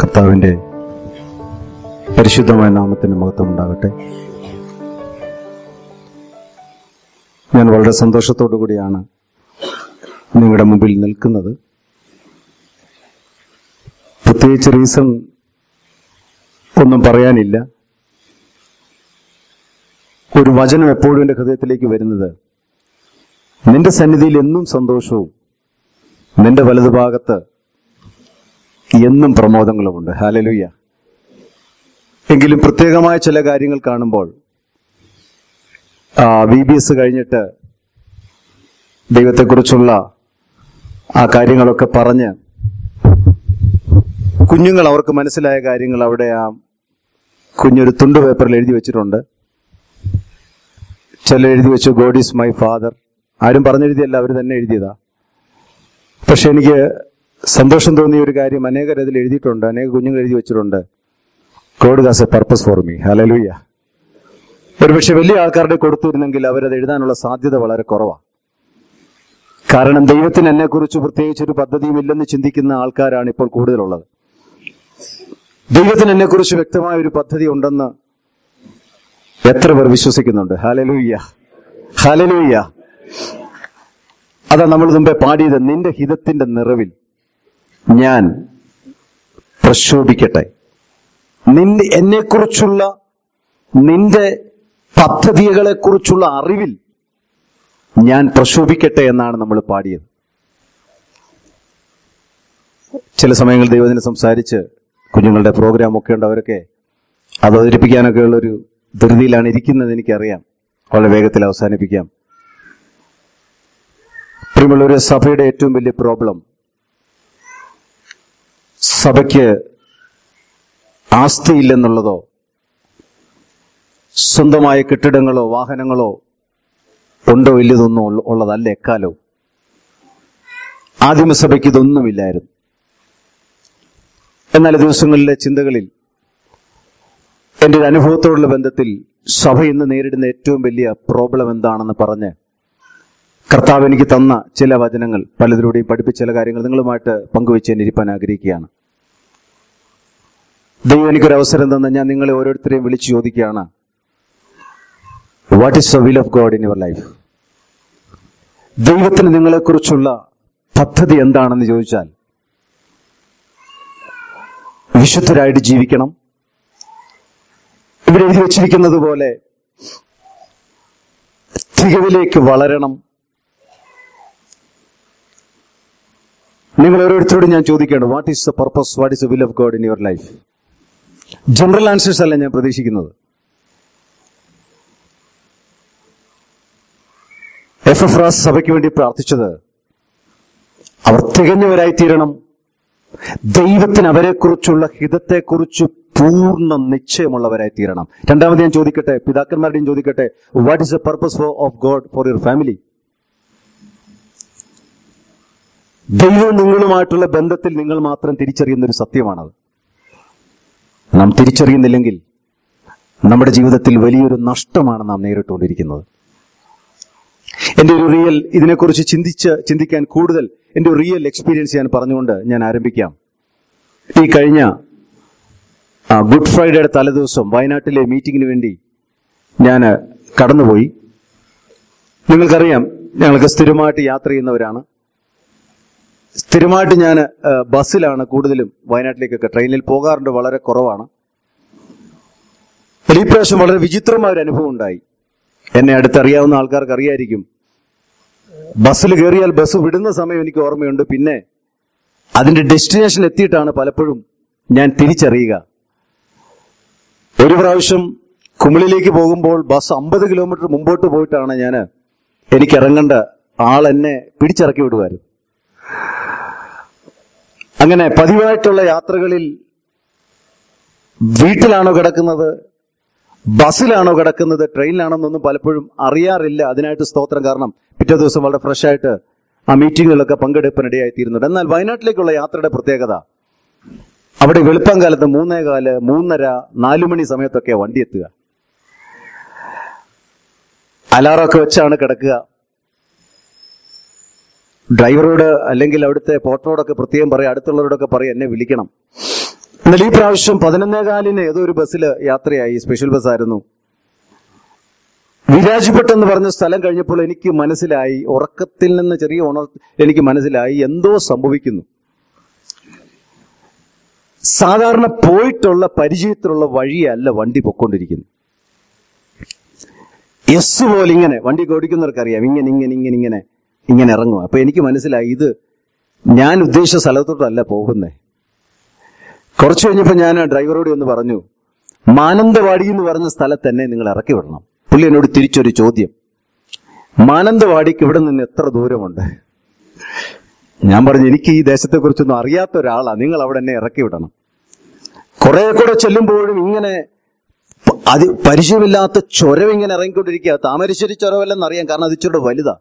കർത്താവിൻ്റെ പരിശുദ്ധമായ നാമത്തിന് മഹത്വം ഉണ്ടാകട്ടെ ഞാൻ വളരെ സന്തോഷത്തോടു കൂടിയാണ് നിങ്ങളുടെ മുമ്പിൽ നിൽക്കുന്നത് പ്രത്യേകിച്ച് റീസൺ ഒന്നും പറയാനില്ല ഒരു വചനം എപ്പോഴും എൻ്റെ ഹൃദയത്തിലേക്ക് വരുന്നത് നിന്റെ സന്നിധിയിൽ എന്നും സന്തോഷവും നിന്റെ വലതുഭാഗത്ത് എന്നും പ്രമോദങ്ങളുമുണ്ട് ഹാലലുയ്യ എങ്കിലും പ്രത്യേകമായ ചില കാര്യങ്ങൾ കാണുമ്പോൾ വി ബി എസ് കഴിഞ്ഞിട്ട് ദൈവത്തെക്കുറിച്ചുള്ള ആ കാര്യങ്ങളൊക്കെ പറഞ്ഞ് കുഞ്ഞുങ്ങൾ അവർക്ക് മനസ്സിലായ കാര്യങ്ങൾ അവിടെ ആ കുഞ്ഞൊരു തുണ്ട് പേപ്പറിൽ എഴുതി വെച്ചിട്ടുണ്ട് ചില എഴുതി വെച്ചു ഗോഡ് ഈസ് മൈ ഫാദർ ആരും പറഞ്ഞെഴുതിയല്ല അവർ തന്നെ എഴുതിയതാ പക്ഷെ എനിക്ക് സന്തോഷം തോന്നിയ ഒരു കാര്യം അനേകർ അതിൽ എഴുതിയിട്ടുണ്ട് അനേക കുഞ്ഞുങ്ങൾ എഴുതി വെച്ചിട്ടുണ്ട് God has a purpose for me hallelujah ഒരുപക്ഷെ വലിയ ആൾക്കാരുടെ കൊടുത്തിരുന്നെങ്കിൽ അവരത് എഴുതാനുള്ള സാധ്യത വളരെ കുറവാണ് കാരണം ദൈവത്തിന് എന്നെ കുറിച്ച് പ്രത്യേകിച്ച് ഒരു പദ്ധതിയും ഇല്ലെന്ന് ചിന്തിക്കുന്ന ആൾക്കാരാണ് ഇപ്പോൾ കൂടുതലുള്ളത് ദൈവത്തിന് എന്നെ കുറിച്ച് വ്യക്തമായ ഒരു പദ്ധതി ഉണ്ടെന്ന് എത്ര പേർ വിശ്വസിക്കുന്നുണ്ട് ഹാലലൂയ്യ ഹാലലൂയ്യ അതാ നമ്മൾ മുമ്പേ പാടിയത് നിന്റെ ഹിതത്തിന്റെ നിറവിൽ ഞാൻ പ്രക്ഷോഭിക്കട്ടെ നിന്റെ എന്നെക്കുറിച്ചുള്ള നിന്റെ പദ്ധതികളെ കുറിച്ചുള്ള അറിവിൽ ഞാൻ പ്രക്ഷോഭിക്കട്ടെ എന്നാണ് നമ്മൾ പാടിയത് ചില സമയങ്ങളിൽ ദൈവത്തിന് സംസാരിച്ച് കുഞ്ഞുങ്ങളുടെ പ്രോഗ്രാം ഒക്കെ ഉണ്ട് അവരൊക്കെ അത് അവതരിപ്പിക്കാനൊക്കെ ഉള്ളൊരു ധൃതിയിലാണ് ഇരിക്കുന്നത് എനിക്കറിയാം വളരെ വേഗത്തിൽ അവസാനിപ്പിക്കാം പ്രിയമുള്ള ഒരു സഭയുടെ ഏറ്റവും വലിയ പ്രോബ്ലം സഭയ്ക്ക് ആസ്തിയില്ലെന്നുള്ളതോ സ്വന്തമായ കെട്ടിടങ്ങളോ വാഹനങ്ങളോ ഉണ്ടോ ഇല്ലതൊന്നും ഉള്ള- ഉള്ളതല്ല എക്കാലവും ആദിമസഭയ്ക്ക് ഇതൊന്നുമില്ലായിരുന്നു എന്നാൽ ഈ ദിവസങ്ങളിലെ ചിന്തകളിൽ എന്റെ ഒരു അനുഭവത്തോടുള്ള ബന്ധത്തിൽ സഭ ഇന്ന് നേരിടുന്ന ഏറ്റവും വലിയ പ്രോബ്ലം എന്താണെന്ന് പറഞ്ഞ് കർത്താവ് എനിക്ക് തന്ന ചില വചനങ്ങൾ പലതിലൂടെയും പഠിപ്പിച്ച ചില കാര്യങ്ങൾ നിങ്ങളുമായിട്ട് പങ്കുവെച്ച് ഞാൻ ഇരിപ്പാൻ ആഗ്രഹിക്കുകയാണ് ദൈവം എനിക്കൊരു അവസരം തന്ന ഞാൻ നിങ്ങളെ ഓരോരുത്തരെയും വിളിച്ചു ചോദിക്കുകയാണ് what is the will of God in your life ദൈവത്തിന് നിങ്ങളെക്കുറിച്ചുള്ള പദ്ധതി എന്താണെന്ന് ചോദിച്ചാൽ വിശുദ്ധരായിട്ട് ജീവിക്കണം ഇവിടെ എഴുതി വച്ചിരിക്കുന്നത് പോലെ തികവിലേക്ക് വളരണം നിങ്ങൾ ഓരോരുത്തരോടും ഞാൻ ചോദിക്കേണ്ടത് what is the purpose what is the will of God in your life general answers അല്ല ഞാൻ പ്രതീക്ഷിക്കുന്നത് എഫ് എഫ് റാസ് സഭയ്ക്ക് വേണ്ടി പ്രാർത്ഥിച്ചത് അവർ തികഞ്ഞവരായി തീരണം ദൈവത്തിന് അവരെക്കുറിച്ചുള്ള ഹിതത്തെക്കുറിച്ച് പൂർണ്ണ നിശ്ചയമുള്ളവരായി തീരണം രണ്ടാമത് ഞാൻ ചോദിക്കട്ടെ പിതാക്കന്മാരുടെയും ചോദിക്കട്ടെ what is the purpose of God for your family ദൈവം നിങ്ങളുമായിട്ടുള്ള ബന്ധത്തിൽ നിങ്ങൾ മാത്രം തിരിച്ചറിയുന്ന ഒരു സത്യമാണത് നാം തിരിച്ചറിയുന്നില്ലെങ്കിൽ നമ്മുടെ ജീവിതത്തിൽ വലിയൊരു നഷ്ടമാണ് നാം നേരിട്ടുകൊണ്ടിരിക്കുന്നത് എന്റെ ഒരു റിയൽ ഇതിനെക്കുറിച്ച് ചിന്തിച്ച് ചിന്തിക്കാൻ കൂടുതൽ എന്റെ ഒരു റിയൽ എക്സ്പീരിയൻസ് ഞാൻ പറഞ്ഞുകൊണ്ട് ഞാൻ ആരംഭിക്കാം ഈ കഴിഞ്ഞ ആ, ഗുഡ് ഫ്രൈഡേയുടെ തലേദിവസം വയനാട്ടിലെ മീറ്റിംഗിന് വേണ്ടി ഞാൻ കടന്നുപോയി നിങ്ങൾക്കറിയാം ഞങ്ങൾക്ക് സ്ഥിരമായിട്ട് യാത്ര ചെയ്യുന്നവരാണ് സ്ഥിരമായിട്ട് ഞാൻ ബസ്സിലാണ് കൂടുതലും വയനാട്ടിലേക്കൊക്കെ ട്രെയിനിൽ പോകാറുണ്ട് വളരെ കുറവാണ് എന്നാൽ ഈ പ്രാവശ്യം വളരെ വിചിത്രമായ ഒരു അനുഭവം ഉണ്ടായി എന്നെ അടുത്തറിയാവുന്ന ആൾക്കാർക്ക് അറിയായിരിക്കും ബസ്സിൽ കയറിയാൽ ബസ് വിടുന്ന സമയം എനിക്ക് ഓർമ്മയുണ്ട് പിന്നെ അതിന്റെ ഡെസ്റ്റിനേഷൻ എത്തിയിട്ടാണ് പലപ്പോഴും ഞാൻ തിരിച്ചറിയുക ഒരു പ്രാവശ്യം കുമിളിലേക്ക് പോകുമ്പോൾ ബസ് അമ്പത് കിലോമീറ്റർ മുമ്പോട്ട് പോയിട്ടാണ് ഞാൻ എനിക്ക് ഇറങ്ങേണ്ട ആൾ എന്നെ പിടിച്ചിറക്കി വിടുമായിരുന്നു അങ്ങനെ പതിവായിട്ടുള്ള യാത്രകളിൽ വീട്ടിലാണോ കിടക്കുന്നത് ബസ്സിലാണോ കിടക്കുന്നത് ട്രെയിനിലാണെന്നൊന്നും പലപ്പോഴും അറിയാറില്ല അതിനായിട്ട് സ്തോത്രം കാരണം പിറ്റേ ദിവസം വളരെ ഫ്രഷ് ആയിട്ട് ആ മീറ്റിങ്ങുകളിലൊക്കെ പങ്കെടുപ്പിനിടയായി തീരുന്നുണ്ട് എന്നാൽ വയനാട്ടിലേക്കുള്ള യാത്രയുടെ പ്രത്യേകത അവിടെ വെളുപ്പം കാലത്ത് മൂന്നേകാല് മൂന്നര നാലു മണി സമയത്തൊക്കെ വണ്ടി എത്തുക അലാറൊക്കെ വെച്ചാണ് കിടക്കുക ഡ്രൈവറോട് അല്ലെങ്കിൽ അവിടുത്തെ പോർട്ടറോടൊക്കെ പ്രത്യേകം പറയും അടുത്തുള്ളവരോടൊക്കെ പറയും എന്നെ വിളിക്കണം എന്നാൽ ഈ പ്രാവശ്യം പതിനൊന്നേകാലിന് ഏതോ ഒരു ബസ്സിൽ യാത്രയായി സ്പെഷ്യൽ ബസ്സായിരുന്നു വിരാജിപ്പെട്ടെന്ന് പറഞ്ഞ സ്ഥലം കഴിഞ്ഞപ്പോൾ എനിക്ക് മനസ്സിലായി ഉറക്കത്തിൽ നിന്ന് ചെറിയ ഉണർ എനിക്ക് മനസ്സിലായി എന്തോ സംഭവിക്കുന്നു സാധാരണ പോയിട്ടുള്ള പരിചയത്തിലുള്ള വഴിയല്ല വണ്ടി പൊക്കൊണ്ടിരിക്കുന്നു എസ് പോലെ ഇങ്ങനെ വണ്ടി ഓടിക്കുന്നവർക്കറിയാം ഇങ്ങനെ ഇങ്ങനെ ഇങ്ങനെ ഇങ്ങനെ ഇങ്ങനെ ഇറങ്ങും അപ്പൊ എനിക്ക് മനസ്സിലായി ഇത് ഞാൻ ഉദ്ദേശിച്ച സ്ഥലത്തോട്ടല്ല പോകുന്നേ കുറച്ചു കഴിഞ്ഞപ്പോ ഞാൻ ഡ്രൈവറോട് ഒന്ന് പറഞ്ഞു മാനന്തവാടി എന്ന് പറഞ്ഞ സ്ഥലത്ത് തന്നെ നിങ്ങൾ ഇറക്കി വിടണം പുള്ളി എന്നോട് തിരിച്ചൊരു ചോദ്യം മാനന്തവാടിക്ക് ഇവിടെ നിന്ന് എത്ര ദൂരമുണ്ട് ഞാൻ പറഞ്ഞു എനിക്ക് ഈ ദേശത്തെക്കുറിച്ചൊന്നും അറിയാത്ത ഒരാളാ നിങ്ങൾ അവിടെ എന്നെ ഇറക്കി വിടണം കുറെ കൂടെ ചെല്ലുമ്പോഴും ഇങ്ങനെ പ- അത് പരിചയമില്ലാത്ത ചുരം ഇങ്ങനെ ഇറങ്ങിക്കൊണ്ടിരിക്കുക താമരശ്ശേരി ചുരമല്ലെന്ന് അറിയാം കാരണം അത് ഇച്ചിരി വലുതാ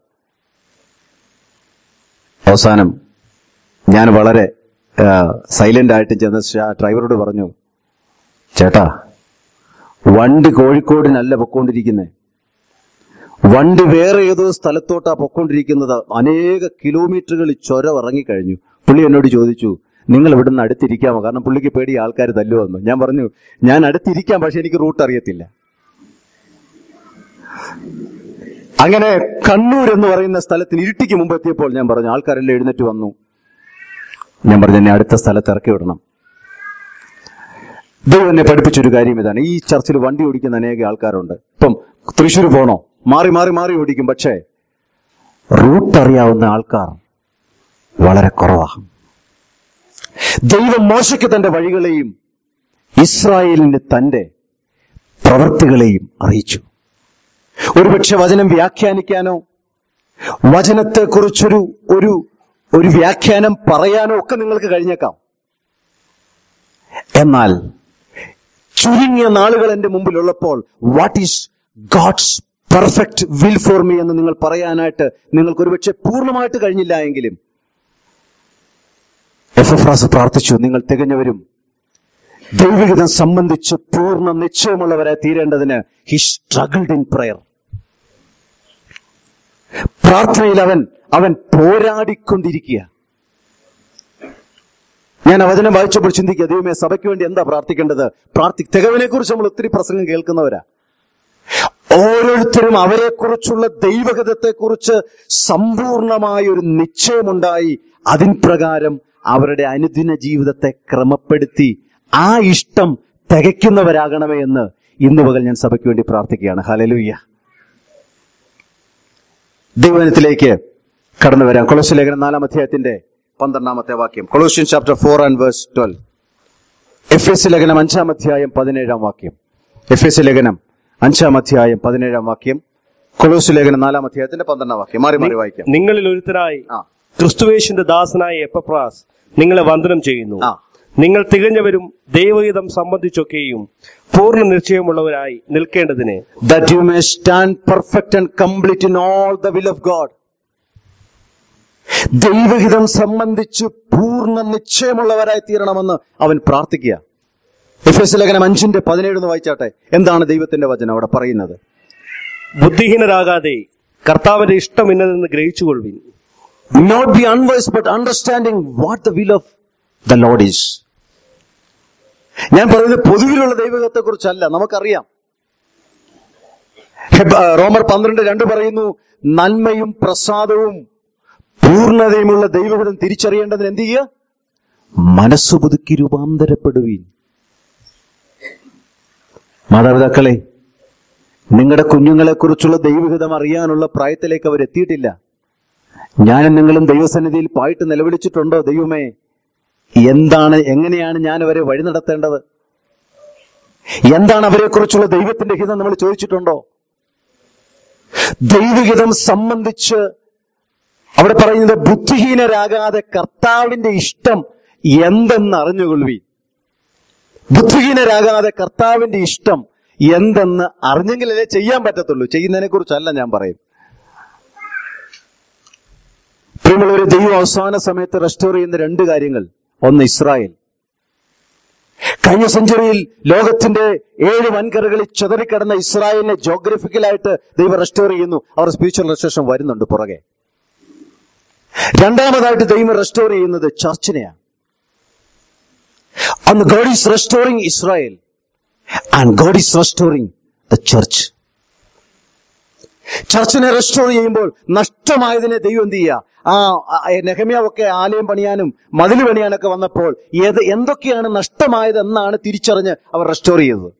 അവസാനം ഞാൻ വളരെ സൈലന്റ് ആയിട്ട് ചെന്ന് ഷാ- ഡ്രൈവറോട് പറഞ്ഞു ചേട്ടാ വണ്ടി കോഴിക്കോടിനല്ല പൊക്കോണ്ടിരിക്കുന്നേ വണ്ടി വേറെ ഏതോ സ്ഥലത്തോട്ടാ പൊക്കോണ്ടിരിക്കുന്നത് അനേക കിലോമീറ്ററുകൾ ചുരം ഇറങ്ങിക്കഴിഞ്ഞു പുള്ളി എന്നോട് ചോദിച്ചു നിങ്ങൾ ഇവിടുന്ന് അടുത്തിരിക്കാമോ കാരണം പുള്ളിക്ക് പേടി ആൾക്കാർ തല്ലുവന്നു ഞാൻ പറഞ്ഞു ഞാൻ അടുത്തിരിക്കാം പക്ഷെ എനിക്ക് റൂട്ട് അറിയത്തില്ല അങ്ങനെ കണ്ണൂർ എന്ന് പറയുന്ന സ്ഥലത്തിന് ഇരുട്ടിക്ക് മുമ്പ് എത്തിയപ്പോൾ ഞാൻ പറഞ്ഞു ആൾക്കാരെല്ലാം എഴുന്നേറ്റ് വന്നു ഞാൻ പറഞ്ഞു എന്നെ അടുത്ത സ്ഥലത്ത് ഇറക്കി വിടണം ദൈവം എന്നെ പഠിപ്പിച്ചൊരു കാര്യം ഇതാണ് ഈ ചർച്ചിൽ വണ്ടി ഓടിക്കുന്ന അനേക ആൾക്കാരുണ്ട് ഇപ്പം തൃശ്ശൂർ പോണോ മാറി മാറി മാറി ഓടിക്കും പക്ഷേ റൂട്ട് അറിയാവുന്ന ആൾക്കാർ വളരെ കുറവാണ് ദൈവം മോശയ്ക്ക് തന്റെ വഴികളെയും ഇസ്രായേലിന് തന്റെ പ്രവൃത്തികളെയും അറിയിച്ചു ഒരുപക്ഷെ വചനം വ്യാഖ്യാനിക്കാനോ വചനത്തെക്കുറിച്ചൊരു ഒരു ഒരു വ്യാഖ്യാനം പറയാനോ ഒക്കെ നിങ്ങൾക്ക് കഴിഞ്ഞേക്കാം എന്നാൽ ചുരുങ്ങിയ നാളുകൾ എന്റെ മുമ്പിലുള്ളപ്പോൾ what is God's perfect will for me എന്ന് നിങ്ങൾ പറയാനായിട്ട് നിങ്ങൾക്ക് ഒരുപക്ഷെ പൂർണ്ണമായിട്ട് കഴിഞ്ഞില്ല എങ്കിലും എഫ്രാസ് പ്രാർത്ഥിച്ചു നിങ്ങൾ തികഞ്ഞവരും ദൈവഹിതം സംബന്ധിച്ച് പൂർണ്ണ നിശ്ചയമുള്ളവരായി തീരേണ്ടതിന് ഹി സ്ട്രഗിൾഡ് ഇൻ പ്രയർ പ്രാർത്ഥനയിൽ അവൻ അവൻ പോരാടിക്കൊണ്ടിരിക്കുക ഞാൻ അവചനം വായിച്ചപ്പോൾ ചിന്തിക്കുക ദൈവമേ സഭയ്ക്ക് വേണ്ടി എന്താ പ്രാർത്ഥിക്കേണ്ടത് പ്രാർത്ഥി തികവിനെ കുറിച്ച് നമ്മൾ ഒത്തിരി പ്രസംഗം കേൾക്കുന്നവരാ ഓരോരുത്തരും അവരെക്കുറിച്ചുള്ള ദൈവഗതത്തെക്കുറിച്ച് സമ്പൂർണമായ ഒരു നിശ്ചയമുണ്ടായി അതിൻ പ്രകാരം അവരുടെ അനുദിന ജീവിതത്തെ ക്രമപ്പെടുത്തി ആ ഇഷ്ടം തികയ്ക്കുന്നവരാകണമേ എന്ന് ഇന്ന് പകൽ ഞാൻ സഭയ്ക്ക് വേണ്ടി പ്രാർത്ഥിക്കുകയാണ് ഹലലുയ്യ ദൈവനത്തിലേക്ക് കടന്നു വരാം കൊളോസ് ലേഖനം നാലാം അധ്യായത്തിന്റെ പന്ത്രണ്ടാമത്തെ വാക്യം Colossian chapter four and verse twelve Ephesians ലേഖനം അഞ്ചാം അധ്യായം പതിനേഴാം വാക്യം എഫ് എസ് ലേഖനം അഞ്ചാം അധ്യായം പതിനേഴാം വാക്യം കൊളോസ് ലേഖനം നാലാം അധ്യായത്തിന്റെ പന്ത്രണ്ടാം വാക്യം മാറി മാറി വായിക്കാം നിങ്ങളിൽ ഒരുത്തനായി ആ ക്രിസ്തുവേശിന്റെ ദാസനായ എപ്പപ്രാസ് നിങ്ങളെ വന്ദനം ചെയ്യുന്നു ആ നിങ്ങൾ തികഞ്ഞവരും ദൈവഹിതം സംബന്ധിച്ചൊക്കെയും പൂർണ്ണ നിശ്ചയമുള്ളവരായി നിൽക്കേണ്ടതിന് that you may stand perfect and complete in all the will of God. ദൈവഹിതം സംബന്ധിച്ച് പൂർണ്ണ നിശ്ചയമുള്ളവരായി തീരണമെന്ന് അവൻ പ്രാർത്ഥിക്കുക എഫ് എസ് ലേഖനം അഞ്ചിന്റെ പതിനേഴ് വായിച്ചാട്ടെ എന്താണ് ദൈവത്തിന്റെ വചനം അവിടെ പറയുന്നത് ബുദ്ധിഹീനരാകാതെ കർത്താവിന്റെ ഇഷ്ടം ഇന്നതെന്ന് ഗ്രഹിച്ചുകൊള്ളുവിൻ not be unwise but understanding what the will of the Lord is ഞാൻ പറയുന്നത് പൊതുവിലുള്ള ദൈവത്തെ കുറിച്ചല്ല നമുക്കറിയാം ഹെബ്- ആ, റോമർ പന്ത്രണ്ട് രണ്ട് പറയുന്നു നന്മയും പ്രസാദവും പൂർണ്ണതയുമുള്ള ദൈവഹിതം തിരിച്ചറിയേണ്ടതിന് എന്ത് ചെയ്യുക മനസ്സു പുതുക്കി രൂപാന്തരപ്പെടുവീൻ മാതാപിതാക്കളെ നിങ്ങളുടെ കുഞ്ഞുങ്ങളെ കുറിച്ചുള്ള ദൈവഹിതം അറിയാനുള്ള പ്രായത്തിലേക്ക് അവർ എത്തിയിട്ടില്ല ഞാനും നിങ്ങളും ദൈവസന്നിധിയിൽ പായിട്ട് നിലവിളിച്ചിട്ടുണ്ടോ ദൈവമേ എന്താണ് എങ്ങനെയാണ് ഞാൻ അവരെ വഴി നടത്തേണ്ടത് എന്താണ് അവരെക്കുറിച്ചുള്ള ദൈവത്തിന്റെ ഹിതം നമ്മൾ ചോദിച്ചിട്ടുണ്ടോ ദൈവഹിതം സംബന്ധിച്ച് അവിടെ പറയുന്നത് ബുദ്ധിഹീനരാകാതെ കർത്താവിന്റെ ഇഷ്ടം എന്തെന്ന് അറിഞ്ഞുകൊള്ളുവി ബുദ്ധിഹീനരാകാതെ കർത്താവിന്റെ ഇഷ്ടം എന്തെന്ന് അറിഞ്ഞെങ്കിലല്ലേ ചെയ്യാൻ പറ്റത്തുള്ളൂ ചെയ്യുന്നതിനെ കുറിച്ചല്ല ഞാൻ പറയും പ്രിയമുള്ളവരെ ദൈവം അവസാന സമയത്ത് റെസ്റ്റോർ ചെയ്യുന്ന രണ്ട് കാര്യങ്ങൾ ഒന്ന് ഇസ്രായേൽ കഴിഞ്ഞ സെഞ്ചുറിയിൽ ലോകത്തിന്റെ ഏഴ് വൻകരകളിൽ ചിതറിക്കിടന്ന ഇസ്രായേലിനെ ജോഗ്രഫിക്കലായിട്ട് ദൈവം റെസ്റ്റോർ ചെയ്യുന്നു അവർ സ്പിരിച്വൽ റെസ്റ്റോറേഷൻ വരുന്നുണ്ട് പുറകെ രണ്ടാമതായിട്ട് ദൈവം റെസ്റ്റോർ ചെയ്യുന്നത് ചർച്ചിനെയാണ് അന്ന് God is restoring Israel and God is restoring the church ചർച്ചിനെ റെസ്റ്റോർ ചെയ്യുമ്പോൾ നഷ്ടമായതിനെ ദൈവം എന്ത് ചെയ്യുക ആ നെഹമ്യാവൊക്കെ ആലയം പണിയാനും മതിൽ പണിയാനൊക്കെ വന്നപ്പോൾ ഏത് എന്തൊക്കെയാണ് നഷ്ടമായത് എന്നാണ് തിരിച്ചറിഞ്ഞ് അവർ റെസ്റ്റോർ ചെയ്തത്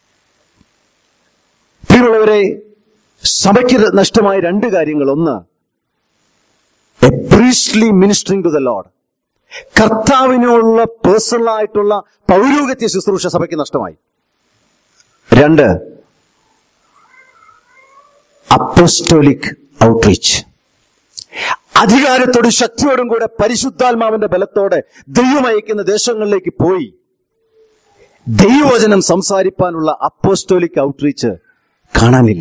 പ്രിയമുള്ളവരെ സഭയ്ക്ക് നഷ്ടമായ രണ്ട് കാര്യങ്ങൾ ഒന്ന് a priestly ministering to the Lord കർത്താവിനുള്ള പേഴ്സണൽ ആയിട്ടുള്ള പൗരോഗത്യ ശുശ്രൂഷ സഭയ്ക്ക് നഷ്ടമായി രണ്ട് അപ്പോസ്റ്റോലിക് ഔട്ട്റീച്ച് അധികാരത്തോടും ശക്തിയോടും കൂടെ പരിശുദ്ധാത്മാവിന്റെ ബലത്തോടെ ദൈവം അയക്കുന്ന ദേശങ്ങളിലേക്ക് പോയി ദൈവവചനം സംസാരിപ്പാനുള്ള അപ്പോസ്റ്റോലിക് ഔട്ട്റീച്ച് കാണാനില്ല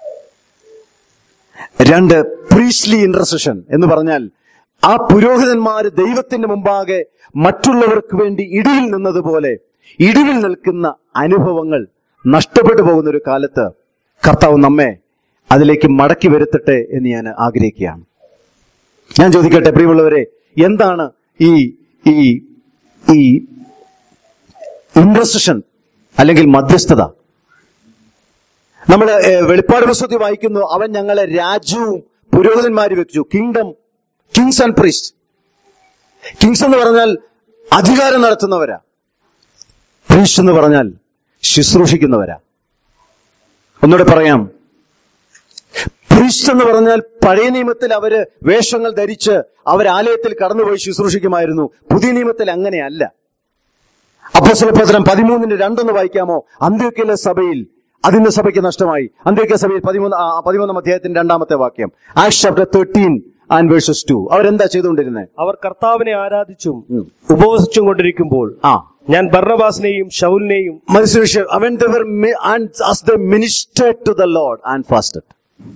രണ്ട് പ്രീസ്ലി ഇന്റർസെഷൻ എന്ന് പറഞ്ഞാൽ ആ പുരോഹിതന്മാര് ദൈവത്തിന്റെ മുമ്പാകെ മറ്റുള്ളവർക്ക് വേണ്ടി ഇടിവിൽ നിന്നതുപോലെ ഇടിവിൽ നിൽക്കുന്ന അനുഭവങ്ങൾ നഷ്ടപ്പെട്ടു പോകുന്ന ഒരു കാലത്ത് കർത്താവ് നമ്മെ അതിലേക്ക് മടക്കി വരുത്തട്ടെ എന്ന് ഞാൻ ആഗ്രഹിക്കുകയാണ് ഞാൻ ചോദിക്കട്ടെ പ്രിയമുള്ളവരെ എന്താണ് ഈ ഈ ഈ ഇന്റർസെഷൻ അല്ലെങ്കിൽ മധ്യസ്ഥത നമ്മൾ വെളിപ്പാട് പുസ്തകത്തിൽ വായിക്കുന്നു അവൻ ഞങ്ങളെ രാജ്യവും പുരോഹിതന്മാര് വെച്ചു kingdom kings and priest kings എന്ന് പറഞ്ഞാൽ അധികാരം നടത്തുന്നവരാ പ്രീസ്റ്റ് എന്ന് പറഞ്ഞാൽ ശുശ്രൂഷിക്കുന്നവരാ ഒന്നുകൂടെ പറയാം പ്രീസ്റ്റ് എന്ന് പറഞ്ഞാൽ പഴയ നിയമത്തിൽ അവര് വേഷങ്ങൾ ധരിച്ച് അവർ ആലയത്തിൽ കടന്നുപോയി ശുശ്രൂഷിക്കുമായിരുന്നു പുതിയ നിയമത്തിൽ അങ്ങനെയല്ല അപ്പോസ്തലപത്രം പതിമൂന്നിന്റെ രണ്ടൊന്ന് വായിക്കാമോ അന്ത്യോക്കിലെ സഭയിൽ അതിന്റെ സഭയ്ക്ക് നഷ്ടമായി അന്ത്യോക്യ സഭയിൽ പതിമൂന്ന് ആ, പതിമൂന്നാം അധ്യായത്തിന്റെ രണ്ടാമത്തെ വാക്യം ആഷ് chapter thirteen and verses two അവരെന്താ ചെയ്തുകൊണ്ടിരുന്നത് അവർ കർത്താവിനെ ആരാധിച്ചും ഉം. ഉപവസിച്ചും കൊണ്ടിരിക്കുമ്പോൾ ആ ഞാൻ ബർണബാസിനെയും ഷൗലിനെയും മനുഷ്യ അവൻ minister to the Lord and fasted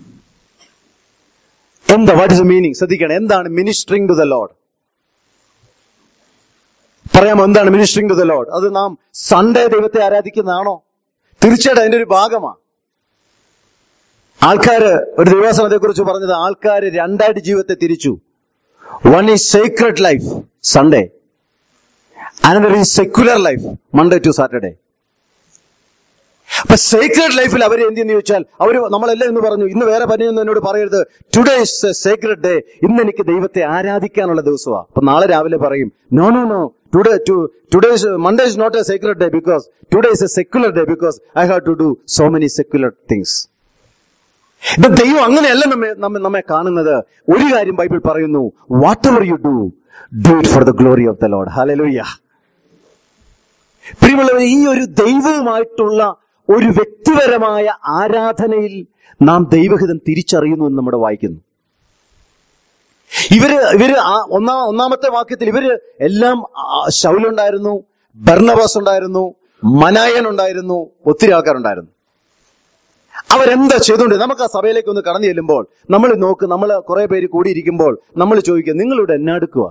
എന്താ വാട്ട് ഇസ് മീനിങ് ശ്രദ്ധിക്കണം എന്താണ് മിനിസ്റ്ററിംഗ് ടു ദ ലോഡ് പറയാമോ എന്താണ് മിനിസ്റ്ററിംഗ് ടു ദ ലോഡ് അത് നാം സൺഡേ ദൈവത്തെ ആരാധിക്കുന്നതാണോ തീർച്ചയായിട്ടും അതിന്റെ ഒരു ഭാഗമാണ് ആൾക്കാര് ഒരു ദൈവാസനത്തെ കുറിച്ച് പറഞ്ഞത് ആൾക്കാര് രണ്ടായിട്ട് ജീവിതത്തെ തിരിച്ചു one is secret life Sunday another is secular life Monday to Saturday അപ്പൊ സേക്രഡ് ലൈഫിൽ അവർ എന്ത് ചെയ്യുന്നു ചോദിച്ചാൽ അവർ നമ്മളെല്ലാം ഇന്ന് പറഞ്ഞു ഇന്ന് വേറെ പനിയൊന്നും എന്നോട് പറയരുത് ടുഡേ ഇസ് സേക്രഡ് ഡേ ഇന്ന് എനിക്ക് ദൈവത്തെ ആരാധിക്കാനുള്ള ദിവസമാണ് അപ്പൊ നാളെ രാവിലെ പറയും no no no today today Monday is not a sacred day because today is a secular day because I have to do so many secular things ഇപ്പൊ ദൈവം അങ്ങനെയല്ല നമ്മെ നമ്മെ നമ്മെ കാണുന്നത് ഒരു കാര്യം ബൈബിൾ പറയുന്നു whatever you do do it for the glory of the Lord hallelujah പ്രിയമുള്ളവർ ഈ ഒരു ദൈവവുമായിട്ടുള്ള ഒരു വ്യക്തിപരമായ ആരാധനയിൽ നാം ദൈവഹിതം തിരിച്ചറിയുന്നു എന്ന് നമ്മുടെ വായിക്കുന്നു ഇവര് ഇവര് ആ ഒന്നാ ഒന്നാമത്തെ വാക്യത്തിൽ ഇവര് എല്ലാം ആ, ശൗലുണ്ടായിരുന്നു ബർണബാസ് ഉണ്ടായിരുന്നു മനായൻ ഉണ്ടായിരുന്നു ഒത്തിരി ആൾക്കാരുണ്ടായിരുന്നു അവരെന്താ ചെയ്തുകൊണ്ട് നമുക്ക് ആ സഭയിലേക്ക് ഒന്ന് കടന്നു ചെല്ലുമ്പോൾ നമ്മൾ നോക്ക് നമ്മൾ കുറെ പേര് കൂടിയിരിക്കുമ്പോൾ നമ്മൾ ചോദിക്കും നിങ്ങളിവിടെ എന്നാടുക്കുക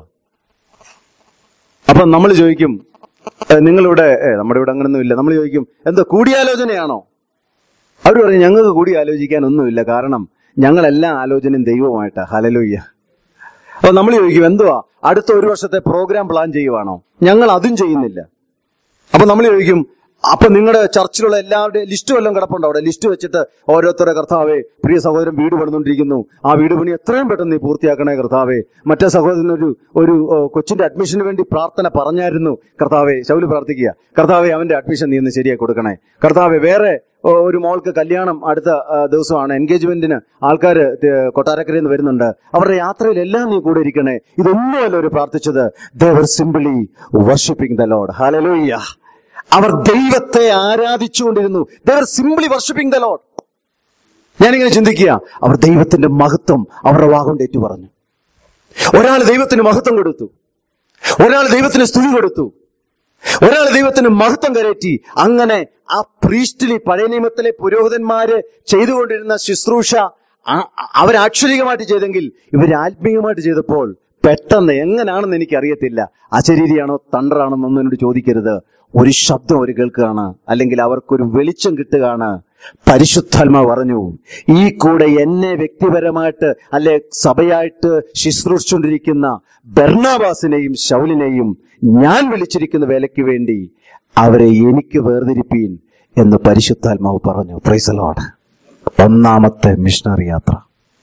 അപ്പൊ നമ്മൾ ചോദിക്കും "ഏ, നിങ്ങളിവിടെ ഏ, നമ്മുടെ ഇവിടെ അങ്ങനൊന്നും ഇല്ല നമ്മൾ ചോദിക്കും എന്താ കൂടിയാലോചനയാണോ അവർ പറയും ഞങ്ങൾക്ക് കൂടി ആലോചിക്കാൻ ഒന്നുമില്ല കാരണം ഞങ്ങളെല്ലാം ആലോചനയും ദൈവമായിട്ടാ ഹലലുയ്യ അപ്പൊ നമ്മൾ ചോദിക്കും എന്തുവാ അടുത്ത ഒരു വർഷത്തെ പ്രോഗ്രാം പ്ലാൻ ചെയ്യുവാണോ ഞങ്ങൾ അതും ചെയ്യുന്നില്ല അപ്പൊ നമ്മൾ ചോദിക്കും അപ്പൊ നിങ്ങളുടെ ചർച്ചിലുള്ള എല്ലാവരുടെയും ലിസ്റ്റ് വല്ലതും കിടപ്പുണ്ടോ അവിടെ ലിസ്റ്റ് വെച്ചിട്ട് ഓരോരുത്തരുടെ കർത്താവെ പ്രിയ സഹോദരൻ വീട് പണിതുകൊണ്ടിരിക്കുന്നു ആ വീട് പണി എത്രയും പെട്ടെന്ന് നീ പൂർത്തിയാക്കണേ കർത്താവെ മറ്റേ സഹോദരൻ ഒരു ഒരു ഓ, കൊച്ചിന്റെ അഡ്മിഷന് വേണ്ടി പ്രാർത്ഥന പറഞ്ഞായിരുന്നു കർത്താവെ ശൗല് പ്രാർത്ഥിക്കുക കർത്താവെ അവന്റെ അഡ്മിഷൻ നീ ഒന്ന് ശരിയാക്കി കൊടുക്കണേ കർത്താവെ വേറെ ഓ, ഒരു മോൾക്ക് കല്യാണം അടുത്ത ആ, ദിവസമാണ് എൻഗേജ്മെന്റിന് ആൾക്കാർ കൊട്ടാരക്കരയിൽ നിന്ന് വരുന്നുണ്ട് അവരുടെ യാത്രയിൽ എല്ലാം നീ കൂടെ ഇരിക്കണേ ഇതൊന്നുമല്ല ഒരു പ്രാർത്ഥിച്ചത് they were simply worshipping the Lord hallelujah അവർ ദൈവത്തെ ആരാധിച്ചുകൊണ്ടിരുന്നു they were simply worshipping the Lord ഞാനിങ്ങനെ ചിന്തിക്കുക അവർ ദൈവത്തിന്റെ മഹത്വം അവരുടെ വാഗം ഏറ്റു പറഞ്ഞു ഒരാൾ ദൈവത്തിന് മഹത്വം കൊടുത്തു ഒരാൾ ദൈവത്തിന് സ്തുതി കൊടുത്തു ഒരാൾ ദൈവത്തിന് മഹത്വം കരയറ്റി അങ്ങനെ ആ പ്രീസ്റ്റിലി പഴയ നിയമത്തിലെ പുരോഹിതന്മാര് ചെയ്തുകൊണ്ടിരുന്ന ശുശ്രൂഷ ആ- അവരാക്ഷരികമായിട്ട് ചെയ്തെങ്കിൽ ഇവർ ആത്മീയമായിട്ട് ചെയ്തപ്പോൾ പെട്ടെന്ന് എങ്ങനെയാണെന്ന് എനിക്കറിയത്തില്ല അശരീരിയാണോ തണ്ടറാണെന്നൊന്നും എന്നോട് ചോദിക്കരുത് ഒരു ശബ്ദം അവർ കേൾക്കുകയാണ് അല്ലെങ്കിൽ അവർക്കൊരു വെളിച്ചം കിട്ടുകയാണ് പരിശുദ്ധാത്മ പറഞ്ഞു ഈ കൂടെ എന്നെ വ്യക്തിപരമായിട്ട് അല്ലെ സഭയായിട്ട് ശുശ്രൂഷിച്ചുകൊണ്ടിരിക്കുന്ന ബർണാബാസിനെയും ശൗലിനെയും ഞാൻ വിളിച്ചിരിക്കുന്ന വേലയ്ക്ക് വേണ്ടി അവരെ എനിക്ക് വേർതിരിപ്പീൻ എന്ന് പരിശുദ്ധാത്മാവ് പറഞ്ഞു പ്രൈസലോട് ഒന്നാമത്തെ മിഷണറി യാത്ര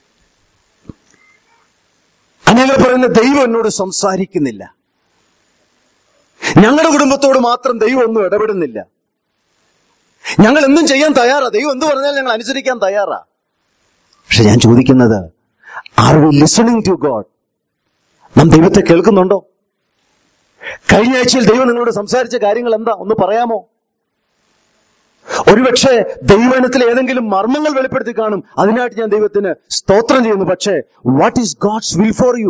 അനേകർ പറയുന്ന ദൈവം എന്നോട് സംസാരിക്കുന്നില്ല ഞങ്ങളുടെ കുടുംബത്തോട് മാത്രം ദൈവം ഒന്നും ഇടപെടുന്നില്ല ഞങ്ങൾ എന്തും ചെയ്യാൻ തയ്യാറാ ദൈവം എന്ത് പറഞ്ഞാൽ ഞങ്ങൾ അനുസരിക്കാൻ തയ്യാറാ പക്ഷെ ഞാൻ ചോദിക്കുന്നത് are we listening to God നാം ദൈവത്തെ കേൾക്കുന്നുണ്ടോ കഴിഞ്ഞ ആഴ്ചയിൽ ദൈവം നിങ്ങളോട് സംസാരിച്ച കാര്യങ്ങൾ എന്താ ഒന്ന് പറയാമോ ഒരുപക്ഷെ ദൈവനത്തിൽ ഏതെങ്കിലും മർമ്മങ്ങൾ വെളിപ്പെടുത്തി കാണും അതിനായിട്ട് ഞാൻ ദൈവത്തിന് സ്തോത്രം ചെയ്യുന്നു പക്ഷേ what is God's will for you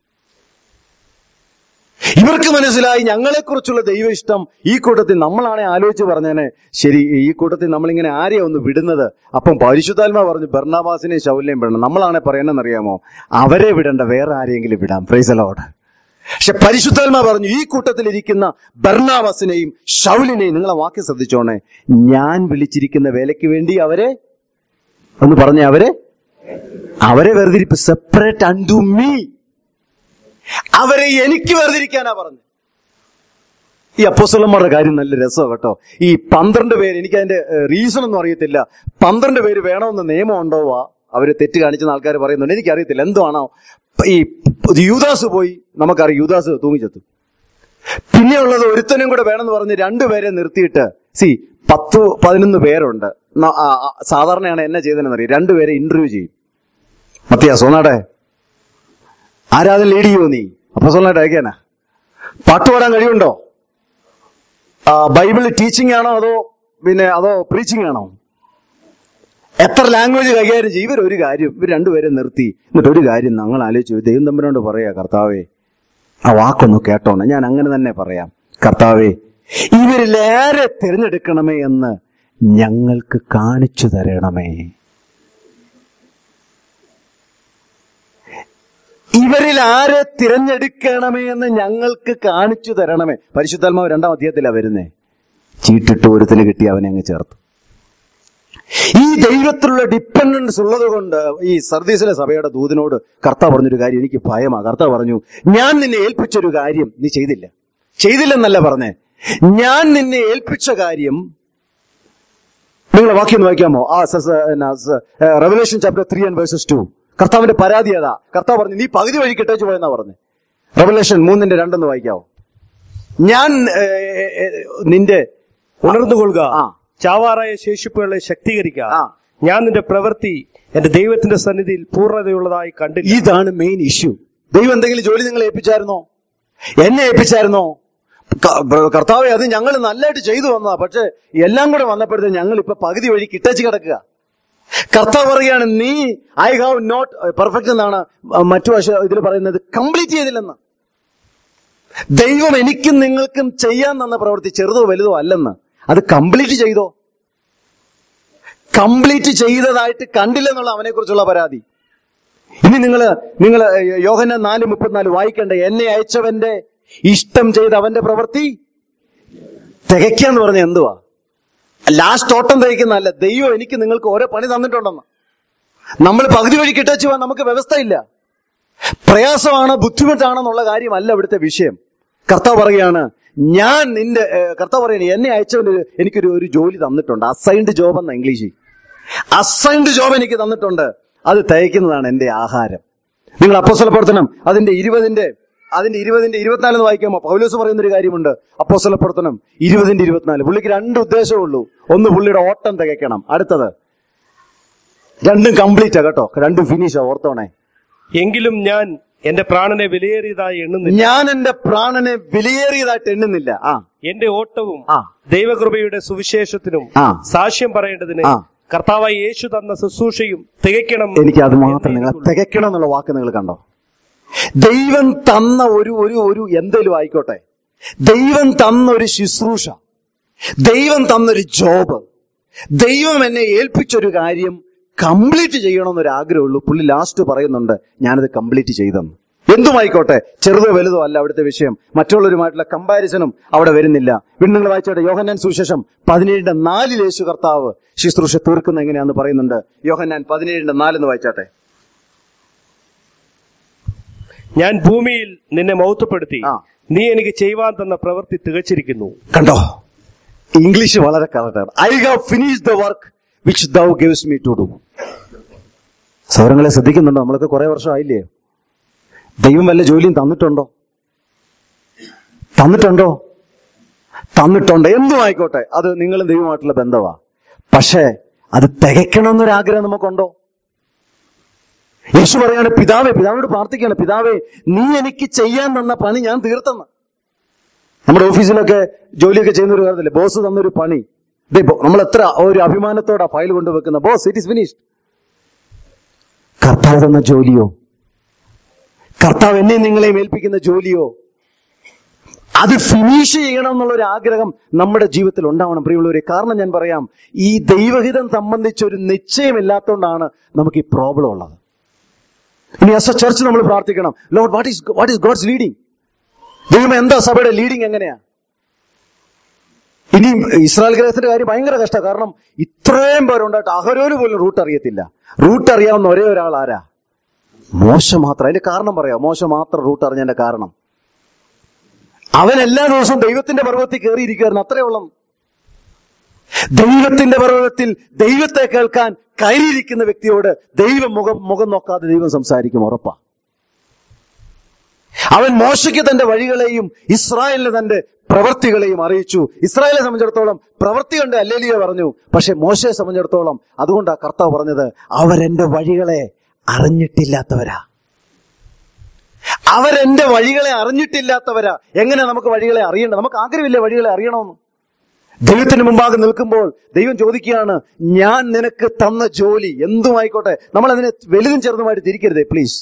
ഇവർക്ക് മനസ്സിലായി ഞങ്ങളെക്കുറിച്ചുള്ള ദൈവ ഇഷ്ടം ഈ കൂട്ടത്തിൽ നമ്മളാണെ ആലോചിച്ച് പറഞ്ഞേനെ ശരി ഈ കൂട്ടത്തിൽ നമ്മളിങ്ങനെ ആരെയാ ഒന്ന് വിടുന്നത് അപ്പം പരിശുദ്ധാത്മ പറഞ്ഞു ബർണാബാസിനെയും ശൗലിനെയും വിടണം നമ്മളാണെ പറയണമെന്നറിയാമോ അവരെ വിടണ്ട വേറെ ആരെയെങ്കിലും വിടാം പ്രൈസലോട് പക്ഷെ പരിശുദ്ധാത്മ പറഞ്ഞു ഈ കൂട്ടത്തിലിരിക്കുന്ന ബർണാബാസിനെയും ഷൗലിനെയും നിങ്ങളെ വാക്യം ശ്രദ്ധിച്ചോണേ ഞാൻ വിളിച്ചിരിക്കുന്ന വേലയ്ക്ക് വേണ്ടി അവരെ ഒന്ന് പറഞ്ഞേ അവരെ അവരെ വേർതിരിപ്പ് സെപ്പറേറ്റ് അണ്ടു മീ അവരെ എനിക്ക് വേർതിരിക്കാനാ പറഞ്ഞു ഈ അപ്പോസ്തലന്മാരുടെ കാര്യം നല്ല രസമാണ് കേട്ടോ ഈ പന്ത്രണ്ട് പേര് എനിക്ക് അതിന്റെ റീസൺ ഒന്നും അറിയത്തില്ല പന്ത്രണ്ട് പേര് വേണമെന്ന് നിയമം ഉണ്ടോവാ അവര് തെറ്റ് കാണിച്ചെന്ന് ആൾക്കാർ പറയുന്നുണ്ട് എനിക്കറിയത്തില്ല എന്തുവാണോ ഈ യൂദാസ് പോയി നമുക്കറിയാം യൂദാസ് തൂങ്ങിച്ചെത്തു പിന്നെയുള്ളത് ഒരുത്തനും കൂടെ വേണമെന്ന് പറഞ്ഞ് രണ്ടുപേരെ നിർത്തിയിട്ട് സി പത്ത് പതിനൊന്ന് പേരുണ്ട് ന- ആ, ആ, സാധാരണയാണ് എന്നെ ചെയ്തതെന്ന് അറിയാം രണ്ടുപേരെ ഇന്റർവ്യൂ ചെയ്യും മത്തിയാ സോനാടെ ആരാധന ലീഡ് ചെയ്യുമോ നീ അപ്പൊ സോനായിട്ട് അയക്കാനാ പാട്ട് പാടാൻ കഴിവുണ്ടോ ആ, ബൈബിൾ ടീച്ചിങ് ആണോ അതോ പിന്നെ അതോ പ്രീച്ചിങ് ആണോ എത്ര ലാംഗ്വേജ് കൈകാര്യം ചെയ്യും ഇവർ ഒരു കാര്യം ഇവർ രണ്ടുപേരെ നിർത്തി എന്നിട്ട് ഒരു കാര്യം ഞങ്ങൾ ആലോചിച്ചു ദൈവം തമ്പനോട് പറയാ കർത്താവേ ആ വാക്കൊന്ന് കേട്ടോണം ഞാൻ അങ്ങനെ തന്നെ പറയാം കർത്താവേ ഇവരിൽ ആരെ തിരഞ്ഞെടുക്കണമേ എന്ന് ഞങ്ങൾക്ക് കാണിച്ചു തരണമേ ഇവരിൽ ആരെ തിരഞ്ഞെടുക്കണമേ എന്ന് ഞങ്ങൾക്ക് കാണിച്ചു തരണമേ പരിശുദ്ധാത്മാവ് രണ്ടാം അധ്യായത്തിലാ വരുന്നേ ചീട്ടിട്ട് ഒരുത്തിന് കിട്ടി അവനെ അങ്ങ് ചേർത്തു ഈ ദൈവത്തിലുള്ള ഡിപ്പെൻഡൻസ് ഉള്ളത് കൊണ്ട് ഈ സർദീസിലെ സഭയുടെ ദൂതനോട് കർത്താവ് പറഞ്ഞൊരു കാര്യം എനിക്ക് ഭയമാ കർത്താവ് പറഞ്ഞു ഞാൻ നിന്നെ ഏൽപ്പിച്ചൊരു കാര്യം നീ ചെയ്തില്ല ചെയ്തില്ലെന്നല്ല പറഞ്ഞേ ഞാൻ നിന്നെ ഏൽപ്പിച്ച കാര്യം നിങ്ങളെ വാക്യം ഒന്ന് വായിക്കാമോ ആ Revelation chapter three and verses two കർത്താവിന്റെ പരാതി ഏതാ കർത്താവ് പറഞ്ഞു നീ പകുതി വഴി കിട്ടേച്ചു പോയെന്നാ പറഞ്ഞു റെവലേഷൻ മൂന്നിന്റെ രണ്ടെന്ന് വായിക്കാവോ ഞാൻ ഏ, ഏ, ഏ, നിന്റെ ഉണർന്നുകൊള്ളുക ആ. ചാവാറായ ശേഷിപ്പുകളെ ശക്തീകരിക്കുക ആ. ഞാൻ നിന്റെ പ്രവൃത്തി എന്റെ ദൈവത്തിന്റെ സന്നിധിയിൽ പൂർണ്ണതയുള്ളതായി കണ്ടില്ല ഇതാണ് മെയിൻ ഇഷ്യൂ ദൈവം എന്തെങ്കിലും ജോലി നിങ്ങളെ ഏൽപ്പിച്ചായിരുന്നോ എന്നെ ഏൽപ്പിച്ചായിരുന്നോ ക- ബ്ര- കർത്താവെ അത് ഞങ്ങൾ നല്ലതായിട്ട് ചെയ്തു വന്നതാ പക്ഷെ എല്ലാം കൂടെ വന്നപ്പോഴത്തേക്ക് ഞങ്ങൾ ഇപ്പൊ പകുതി വഴി കിട്ടച്ച് കിടക്കുക കർത്താവ് പറയുകയാണ് നീ ഐ ഹാവ് നോട്ട് പെർഫെക്റ്റ് എന്നാണ് മറ്റു വശ ഇതിൽ പറയുന്നത് കംപ്ലീറ്റ് ചെയ്തില്ലെന്ന് ദൈവം എനിക്കും നിങ്ങൾക്കും ചെയ്യാൻ തന്ന പ്രവൃത്തി ചെറുതോ വലുതോ അല്ലെന്ന് അത് കംപ്ലീറ്റ് ചെയ്തോ കംപ്ലീറ്റ് ചെയ്തതായിട്ട് കണ്ടില്ലെന്നുള്ള അവനെ കുറിച്ചുള്ള പരാതി ഇനി നിങ്ങൾ നിങ്ങൾ യോഹന നാല് മുപ്പത്തിനാല് വായിക്കണ്ട എന്നെ അയച്ചവന്റെ ഇഷ്ടം ചെയ്ത് അവന്റെ പ്രവൃത്തി തികയ്ക്കാന്ന് പറഞ്ഞ എന്തുവാ ലാസ്റ്റ് ഓട്ടം തികയ്ക്കുന്നതല്ല ദൈവം എനിക്ക് നിങ്ങൾക്ക് ഓരോ പണി തന്നിട്ടുണ്ടെന്ന് നമ്മൾ പകുതി വഴി കിട്ടച്ചു പോവാൻ നമുക്ക് വ്യവസ്ഥയില്ല പ്രയാസമാണ് ബുദ്ധിമുട്ടാണെന്നുള്ള കാര്യമല്ല ഇവിടുത്തെ വിഷയം കർത്താവ് പറയുകയാണ് ഞാൻ നിന്റെ ഏഹ്, കർത്താവ് പറയാണ് എന്നെ അയച്ചവന് ഒരു- എനിക്കൊരു ഒരു ജോലി തന്നിട്ടുണ്ട് അസൈൻഡ് ജോബ് എന്ന ഇംഗ്ലീഷിൽ അസൈൻഡ് ജോബ് എനിക്ക് തന്നിട്ടുണ്ട് അത് തയ്ക്കുന്നതാണ് എന്റെ ആഹാരം നിങ്ങൾ അപ്പോസ്തല പ്രവർത്തനം അതിന്റെ ഇരുപതിന്റെ അതിന്റെ ഇരുപതിന്റെ ഇരുപത്തിനാലെന്ന് വായിക്കാമോ പൗലോസ് പറയുന്ന ഒരു കാര്യമുണ്ട് അപ്പോസ്തല പ്രവർത്തനം ഇരുപതിന്റെ ഇരുപത്തിനാല് പുള്ളിക്ക് രണ്ട് ഉദ്ദേശമേ ഉള്ളൂ ഒന്ന് പുള്ളിയുടെ ഓട്ടം തികയ്ക്കണം അടുത്തത് രണ്ടും കംപ്ലീറ്റാ കേട്ടോ രണ്ടും ഫിനിഷാ ഓർത്തോണേ എങ്കിലും ഞാൻ എന്റെ പ്രാണനെ വിലയേറിയതായി എണ്ണുന്നില്ല ഞാൻ എന്റെ പ്രാണനെ വിലയേറിയതായിട്ട് എണ്ണുന്നില്ല ആ എന്റെ ഓട്ടവും ആ. ദൈവകൃപയുടെ സുവിശേഷത്തിനും ആ. സാക്ഷ്യം പറയേണ്ടതിന് ആ. കർത്താവായി യേശു തന്ന ശുശ്രൂഷയും തികയ്ക്കണം എനിക്ക് അത് മാത്രം നിങ്ങൾ തികയ്ക്കണം എന്നുള്ള വാക്ക് നിങ്ങൾ കണ്ടോ ദൈവം തന്ന ഒരു ഒരു ഒരു എന്തേലും ആയിക്കോട്ടെ ദൈവം തന്ന ഒരു ശുശ്രൂഷ ദൈവം തന്നൊരു ജോബ് ദൈവം എന്നെ ഏൽപ്പിച്ചൊരു കാര്യം കംപ്ലീറ്റ് ചെയ്യണമെന്നൊരു ആഗ്രഹമുള്ളൂ പുള്ളി ലാസ്റ്റ് പറയുന്നുണ്ട് ഞാനത് കംപ്ലീറ്റ് ചെയ്തെന്ന് എന്തുമായിക്കോട്ടെ ചെറുതോ വലുതോ അല്ല അവിടുത്തെ വിഷയം മറ്റുള്ളവരുമായിട്ടുള്ള കമ്പാരിസണും അവിടെ വരുന്നില്ല പിന്നെ നിങ്ങൾ വായിച്ചോട്ടെ യോഹന്നാൻ സുശേഷം പതിനേഴിന്റെ നാലിൽ യേശു കർത്താവ് ശുശ്രൂഷ തീർക്കുന്ന എങ്ങനെയാന്ന് പറയുന്നുണ്ട് യോഹന്നാൻ പതിനേഴിന്റെ നാലെന്ന് വായിച്ചാട്ടെ ഞാൻ ഭൂമിയിൽ നിന്നെ മൗത്തപ്പെടുത്തി ആ. നീ എനിക്ക് ചെയ്യുവാൻ തന്ന പ്രവൃത്തി തികച്ചിരിക്കുന്നു കണ്ടോ ഇംഗ്ലീഷ് വളരെ കറക്റ്റാണ് I have finish the work which thou gives me to do സൗരങ്ങളെ ശ്രദ്ധിക്കുന്നുണ്ടോ നമ്മളൊക്കെ കുറെ വർഷമായില്ലേ ദൈവം വല്ല ജോലിയും തന്നിട്ടുണ്ടോ തന്നിട്ടുണ്ടോ തന്നിട്ടുണ്ട് എന്തും ആയിക്കോട്ടെ അത് നിങ്ങളും ദൈവമായിട്ടുള്ള ബന്ധമാ പക്ഷേ അത് തികയ്ക്കണമെന്നൊരാഗ്രഹം നമുക്കുണ്ടോ യേശു പറയാണ് പിതാവേ പിതാവിനോട് പ്രാർത്ഥിക്കുകയാണ് പിതാവേ നീ എനിക്ക് ചെയ്യാൻ തന്ന പണി ഞാൻ തീർത്തെന്ന് നമ്മുടെ ഓഫീസിലൊക്കെ ജോലിയൊക്കെ ചെയ്യുന്ന ഒരു കാര്യത്തില്ലേ ബോസ് തന്നൊരു പണി ദേ ബോ- നമ്മൾ എത്ര ഒരു അഭിമാനത്തോടെ ഫയൽ കൊണ്ടുവെക്കുന്ന ബോസ് ഇറ്റ് ഇസ് ഫിനിഷ്ഡ് കർത്താവ് തന്ന ജോലിയോ കർത്താവ് എന്നെ നിങ്ങളെയും ഏൽപ്പിക്കുന്ന ജോലിയോ അത് ഫിനിഷ് ചെയ്യണം എന്നുള്ള ഒരു ആഗ്രഹം നമ്മുടെ ജീവിതത്തിൽ ഉണ്ടാവണം പ്രിയമുള്ളവരെ കാരണം ഞാൻ പറയാം ഈ ദൈവഹിതം സംബന്ധിച്ച ഒരു നിശ്ചയമില്ലാത്തതുകൊണ്ടാണ് നമുക്ക് ഈ പ്രോബ്ലം ഉള്ളത് ഇനി ആസ് എ ചർച്ച് നമ്മൾ പ്രാർത്ഥിക്കണം Lord what is what is God's leading ദൈവം എന്താ സഭയുടെ ലീഡിങ് എങ്ങനെയാ ഇനി ഇസ്രായേൽ ഗ്രഹത്തിന്റെ കാര്യം ഭയങ്കര കഷ്ട കാരണം ഇത്രയും പേരുണ്ടായിട്ട് അഹരോന് പോലും റൂട്ട് അറിയത്തില്ല റൂട്ട് അറിയാവുന്ന ഒരേ ഒരാൾ ആരാ മോശ മാത്രം അതിന്റെ കാരണം പറയാം മോശ മാത്രം റൂട്ട് അറിഞ്ഞതിന്റെ കാരണം അവൻ എല്ലാ ദിവസവും ദൈവത്തിന്റെ പർവ്വതത്തിൽ കയറിയിരിക്കുമായിരുന്നു അത്രേ ഉള്ളൂ ദൈവത്തിന്റെ പർവ്വതത്തിൽ ദൈവത്തെ കേൾക്കാൻ കയറിയിരിക്കുന്ന വ്യക്തിയോട് ദൈവം മുഖം മുഖം നോക്കാതെ ദൈവം സംസാരിക്കും ഉറപ്പാ അവൻ മോശയ്ക്ക് തന്റെ വഴികളെയും ഇസ്രായേലിന് തന്റെ പ്രവൃത്തികളെയും അറിയിച്ചു ഇസ്രായേലിനെ സംബന്ധിച്ചിടത്തോളം പ്രവൃത്തി കൊണ്ട് അല്ലേലിയ പറഞ്ഞു പക്ഷെ മോശയെ സംബന്ധിച്ചിടത്തോളം അതുകൊണ്ടാ കർത്താവ് പറഞ്ഞത് അവരെന്റെ വഴികളെ അറിഞ്ഞിട്ടില്ലാത്തവരാ അവരെന്റെ വഴികളെ അറിഞ്ഞിട്ടില്ലാത്തവരാ എങ്ങനെ നമുക്ക് വഴികളെ അറിയണ്ട നമുക്ക് ആഗ്രഹമില്ല വഴികളെ അറിയണമെന്ന് ദൈവത്തിന് മുമ്പാകെ നിൽക്കുമ്പോൾ ദൈവം ചോദിക്കുകയാണ് ഞാൻ നിനക്ക് തന്ന ജോലി എന്തുമായിക്കോട്ടെ നമ്മൾ അതിനെ വലുതും ചെറുതുമായിട്ട് തിരിക്കരുതേ പ്ലീസ്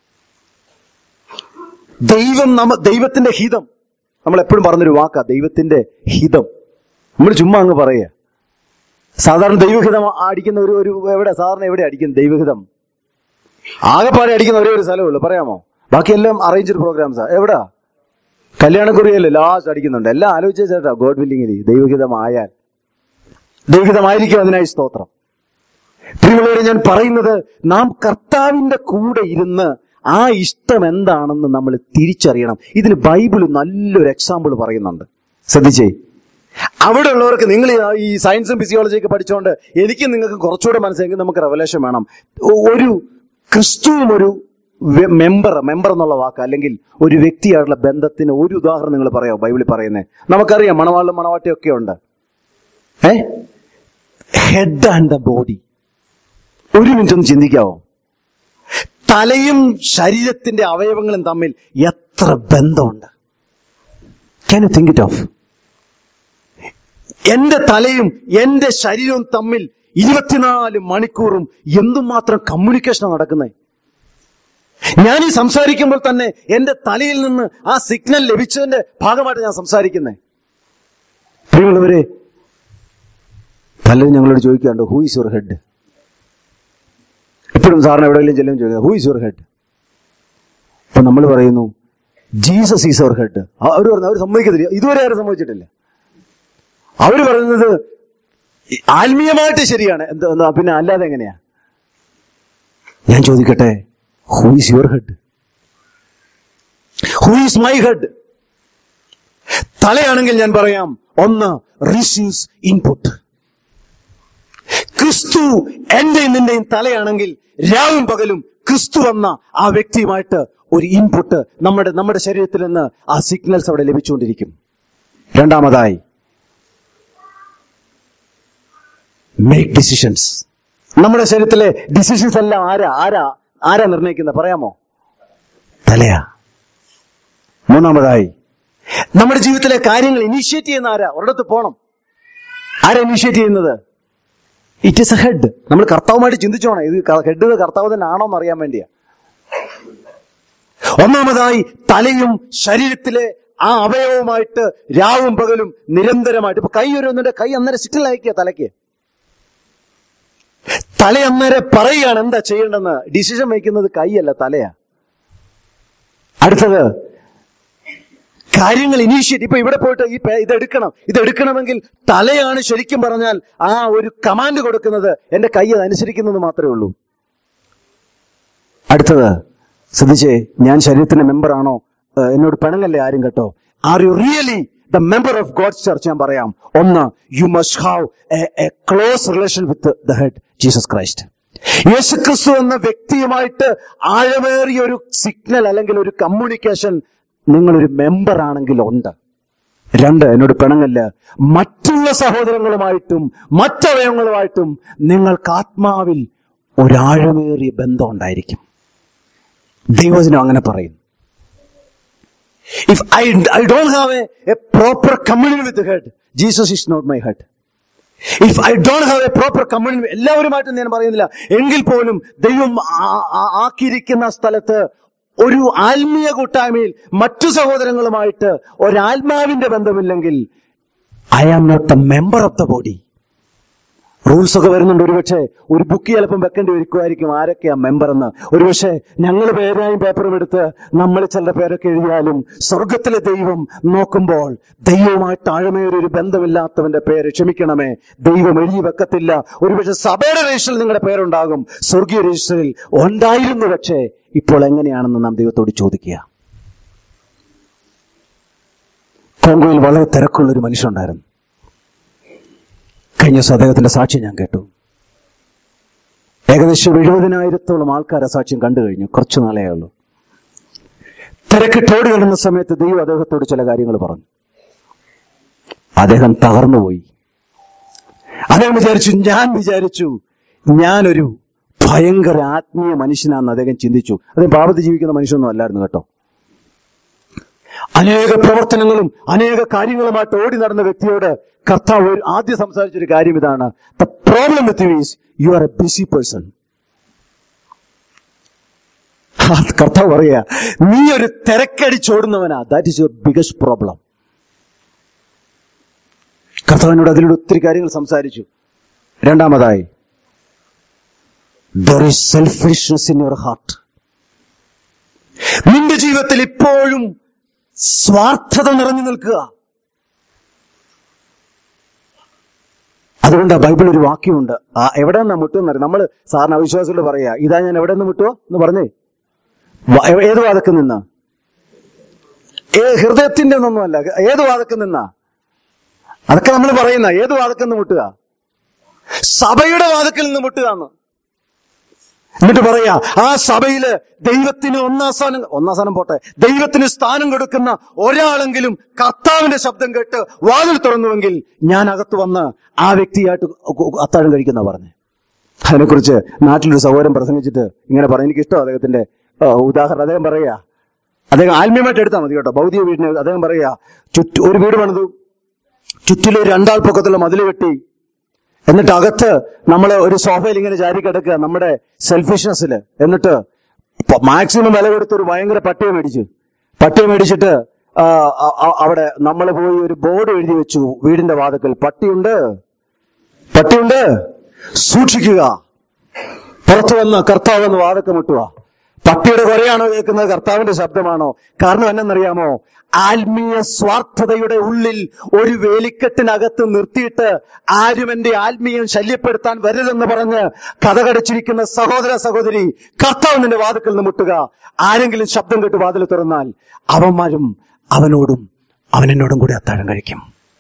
ദൈവം നമ്മ ദൈവത്തിന്റെ ഹിതം നമ്മൾ എപ്പോഴും പറഞ്ഞൊരു വാക്കാ ദൈവത്തിന്റെ ഹിതം നമ്മൾ ചുമ്മാ അങ്ങ് പറയുക സാധാരണ ദൈവഹിതം അടിക്കുന്ന ഒരു ഒരു എവിടെ സാധാരണ എവിടെ അടിക്കുന്നത് ദൈവഹിതം ആകെപ്പാടെ അടിക്കുന്ന ഒരേ ഒരു സ്ഥലമേ ഉള്ളൂ പറയാമോ ബാക്കിയെല്ലാം അറേഞ്ച്ഡ് പ്രോഗ്രാംസാ എവിടാ കല്യാണക്കുറിയല്ലേ ലാസ്റ്റ് അടിക്കുന്നുണ്ട് എല്ലാം ആലോചിച്ച ചേട്ടാ ഗോഡ് വില്ലിങ്ങിലി ദൈവഹിതമായാൽ ദൈവഹിതമായിരിക്കും അതിനായി സ്തോത്രം പ്രിയമുള്ളവരെ ഞാൻ പറയുന്നത് നാം കർത്താവിന്റെ കൂടെ ഇരുന്ന് ആ ഇഷ്ടം എന്താണെന്ന് നമ്മൾ തിരിച്ചറിയണം ഇതിന് ബൈബിൾ നല്ലൊരു എക്സാമ്പിൾ പറയുന്നുണ്ട് ശ്രദ്ധിച്ചേ അവിടെ ഉള്ളവർക്ക് നിങ്ങൾ ഈ സയൻസും ഫിസിയോളജിയൊക്കെ പഠിച്ചുകൊണ്ട് എനിക്ക് നിങ്ങൾക്ക് കുറച്ചുകൂടെ മനസ്സിലെങ്കിൽ നമുക്ക് റെവലേഷൻ വേണം ഒരു ക്രിസ്തുവും ഒരു മെമ്പർ മെമ്പർ എന്നുള്ള വാക്ക് അല്ലെങ്കിൽ ഒരു വ്യക്തിയായിട്ടുള്ള ബന്ധത്തിന് ഒരു ഉദാഹരണം നിങ്ങൾ പറയാമോ ബൈബിളിൽ പറയുന്നത് നമുക്കറിയാം മണവാളിലും മണവാട്ടിയും ഒക്കെ ഉണ്ട് a head and the body ഒരു മിനിറ്റ് ഒന്ന് ചിന്തിക്കാവോ തലയും ശരീരത്തിന്റെ അവയവങ്ങളും തമ്മിൽ എത്ര ബന്ധമുണ്ട് can you think it of എന്റെ തലയും എന്റെ ശരീരവും തമ്മിൽ ഇരുപത്തിനാല് മണിക്കൂറും എന്തുമാത്രം കമ്മ്യൂണിക്കേഷൻ നടക്കുന്നത് ഞാൻ ഈ സംസാരിക്കുമ്പോൾ തന്നെ എന്റെ തലയിൽ നിന്ന് ആ സിഗ്നൽ ലഭിച്ചതിന്റെ ഭാഗമായിട്ട് ഞാൻ സംസാരിക്കുന്നത് പ്രിയമുള്ളവരെ പലരും ഞങ്ങളോട് ചോദിക്കാണ്ട് ഹൂ ഇസ് യുവർ ഹെഡ് എപ്പോഴും സാറിന് എവിടെയെങ്കിലും ചെല്ലും ചോദിക്കുക ഹൂ ഇസ് യുവർ ഹെഡ് അപ്പൊ നമ്മൾ പറയുന്നു ജീസസ് ഈസ് അവർ ഹെഡ് അവർ പറഞ്ഞു അവർ സമ്മതിക്കത്തില്ല ഇതുവരെ ആരും സമ്മതിച്ചിട്ടില്ല അവർ പറയുന്നത് ആത്മീയമായിട്ട് ശരിയാണ് എന്താ എന്താ പിന്നെ അല്ലാതെ എങ്ങനെയാ ഞാൻ ചോദിക്കട്ടെ who is your head who is my head തലയാണെങ്കിൽ ഞാൻ പറയാം ഒന്ന് റിസീവ്സ് ഇൻപുട്ട് ക്രിസ്തു എന്റെയും നിന്റെയും തലയാണെങ്കിൽ രാവും പകലും ക്രിസ്തു എന്ന ആ വ്യക്തിയുമായിട്ട് ഒരു ഇൻപുട്ട് നമ്മുടെ നമ്മുടെ ശരീരത്തിൽ നിന്ന് ആ സിഗ്നൽസ് അവിടെ ലഭിച്ചുകൊണ്ടിരിക്കും രണ്ടാമതായി മേക്ക് ഡിസിഷൻസ് നമ്മുടെ ശരീരത്തിലെ ഡിസിഷൻസ് എല്ലാം ആരാ ആരാ ആരാ നിർണ്ണയിക്കുന്നത് പറയാമോ തലയാ മൂന്നാമതായി നമ്മുടെ ജീവിതത്തിലെ കാര്യങ്ങൾ ഇനീഷ്യേറ്റ് ചെയ്യുന്ന ആരാ ഒരിടത്ത് പോണം ആരാ ഇനീഷ്യേറ്റ് ചെയ്യുന്നത് ഇറ്റ് ഇസ് എ ഹെഡ് നമ്മൾ കർത്താവുമായിട്ട് ചിന്തിച്ചോണം ഇത് ഹെഡ് കർത്താവ് തന്നെ ആണോ എന്ന് അറിയാൻ വേണ്ടിയാ ഒന്നാമതായി തലയും ശരീരത്തിലെ ആ അവയവവുമായിട്ട് രാവും പകലും നിരന്തരമായിട്ട് ഇപ്പൊ കൈ ഒരു ഒന്നിന്റെ കൈ അന്നേരം സിറ്റിൽ അയക്കുക തലയ്ക്ക് തല അന്നേരം പറയുകയാണ് എന്താ ചെയ്യേണ്ടെന്ന് ഡിസിഷൻ വയ്ക്കുന്നത് കൈയല്ല തലയാ അടുത്തത് കാര്യങ്ങൾ ഇനീഷ്യേറ്റ് ഇപ്പൊ ഇവിടെ പോയിട്ട് ഈ പേ- ഇത് എടുക്കണം ഇത് എടുക്കണമെങ്കിൽ തലയാണ് ശരിക്കും പറഞ്ഞാൽ ആ ഒരു കമാൻഡ് കൊടുക്കുന്നത് എന്റെ കൈ അത് അനുസരിക്കുന്നത് മാത്രമേ ഉള്ളൂ അടുത്തത് ശ്രദ്ധിച്ചേ ഞാൻ ശരീരത്തിന്റെ മെമ്പറാണോ ഏഹ് എന്നോട് പിണങ്ങല്ലേ ആരും കേട്ടോ are you really the member of God's church ഞാൻ പറയാം ഒന്ന് you must have a close relation with the head Jesus Christ യേശുക്രിസ്തു എന്ന വ്യക്തിയുമായിട്ട് ആഴമേറിയ ഒരു സിഗ്നൽ അല്ലെങ്കിൽ ഒരു കമ്മ്യൂണിക്കേഷൻ നിങ്ങളൊരു മെമ്പർ ആണെങ്കിൽ ഉണ്ട് രണ്ട് എന്നോട് പിണങ്ങല്ല മറ്റുള്ള സഹോദരങ്ങളുമായിട്ടും മറ്റവയവങ്ങളുമായിട്ടും നിങ്ങൾക്ക് ആത്മാവിൽ ഒരാഴമേറിയ ബന്ധം ഉണ്ടായിരിക്കും ദൈവജനം അങ്ങനെ പറയും if I I don't have a proper communion with head Jesus is not my head if I don't have a proper communion എല്ലാവരുമായിട്ടും ഞാൻ പറയുന്നില്ല എങ്കിൽ പോലും ദൈവം ആ- ആ- ആക്കിയിരിക്കുന്ന സ്ഥലത്ത് ഒരു ആത്മീയ കൂട്ടായ്മയിൽ മറ്റു സഹോദരങ്ങളുമായിട്ട് ഒരാത്മാവിന്റെ ബന്ധമില്ലെങ്കിൽ I am not the member of the body rules ഒക്കെ വരുന്നുണ്ട് ഒരുപക്ഷെ ഒരു ബുക്ക് ചിലപ്പം വെക്കേണ്ടി ഒരുക്കുമായിരിക്കും ആരൊക്കെയാ മെമ്പർ എന്ന് ഒരുപക്ഷെ ഞങ്ങൾ പേരായും പേപ്പറും എടുത്ത് നമ്മൾ ചിലരുടെ പേരൊക്കെ എഴുതിയാലും സ്വർഗത്തിലെ ദൈവം നോക്കുമ്പോൾ ദൈവവുമായിട്ട് ആഴമേറിയ ഒരു ബന്ധമില്ലാത്തവന്റെ പേര് ക്ഷമിക്കണമേ ദൈവം എഴുതി വെക്കത്തില്ല ഒരുപക്ഷെ സഭയുടെ രജിസ്റ്ററിൽ നിങ്ങളുടെ പേരുണ്ടാകും സ്വർഗീയ രജിസ്റ്ററിൽ ഉണ്ടായിരുന്നു പക്ഷേ ഇപ്പോൾ എങ്ങനെയാണെന്ന് നാം ദൈവത്തോട് ചോദിക്കുക കോങ്കോയിൽ വളരെ തിരക്കുള്ള ഒരു മനുഷ്യനുണ്ടായിരുന്നു കഴിഞ്ഞ ദിവസം അദ്ദേഹത്തിന്റെ സാക്ഷ്യം ഞാൻ കേട്ടു ഏകദേശം എഴുപതിനായിരത്തോളം ആൾക്കാരെ സാക്ഷ്യം കണ്ടു കഴിഞ്ഞു കുറച്ചു നാളേ ഉള്ളൂ തിരക്കിട്ടോടി കിടന്ന സമയത്ത് ദൈവം അദ്ദേഹത്തോട് ചില കാര്യങ്ങൾ പറഞ്ഞു അദ്ദേഹം തകർന്നുപോയി അദ്ദേഹം വിചാരിച്ചു ഞാൻ വിചാരിച്ചു ഞാനൊരു ഭയങ്കര ആത്മീയ മനുഷ്യനാണെന്ന് അദ്ദേഹം ചിന്തിച്ചു അദ്ദേഹം പാപത്തിൽ ജീവിക്കുന്ന മനുഷ്യനൊന്നും അല്ലായിരുന്നു കേട്ടോ അനേക പ്രവർത്തനങ്ങളും അനേക കാര്യങ്ങളുമായിട്ട് ഓടി നടന്ന വ്യക്തിയോട് കർത്താവ് ഒരു ആദ്യം സംസാരിച്ചൊരു കാര്യം ഇതാണ് the problem with you is you are a busy person കർത്താവ് പറയാ നീ ഒരു തിരക്കടിച്ചോടുന്നവനാ that is your biggest problem കർത്താവിനോട് അതിലൂടെ ഒത്തിരി കാര്യങ്ങൾ സംസാരിച്ചു രണ്ടാമതായി there is selfishness in your heart നിന്റെ ജീവിതത്തിൽ ഇപ്പോഴും സ്വാർത്ഥത നിറഞ്ഞു നിൽക്കുക അതുകൊണ്ട് ബൈബിൾ ഒരു വാക്യമുണ്ട് ആ എവിടെ നിന്നാ മുട്ടുമെന്നറിയാം നമ്മൾ സാറിന് അവിശ്വാസികൾ പറയാ ഇതാ ഞാൻ എവിടെ നിന്ന് മുട്ടുവോ എന്ന് പറഞ്ഞേ വ- ഏ- ഏത് വാദത്തിൽ നിന്നാ ഏ ഹൃദയത്തിന്റെ ഒന്നൊന്നുമല്ല ഏത് വാദത്തിൽ നിന്നാ അതൊക്കെ നമ്മൾ പറയുന്ന ഏത് വാദത്തിൽ നിന്ന് മുട്ടുക സഭയുടെ വാദത്തിൽ നിന്ന് മുട്ടുക എന്ന് എന്നിട്ട് പറയാ ആ സഭയില് ദൈവത്തിന് ഒന്നാം സ്ഥാനം ഒന്നാം സ്ഥാനം പോട്ടെ ദൈവത്തിന് സ്ഥാനം കൊടുക്കുന്ന ഒരാളെങ്കിലും കർത്താവിന്റെ ശബ്ദം കേട്ട് വാതിൽ തുറന്നുവെങ്കിൽ ഞാൻ അകത്ത് വന്ന് ആ വ്യക്തിയായിട്ട് അത്താഴം കഴിക്കുന്ന പറഞ്ഞു അതിനെക്കുറിച്ച് നാട്ടിലൊരു സഹോദരൻ പ്രസംഗിച്ചിട്ട് ഇങ്ങനെ പറഞ്ഞു എനിക്ക് ഇഷ്ടം അദ്ദേഹത്തിന്റെ ആ, ഉദാഹരണം അദ്ദേഹം പറയാ അദ്ദേഹം ആത്മീയമായിട്ട് എടുത്താൽ മതി കേട്ടോ ഭൗതിക വീടിന് അദ്ദേഹം പറയാ ചുറ്റു ഒരു വീട് പണിതു ചുറ്റിലും ഒരു രണ്ടാൾ പൊക്കത്തുള്ള മതിൽ കെട്ടി എന്നിട്ട് അകത്ത് നമ്മൾ ഒരു സോഫയിൽ ഇങ്ങനെ ചാരി കിടക്കുക നമ്മുടെ സെൽഫിഷ്നെസ്സിൽ എന്നിട്ട് മാക്സിമം വില കൊടുത്ത് ഒരു ഭയങ്കര പട്ടിയെ മേടിച്ചു പട്ടിയെ മേടിച്ചിട്ട് ആ, അ- അ- അവിടെ നമ്മൾ പോയി ഒരു ബോർഡ് എഴുതി വെച്ചു വീടിന്റെ വാതക്കൽ പട്ടിയുണ്ട് പട്ടിയുണ്ട് സൂക്ഷിക്കുക പുറത്തു വന്ന് കർത്താവ് എന്ന് വാതക്കം മുട്ടുക പട്ടിയുടെ കുറയാണോ കേൾക്കുന്നത് കർത്താവിന്റെ ശബ്ദമാണോ കാരണം എന്നറിയാമോ ആത്മീയ സ്വാർത്ഥതയുടെ ഉള്ളിൽ ഒരു വേലിക്കെട്ടിനകത്ത് നിർത്തിയിട്ട് ആരും എന്റെ ആത്മീയം ശല്യപ്പെടുത്താൻ വരരുതെന്ന് പറഞ്ഞ് കഥകടിച്ചിരിക്കുന്ന സഹോദര സഹോദരി കർത്താവ് നിന്റെ വാതുക്കൽ നിന്ന് മുട്ടുക ആരെങ്കിലും ശബ്ദം കേട്ട് വാതിൽ തുറന്നാൽ അവന്മാരും അവനോടും അവൻ എന്നോടും കൂടി അത്താഴം കഴിക്കും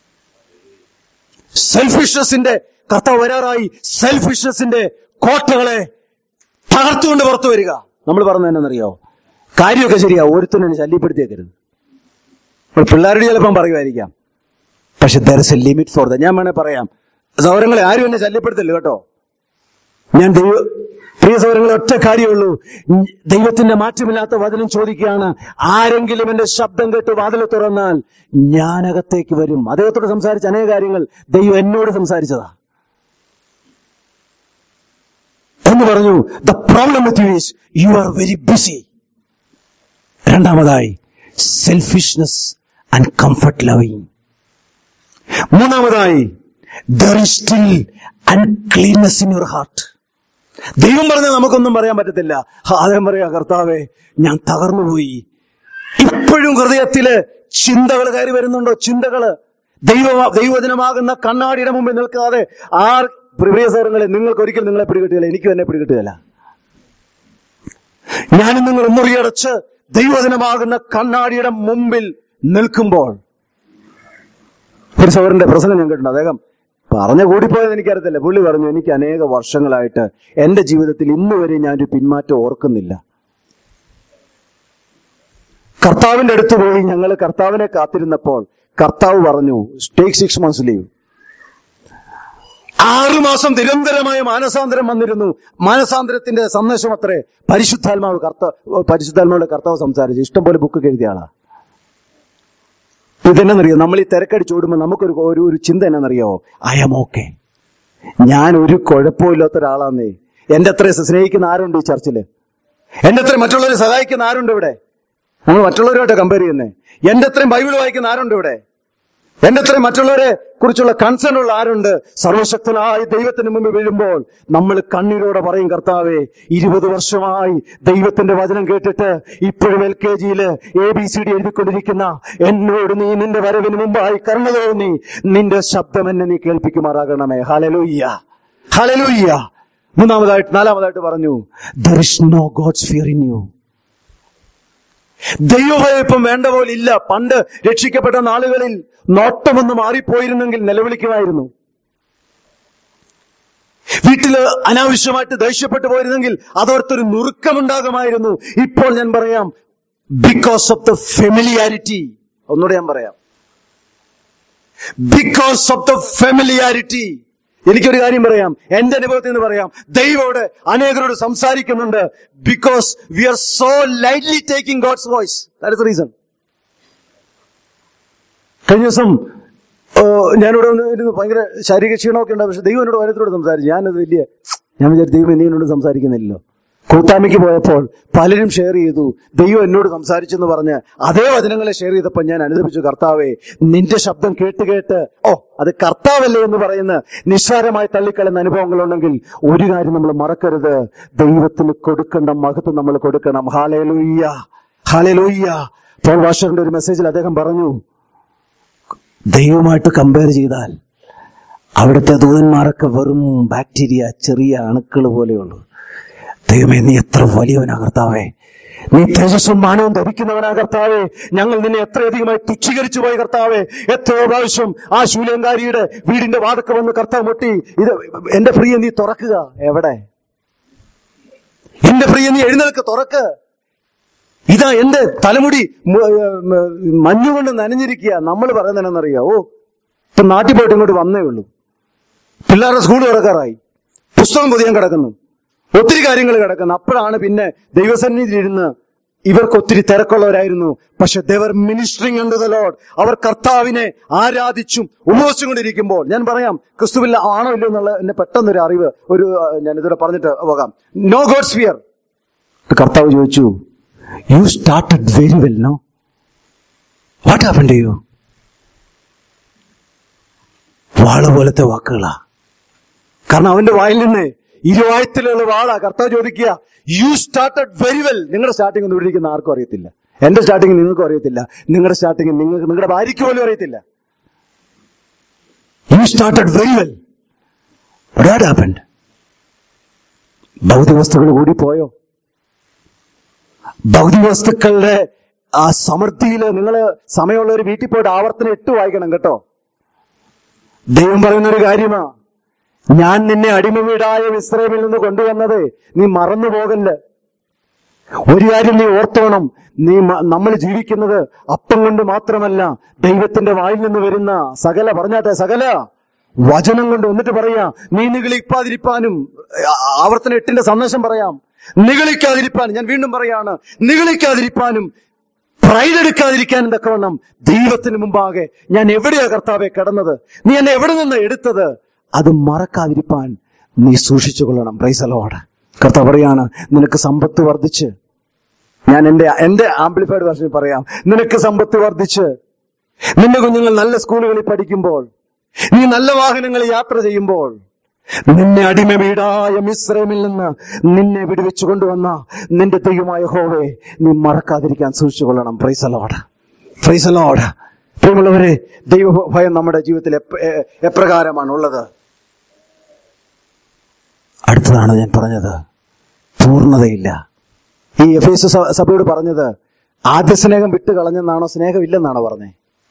സെൽഫിഷ്നസിന്റെ കർത്താവ് വരാറായി സെൽഫിഷ്നസിന്റെ കോട്ടകളെ തകർത്തുകൊണ്ട് പുറത്തു വരിക നമ്മൾ പറഞ്ഞത് എന്നറിയോ കാര്യമൊക്കെ ശരിയാ ഒരുത്തനെ ശല്യപ്പെടുത്തിയേക്കരുത് ഇപ്പോൾ പിള്ളേരോട് ചിലപ്പം പറയുമായിരിക്കാം പക്ഷെ there is a limit for the ഞാൻ വേണേ പറയാം സൗരങ്ങളെ ആരും എന്നെ ശല്യപ്പെടുത്തില്ല കേട്ടോ ഞാൻ ദൈവ പ്രിയ സൗരങ്ങളെ ഒറ്റ കാര്യമുള്ളൂ ഉം, ദൈവത്തിന്റെ മാറ്റമില്ലാത്ത വചനം ചോദിക്കുകയാണ് ആരെങ്കിലും എന്റെ ശബ്ദം കേട്ട് വാതിൽ തുറന്നാൽ ഞാനകത്തേക്ക് വരും അദ്ദേഹത്തോട് സംസാരിച്ച അനേക കാര്യങ്ങൾ ദൈവം എന്നോട് സംസാരിച്ചതാ എന്ന് പറഞ്ഞു the problem with you is you are very busy രണ്ടാമതായി സെൽഫിഷ്നെസ് ആൻഡ് കംഫർട്ട് ലവിങ് മൂന്നാമതായി there is still uncleanness in your heart ദൈവം പറഞ്ഞ നമുക്കൊന്നും പറയാൻ പറ്റത്തില്ല ആ, അദ്ദേഹം പറയാ കർത്താവേ ഞാൻ തകർന്നുപോയി ഇപ്പോഴും ഹൃദയത്തില് ചിന്തകൾ കയറി വരുന്നുണ്ടോ ചിന്തകള് ദൈവ ദൈവദിനമാകുന്ന കണ്ണാടിയുടെ മുമ്പിൽ നിൽക്കാതെ ആർ പ്രിയ സഹോദരങ്ങളെ നിങ്ങൾക്ക് ഒരിക്കലും നിങ്ങളെ പിടികിട്ടുകയില്ല എനിക്കും എന്നെ പിടികിട്ടുകയില്ല ഞാനും നിങ്ങൾ മുറിയടച്ച് ദൈവദിനമാകുന്ന കണ്ണാടിയുടെ മുമ്പിൽ നിൽക്കുമ്പോൾ ഒരു സഹോദരന്റെ പ്രസംഗം ഞാൻ കേട്ടിട്ടുണ്ട് അദ്ദേഹം പറഞ്ഞ കൂടിപ്പോയത് എനിക്കറിയത്തില്ല പുള്ളി പറഞ്ഞു എനിക്ക് അനേക വർഷങ്ങളായിട്ട് എന്റെ ജീവിതത്തിൽ ഇന്ന് വരെ ഞാനൊരു പിന്മാറ്റം ഓർക്കുന്നില്ല കർത്താവിന്റെ അടുത്ത് പോയി ഞങ്ങൾ കർത്താവിനെ കാത്തിരുന്നപ്പോൾ കർത്താവ് പറഞ്ഞു ടേക്ക് സിക്സ് മന്ത്സ് ലീവ് ആറു മാസം നിരന്തരമായ മാനസാന്തരം വന്നിരുന്നു മാനസാന്തരത്തിന്റെ സന്ദേശം അത്രേ പരിശുദ്ധാത്മാവ് കർത്താവ് പരിശുദ്ധാത്മാവിടെ കർത്താവ് സംസാരിച്ചു ഇഷ്ടം പോലെ ബുക്ക് എഴുതിയ ആളാ ഇതെന്നറിയോ നമ്മൾ ഈ തിരക്കടിച്ച് ഓടുമ്പോൾ നമുക്കൊരു ഒരു ഒരു ചിന്ത എന്നാണെന്നറിയാവോ ഐ എം ഓക്കെ ഞാൻ ഒരു കുഴപ്പമില്ലാത്ത ഒരാളാന്നേ എന്റെ അത്ര സ്നേഹിക്കുന്ന ആരുണ്ട് ഈ ചർച്ചില് എന്റെ അത്ര മറ്റുള്ളവരെ സഹായിക്കുന്ന ആരുണ്ട് ഇവിടെ നമ്മൾ മറ്റുള്ളവരുമായിട്ട് കമ്പയർ ചെയ്യുന്നേ എന്റെ അത്രയും ബൈബിൾ വായിക്കുന്ന ആരുണ്ട് ഇവിടെ എന്റെ അത്രയും മറ്റുള്ളവരെ കുറിച്ചുള്ള കൺസേൺ ഉള്ള ആരുണ്ട് സർവശക്തനായ ദൈവത്തിന് മുമ്പിൽ വീഴുമ്പോൾ നമ്മൾ കണ്ണീരോടെ പറയും കർത്താവേ ഇരുപത് വർഷമായി ദൈവത്തിന്റെ വചനം കേട്ടിട്ട് ഇപ്പോഴും എൽ കെ ജിയില് എ ബി സി ഡി എഴുതിക്കൊണ്ടിരിക്കുന്ന എന്നോട് നീ നിന്റെ വരവിന് മുമ്പായി കരുണ തോന്നി നിന്റെ ശബ്ദം എന്നെ നീ കേൾപ്പിക്കുമാറാകണമേ ഹലലൂയ്യ ഹലലൂയ്യ മൂന്നാമതായിട്ട് നാലാമതായിട്ട് പറഞ്ഞു there is no God's fear in you ദൈവഭയം ഇപ്പം വേണ്ട പോലെ ഇല്ല പണ്ട് രക്ഷിക്കപ്പെട്ട നാളുകളിൽ നോട്ടമൊന്ന് മാറിപ്പോയിരുന്നെങ്കിൽ നിലവിളിക്കുമായിരുന്നു വീട്ടില് അനാവശ്യമായിട്ട് ദേഷ്യപ്പെട്ടു പോയിരുന്നെങ്കിൽ അതോർത്തൊരു നുറുക്കമുണ്ടാകുമായിരുന്നു ഇപ്പോൾ ഞാൻ പറയാം ബിക്കോസ് ഓഫ് ദ ഫെമിലിയാരിറ്റി ഒന്നുകൂടെ ഞാൻ പറയാം ബിക്കോസ് ഓഫ് ദ ഫെമിലിയാരിറ്റി എനിക്കൊരു കാര്യം പറയാം എന്റെ അനുഭവത്തിൽ നിന്ന് പറയാം ദൈവോട് അനേകരോട് സംസാരിക്കുന്നുണ്ട് because we are so lightly taking God's voice that reason കഴിഞ്ഞ ദിവസം ഓ, ഞാനിവിടെ ഒന്ന് ഇരുന്ന് ഭയങ്കര ശാരീരിക ക്ഷീണമൊക്കെ ഉണ്ട് പക്ഷെ ദൈവം എന്നോട് വനത്തിനോട് സംസാരിച്ചു ഞാനത് വലിയ ഞാൻ വിചാരിച്ചു ദൈവം എന്നെ എന്നോട് സംസാരിക്കുന്നില്ലല്ലോ കൂട്ടായ്മയ്ക്ക് പോയപ്പോൾ പലരും ഷെയർ ചെയ്തു ദൈവം എന്നോട് സംസാരിച്ചെന്ന് പറഞ്ഞ് അതേ വചനങ്ങളെ ഷെയർ ചെയ്തപ്പോൾ ഞാൻ അനുദപിച്ചു കർത്താവേ നിന്റെ ശബ്ദം കേട്ട് കേട്ട് ഓ അത് കർത്താവല്ലേ എന്ന് പറയുന്ന നിസ്സാരമായി തള്ളിക്കളയുന്ന അനുഭവങ്ങളുണ്ടെങ്കിൽ ഒരു കാര്യം നമ്മൾ മറക്കരുത് ദൈവത്തിന് കൊടുക്കേണ്ട മഹത്വം നമ്മൾ കൊടുക്കണം ഹാലേലൂയ്യ ഹാലേലൂയ്യ പോൾ വാഷറിന്റെ ഒരു മെസ്സേജിൽ അദ്ദേഹം പറഞ്ഞു ദൈവമായിട്ട് കമ്പയർ ചെയ്താൽ അവിടുത്തെ ദൂതന്മാരൊക്കെ വെറും ബാക്ടീരിയ ചെറിയ അണുക്കൾ പോലെയുള്ളൂ ദൈവമേ നീ എത്ര വലിയവനാ കർത്താവേ നീ തേജസ്സും മാനവും ധരിക്കുന്നവനാ കർത്താവേ ഞങ്ങൾ നിന്നെ എത്രയധികമായി തുച്ഛീകരിച്ചു പോയി കർത്താവേ എത്രയോ പ്രാവശ്യം ആ ശൂലങ്കാരിയുടെ വീടിന്റെ വാതക്ക വന്ന് കർത്താവ് മുട്ടി ഇത് എന്റെ പ്രിയ നീ തുറക്കുക എവിടെ എന്റെ പ്രിയ നീ എഴുന്നേൽക്ക് തുറക്ക് ഇതാ എന്റെ തലമുടി മ- മ- മഞ്ഞുകൊണ്ട് നനഞ്ഞിരിക്കുക നമ്മൾ പറയുന്നതെന്നറിയാ ഓ ഇപ്പൊ നാട്ടിൽ പോയിട്ട് ഇങ്ങോട്ട് വന്നേ ഉള്ളൂ പിള്ളേരുടെ സ്കൂൾ തുറക്കാറായി പുസ്തകം പൊതിയാൻ കിടക്കുന്നു ഒത്തിരി കാര്യങ്ങൾ കിടക്കുന്നു അപ്പോഴാണ് പിന്നെ ദൈവസന്നിധിയിൽ ഇരുന്ന് ഇവർക്ക് ഒത്തിരി തിരക്കുള്ളവരായിരുന്നു പക്ഷെ they were ministering under the Lord അവർ കർത്താവിനെ ആരാധിച്ചും ഉപവസിച്ചും കൊണ്ടിരിക്കുമ്പോൾ ഞാൻ പറയാം ക്രിസ്തുവില്ല ആണോ ഇല്ലയോ എന്നുള്ള എന്നെ പെട്ടെന്നൊരു അറിവ് ഒരു ആ, ഞാൻ ഇതുവരെ പറഞ്ഞിട്ട് പോകാം നോ ഗോഡ്സ് ഫിയർ കർത്താവ് ചോദിച്ചു you started very well no what happen to you വാള് പോലത്തെ വാക്കുകളാ കാരണം അവന്റെ വായിൽ നിന്ന് ഇരുവായത്തിലുള്ള വാളാ കർത്താവ് ചോദിക്കുക യു സ്റ്റാർട്ടഡ് വെരി വെൽ നിങ്ങളുടെ സ്റ്റാർട്ടിംഗ് ഒന്നും ഇവിടെ ഇരിക്കുന്ന ആർക്കും അറിയത്തില്ല എന്റെ സ്റ്റാർട്ടിംഗ് നിങ്ങൾക്കും അറിയത്തില്ല നിങ്ങളുടെ സ്റ്റാർട്ടിംഗ് നിങ്ങൾക്ക് നിങ്ങളുടെ ഭാര്യയ്ക്ക് പോലും അറിയത്തില്ല you started very well what happened ഭൗതിക വസ്തുക്കൾ കൂടി പോയോ ഭൗതിക വസ്തുക്കളുടെ ആ സമൃദ്ധിയിൽ നിങ്ങൾ സമയമുള്ള ഒരു വീട്ടിൽ പോയിട്ട് ആവർത്തനം എട്ട് വായിക്കണം കേട്ടോ ദൈവം പറയുന്ന ഒരു കാര്യമാ ഞാൻ നിന്നെ അടിമ വീടായ വിശ്രമിൽ നിന്ന് കൊണ്ടുവന്നത് നീ മറന്നു പോകല്ല ഒരു കാര്യം നീ ഓർത്തോണം നീ മ- നമ്മൾ ജീവിക്കുന്നത് അപ്പം കൊണ്ട് മാത്രമല്ല ദൈവത്തിന്റെ വായിൽ നിന്ന് വരുന്ന സകല പറഞ്ഞാട്ടെ സകല വചനം കൊണ്ട് എന്നിട്ട് പറയാ നീ നിഗളിപ്പാതിരിപ്പാനും ആ- ആവർത്തന എട്ടിന്റെ സന്ദേശം പറയാം നിഗളിക്കാതിരിപ്പാനും ഞാൻ വീണ്ടും പറയാണ് നിഗളിക്കാതിരിപ്പാനും പ്രൈഡ് എടുക്കാതിരിക്കാനും തക്കവണ്ണം ദൈവത്തിന് മുമ്പാകെ ഞാൻ എവിടെയാ കർത്താവെ കിടന്നത് നീ എന്നെ എവിടെ നിന്ന് എടുത്തത് അത് മറക്കാതിരിപ്പാൻ നീ സൂക്ഷിച്ചു കൊള്ളണം പ്രൈസലോട് കർത്താവ് പറയാണ് നിനക്ക് സമ്പത്ത് വർദ്ധിച്ച് ഞാൻ എന്റെ എന്റെ ആംപ്ലിഫൈഡ് ഭാഷയിൽ പറയാം നിനക്ക് സമ്പത്ത് വർദ്ധിച്ച് നിന്റെ കുഞ്ഞുങ്ങൾ നല്ല സ്കൂളുകളിൽ പഠിക്കുമ്പോൾ നീ നല്ല വാഹനങ്ങളിൽ യാത്ര ചെയ്യുമ്പോൾ നിന്നെ അടിമ വീടായ മിശ്രമിൽ നിന്ന് നിന്നെ വിടുവിച്ചു കൊണ്ടുവന്ന നിന്റെ ദൈവമായ ഹോവേ നീ മറക്കാതിരിക്കാൻ സൂക്ഷിച്ചുകൊള്ളണം പ്രൈസലോട് പ്രൈസലോട് പ്രിയമുള്ളവരെ ദൈവഭയം നമ്മുടെ ജീവിതത്തിൽ എപ്പ- എ- എപ്രകാരമാണ് ഉള്ളത് അടുത്തതാണ് ഞാൻ പറഞ്ഞത് പൂർണ്ണതയില്ല ഈ എഫ് എസ് സഭയോട് പറഞ്ഞത് ആദ്യ സ്നേഹം വിട്ട് കളഞ്ഞെന്നാണോ സ്നേഹമില്ലെന്നാണോ പറഞ്ഞേ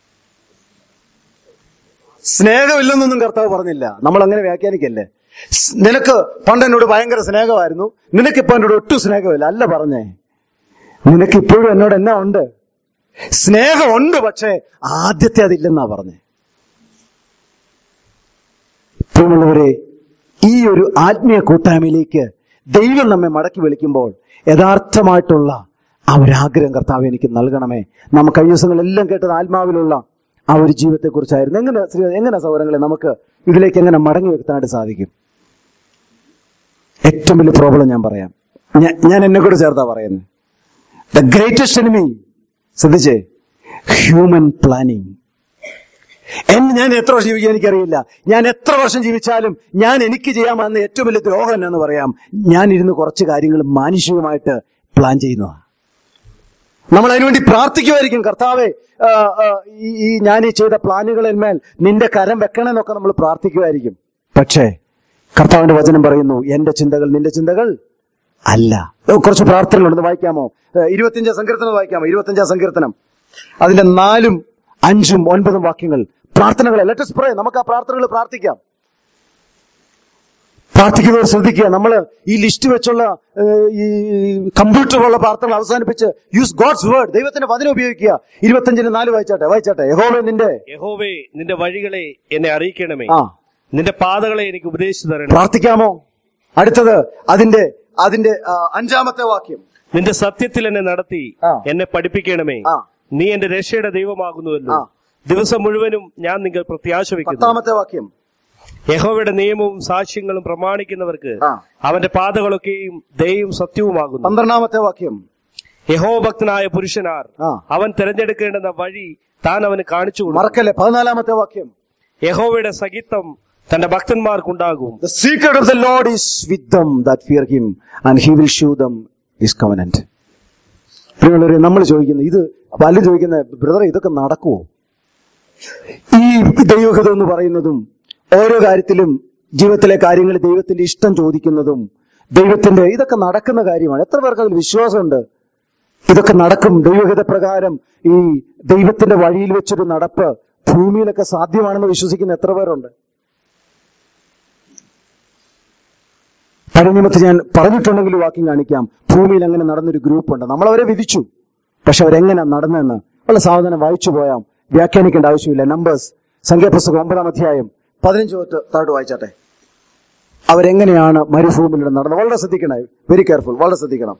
സ്നേഹമില്ലെന്നൊന്നും കർത്താവ് പറഞ്ഞില്ല നമ്മൾ അങ്ങനെ വ്യാഖ്യാനിക്കല്ലേ സ് നിനക്ക് പണ്ട് എന്നോട് ഭയങ്കര സ്നേഹമായിരുന്നു നിനക്കിപ്പോ എന്നോട് ഒട്ടും സ്നേഹമില്ല അല്ല പറഞ്ഞേ നിനക്ക് ഇപ്പോഴും എന്നോട് എന്നാ ഉണ്ട് സ്നേഹമുണ്ട് പക്ഷേ ആദ്യത്തെ അതില്ലെന്നാ പറഞ്ഞേ പ്രിയമുള്ളവരെ ഈ ഒരു ആത്മീയ കൂട്ടായ്മയിലേക്ക് ദൈവം നമ്മെ മടക്കി വിളിക്കുമ്പോൾ യഥാർത്ഥമായിട്ടുള്ള ആ ഒരു ആഗ്രഹം കർത്താവ് എനിക്ക് നൽകണമേ നമ്മ കഴിഞ്ഞ ദിവസങ്ങളെല്ലാം കേട്ടത് ആത്മാവിലുള്ള ആ ഒരു ജീവിതത്തെക്കുറിച്ചായിരുന്നു എങ്ങനെ ശ്രീ- എങ്ങനെ സൗരങ്ങളെ നമുക്ക് ഇതിലേക്ക് എങ്ങനെ മടങ്ങി വെക്കാനായിട്ട് സാധിക്കും ഏറ്റവും വലിയ പ്രോബ്ലം ഞാൻ പറയാം ഞാൻ- ഞാൻ എന്നെ കൂടെ ചേർത്താ പറയുന്നത് ദ ഗ്രേറ്റസ്റ്റ് എനിമി ശ്രദ്ധിച്ചേ ഹ്യൂമൻ പ്ലാനിങ് എന്നെ ഞാൻ എത്ര വർഷം ജീവിക്കാൻ എനിക്കറിയില്ല ഞാൻ എത്ര വർഷം ജീവിച്ചാലും ഞാൻ എനിക്ക് ചെയ്യാമെന്ന് ഏറ്റവും വലിയ ദ്രോഹം എന്നാന്ന് പറയാം ഞാൻ ഇരുന്ന് കുറച്ച് കാര്യങ്ങൾ മാനുഷികമായിട്ട് പ്ലാൻ ചെയ്യുന്നതാണ് നമ്മൾ അതിനുവേണ്ടി പ്രാർത്ഥിക്കുമായിരിക്കും കർത്താവെ ആ, ആ, ഈ ഈ ഞാൻ ഈ ചെയ്ത പ്ലാനുകളിന്മേൽ നിന്റെ കരം വെക്കണമെന്നൊക്കെ നമ്മൾ പ്രാർത്ഥിക്കുമായിരിക്കും പക്ഷേ കർത്താവിന്റെ വചനം പറയുന്നു എന്റെ ചിന്തകൾ നിന്റെ ചിന്തകൾ അല്ല ഓ, കുറച്ച് പ്രാർത്ഥനകളുണ്ട് വായിക്കാമോ ഏ, ഇരുപത്തിയഞ്ചാം സങ്കീർത്തനം വായിക്കാമോ ഇരുപത്തിയഞ്ചാം സങ്കീർത്തനം അതിന്റെ നാലും അഞ്ചും ഒൻപതും വാക്യങ്ങൾ പ്രാർത്ഥനകൾ ലെറ്റസ് പ്രേ നമുക്ക് ആ പ്രാർത്ഥനകൾ പ്രാർത്ഥിക്കാം പ്രാർത്ഥിക്കുന്നവർ ശ്രദ്ധിക്കുക നമ്മൾ ഈ ലിസ്റ്റ് വെച്ചുള്ള ഏഹ്, ഈ കമ്പ്യൂട്ടറുള്ള പ്രാർത്ഥനകൾ അവസാനിപ്പിച്ച് യൂസ് ഗോഡ്സ് വേർഡ് ദൈവത്തിന്റെ വചനം ഉപയോഗിക്കുക ഇരുപത്തഞ്ചിന് നാല് വായിച്ചാട്ടെ വായിച്ചാട്ടെ യഹോവേ നിന്റെ യഹോവേ നിന്റെ വഴികളെ എന്നെ അറിയിക്കണമേ ആ നിന്റെ പാതകളെ എനിക്ക് ഉപദേശിച്ചു തരണം പ്രാർത്ഥിക്കാമോ അടുത്തത് അതിന്റെ അതിന്റെ ആ, അഞ്ചാമത്തെ വാക്യം നിന്റെ സത്യത്തിൽ എന്നെ നടത്തി ആ. എന്നെ പഠിപ്പിക്കണമേ ആ നീ എന്റെ രക്ഷയുടെ ദൈവമാകുന്നുവല്ലോ ആ. ദിവസം മുഴുവനും ഞാൻ നിങ്ങൾ പ്രത്യാശ വയ്ക്കുന്നു പത്താമത്തെ വാക്യം യഹോവയുടെ നിയമവും സാക്ഷ്യങ്ങളും പ്രമാണിക്കുന്നവർക്ക് ആ അവന്റെ പാതകളൊക്കെയും ദയയും സത്യവുമാകുന്നു പന്ത്രണ്ടാമത്തെ വാക്യം യഹോഭക്തനായ പുരുഷനാർ ആ അവൻ തിരഞ്ഞെടുക്കേണ്ടുന്ന വഴി താൻ അവന് കാണിച്ചു കൊടുക്കും മറക്കല്ലേ പതിനാലാമത്തെ വാക്യം യഹോവയുടെ സഹിത്വം തന്റെ ഭക്തന്മാർക്കുണ്ടാകും The secret of the Lord is with them that fear him, and he will show them his covenant. പ്രിയമുള്ളവരെ നമ്മൾ ചോദിക്കുന്നത് ഇത് പലരും ചോദിക്കുന്നത് ബ്രദറെ ഇതൊക്കെ നടക്കുമോ ഈ ദൈവഹിതം എന്ന് പറയുന്നതും ഓരോ കാര്യത്തിലും ജീവിതത്തിലെ കാര്യങ്ങൾ ദൈവത്തിന്റെ ഇഷ്ടം ചോദിക്കുന്നതും ദൈവത്തിന്റെ ഇതൊക്കെ നടക്കുന്ന കാര്യമാണ് എത്ര പേർക്ക് അതിൽ വിശ്വാസമുണ്ട് ഇതൊക്കെ നടക്കും ദൈവഹിത പ്രകാരം ഈ ദൈവത്തിന്റെ വഴിയിൽ വെച്ചൊരു നടപ്പ് ഭൂമിയിലൊക്കെ സാധ്യമാണെന്ന് വിശ്വസിക്കുന്ന എത്ര പേരുണ്ട് പഴയ നിയമത്തിൽ ഞാൻ പറഞ്ഞിട്ടുണ്ടെങ്കിൽ വാക്യം കാണിക്കാം ഭൂമിയിൽ അങ്ങനെ നടന്നൊരു ഗ്രൂപ്പ് ഉണ്ട് നമ്മൾ അവരെ വിധിച്ചു പക്ഷെ അവരെങ്ങനെ നടന്നെന്ന് വളരെ സാവധാനം വായിച്ചു പോയാം വ്യാഖ്യാനിക്കേണ്ട ആവശ്യമില്ല നമ്പേഴ്സ് സംഖ്യാപുസ്തകം ഒമ്പതാം അധ്യായം പതിനഞ്ച് തൊട്ട് താഴോട്ട് വായിച്ചാട്ടെ അവരെങ്ങനെയാണ് മരുഭൂമിയിലൂടെ നടന്നത് വളരെ ശ്രദ്ധിക്കണേ വെരി കെയർഫുൾ വളരെ ശ്രദ്ധിക്കണം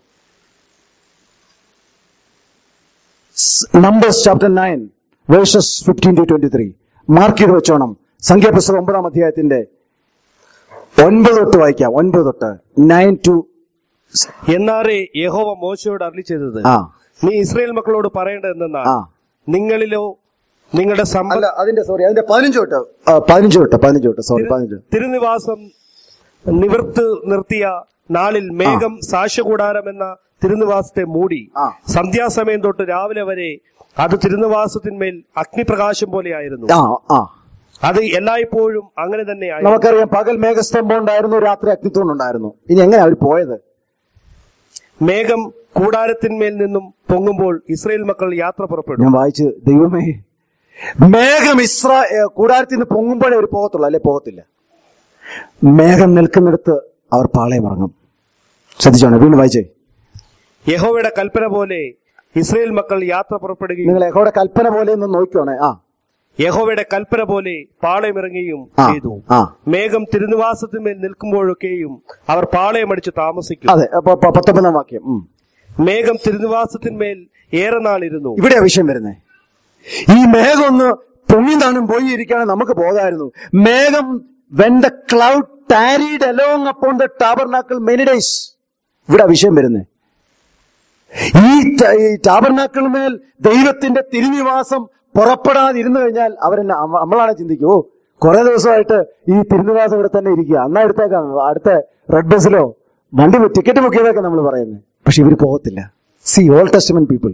numbers chapter nine verses fifteen to twenty three mark ചെയ്ത് വെച്ചോണം സംഖ്യാപുസ്തകം ഒമ്പതാം അധ്യായത്തിന്റെ ഒൻപത് തൊട്ട് വായിക്കാം ഒൻപത് തൊട്ട് നയൻ ടു എന്നാറേ യഹോവ മോശയോട് അരളി ചെയ്തത് ആ നീ ഇസ്രായേൽ മക്കളോട് പറയേണ്ടതെന്നാ ആ നിങ്ങളിലോ നിങ്ങളുടെ അല്ല സമ്പത്ത് അതിന്റെ സോറി അതിന്റെ പതിനഞ്ച് തൊട്ട് ആ, പതിനഞ്ച് തൊട്ട് പതിനഞ്ച് തൊട്ട് സോറി പതിനഞ്ച് തിരുനിവാസം നിവർത്ത് നിർത്തിയ നാളിൽ മേഘം സാക്ഷ്യകൂടാരം എന്ന തിരുനിവാസത്തെ മൂടി ആ സന്ധ്യാസമയം തൊട്ട് രാവിലെ വരെ അത് തിരുനിവാസത്തിന്മേൽ അഗ്നിപ്രകാശം പോലെയായിരുന്നു ആ ആ അത് എല്ലായ്പ്പോഴും അങ്ങനെ തന്നെയായിരുന്നു നമുക്കറിയാം പകൽ മേഘസ്തംഭം ഉണ്ടായിരുന്നു രാത്രി അഗ്നിത്തൂണുണ്ടായിരുന്നു ഇനി എങ്ങനെ അവർ പോയത് മേഘം കൂടാരത്തിന്മേൽ നിന്നും പൊങ്ങുമ്പോൾ ഇസ്രായേൽ മക്കൾ യാത്ര പുറപ്പെടും ഞാൻ വായിച്ച് ദൈവമേ മേഘം ഇസ്ര ഏ, കൂടാരത്തിൽ നിന്ന് പൊങ്ങുമ്പോഴേ അവർ പോകത്തുള്ളൂ അല്ലെ പോകത്തില്ല മേഘം നിൽക്കുന്നിടത്ത് അവർ പാളയം ഇറങ്ങും ശ്രദ്ധിച്ചോണേ വീണ്ടും വായിച്ചേ യഹോവയുടെ കൽപ്പന പോലെ ഇസ്രായേൽ മക്കൾ യാത്ര പുറപ്പെടുകയും നിങ്ങൾ യഹോയുടെ കൽപ്പന പോലെ ഒന്ന് നോക്കിക്കോണേ ആ യഹോവയുടെ കൽപ്പന പോലെ പാളയമിറങ്ങുകയും ആ ചെയ്തു ആ മേഘം തിരുനിവാസത്തിന്മേൽ നിൽക്കുമ്പോഴൊക്കെയും അവർ പാളയമടിച്ച് താമസിക്കും അതെ അപ്പൊ പ- പത്തൊമ്പതാം വാക്യം ഉം. മേഘം തിരുനിവാസത്തിന്മേൽ ഏറെ നാളിരുന്നു ഇവിടെയാ വിഷയം വരുന്നേ ഈ മേഘം ഒന്ന് പൊങ്ങി താണും പോയി ഇരിക്കുകയാണെങ്കിൽ നമുക്ക് പോകായിരുന്നു മേഘം when the cloud tarried along upon the tabernacle many days ഇവിടെ വിഷയം വരുന്നേ ഈ ട- ഈ ടാബർനാക്കിളിന്മേൽ ദൈവത്തിന്റെ തിരുനിവാസം പുറപ്പെടാതിരുന്നു കഴിഞ്ഞാൽ അവരെന്നെ നമ്മ- നമ്മളാണ് ചിന്തിക്കും ഓ കുറെ ദിവസമായിട്ട് ഈ തിരുനിവാസം ഇവിടെ തന്നെ ഇരിക്കുക അന്നാ എടുത്തേക്കാം അടുത്ത റെഡ് ബസ്സിലോ വണ്ടി ടിക്കറ്റ് ബുക്ക് ചെയ്തൊക്കെ നമ്മൾ പറയുന്നത് പക്ഷെ ഇവർ പോകത്തില്ല സി ഓൾ ടെസ്റ്റ്മെന്റ് പീപ്പിൾ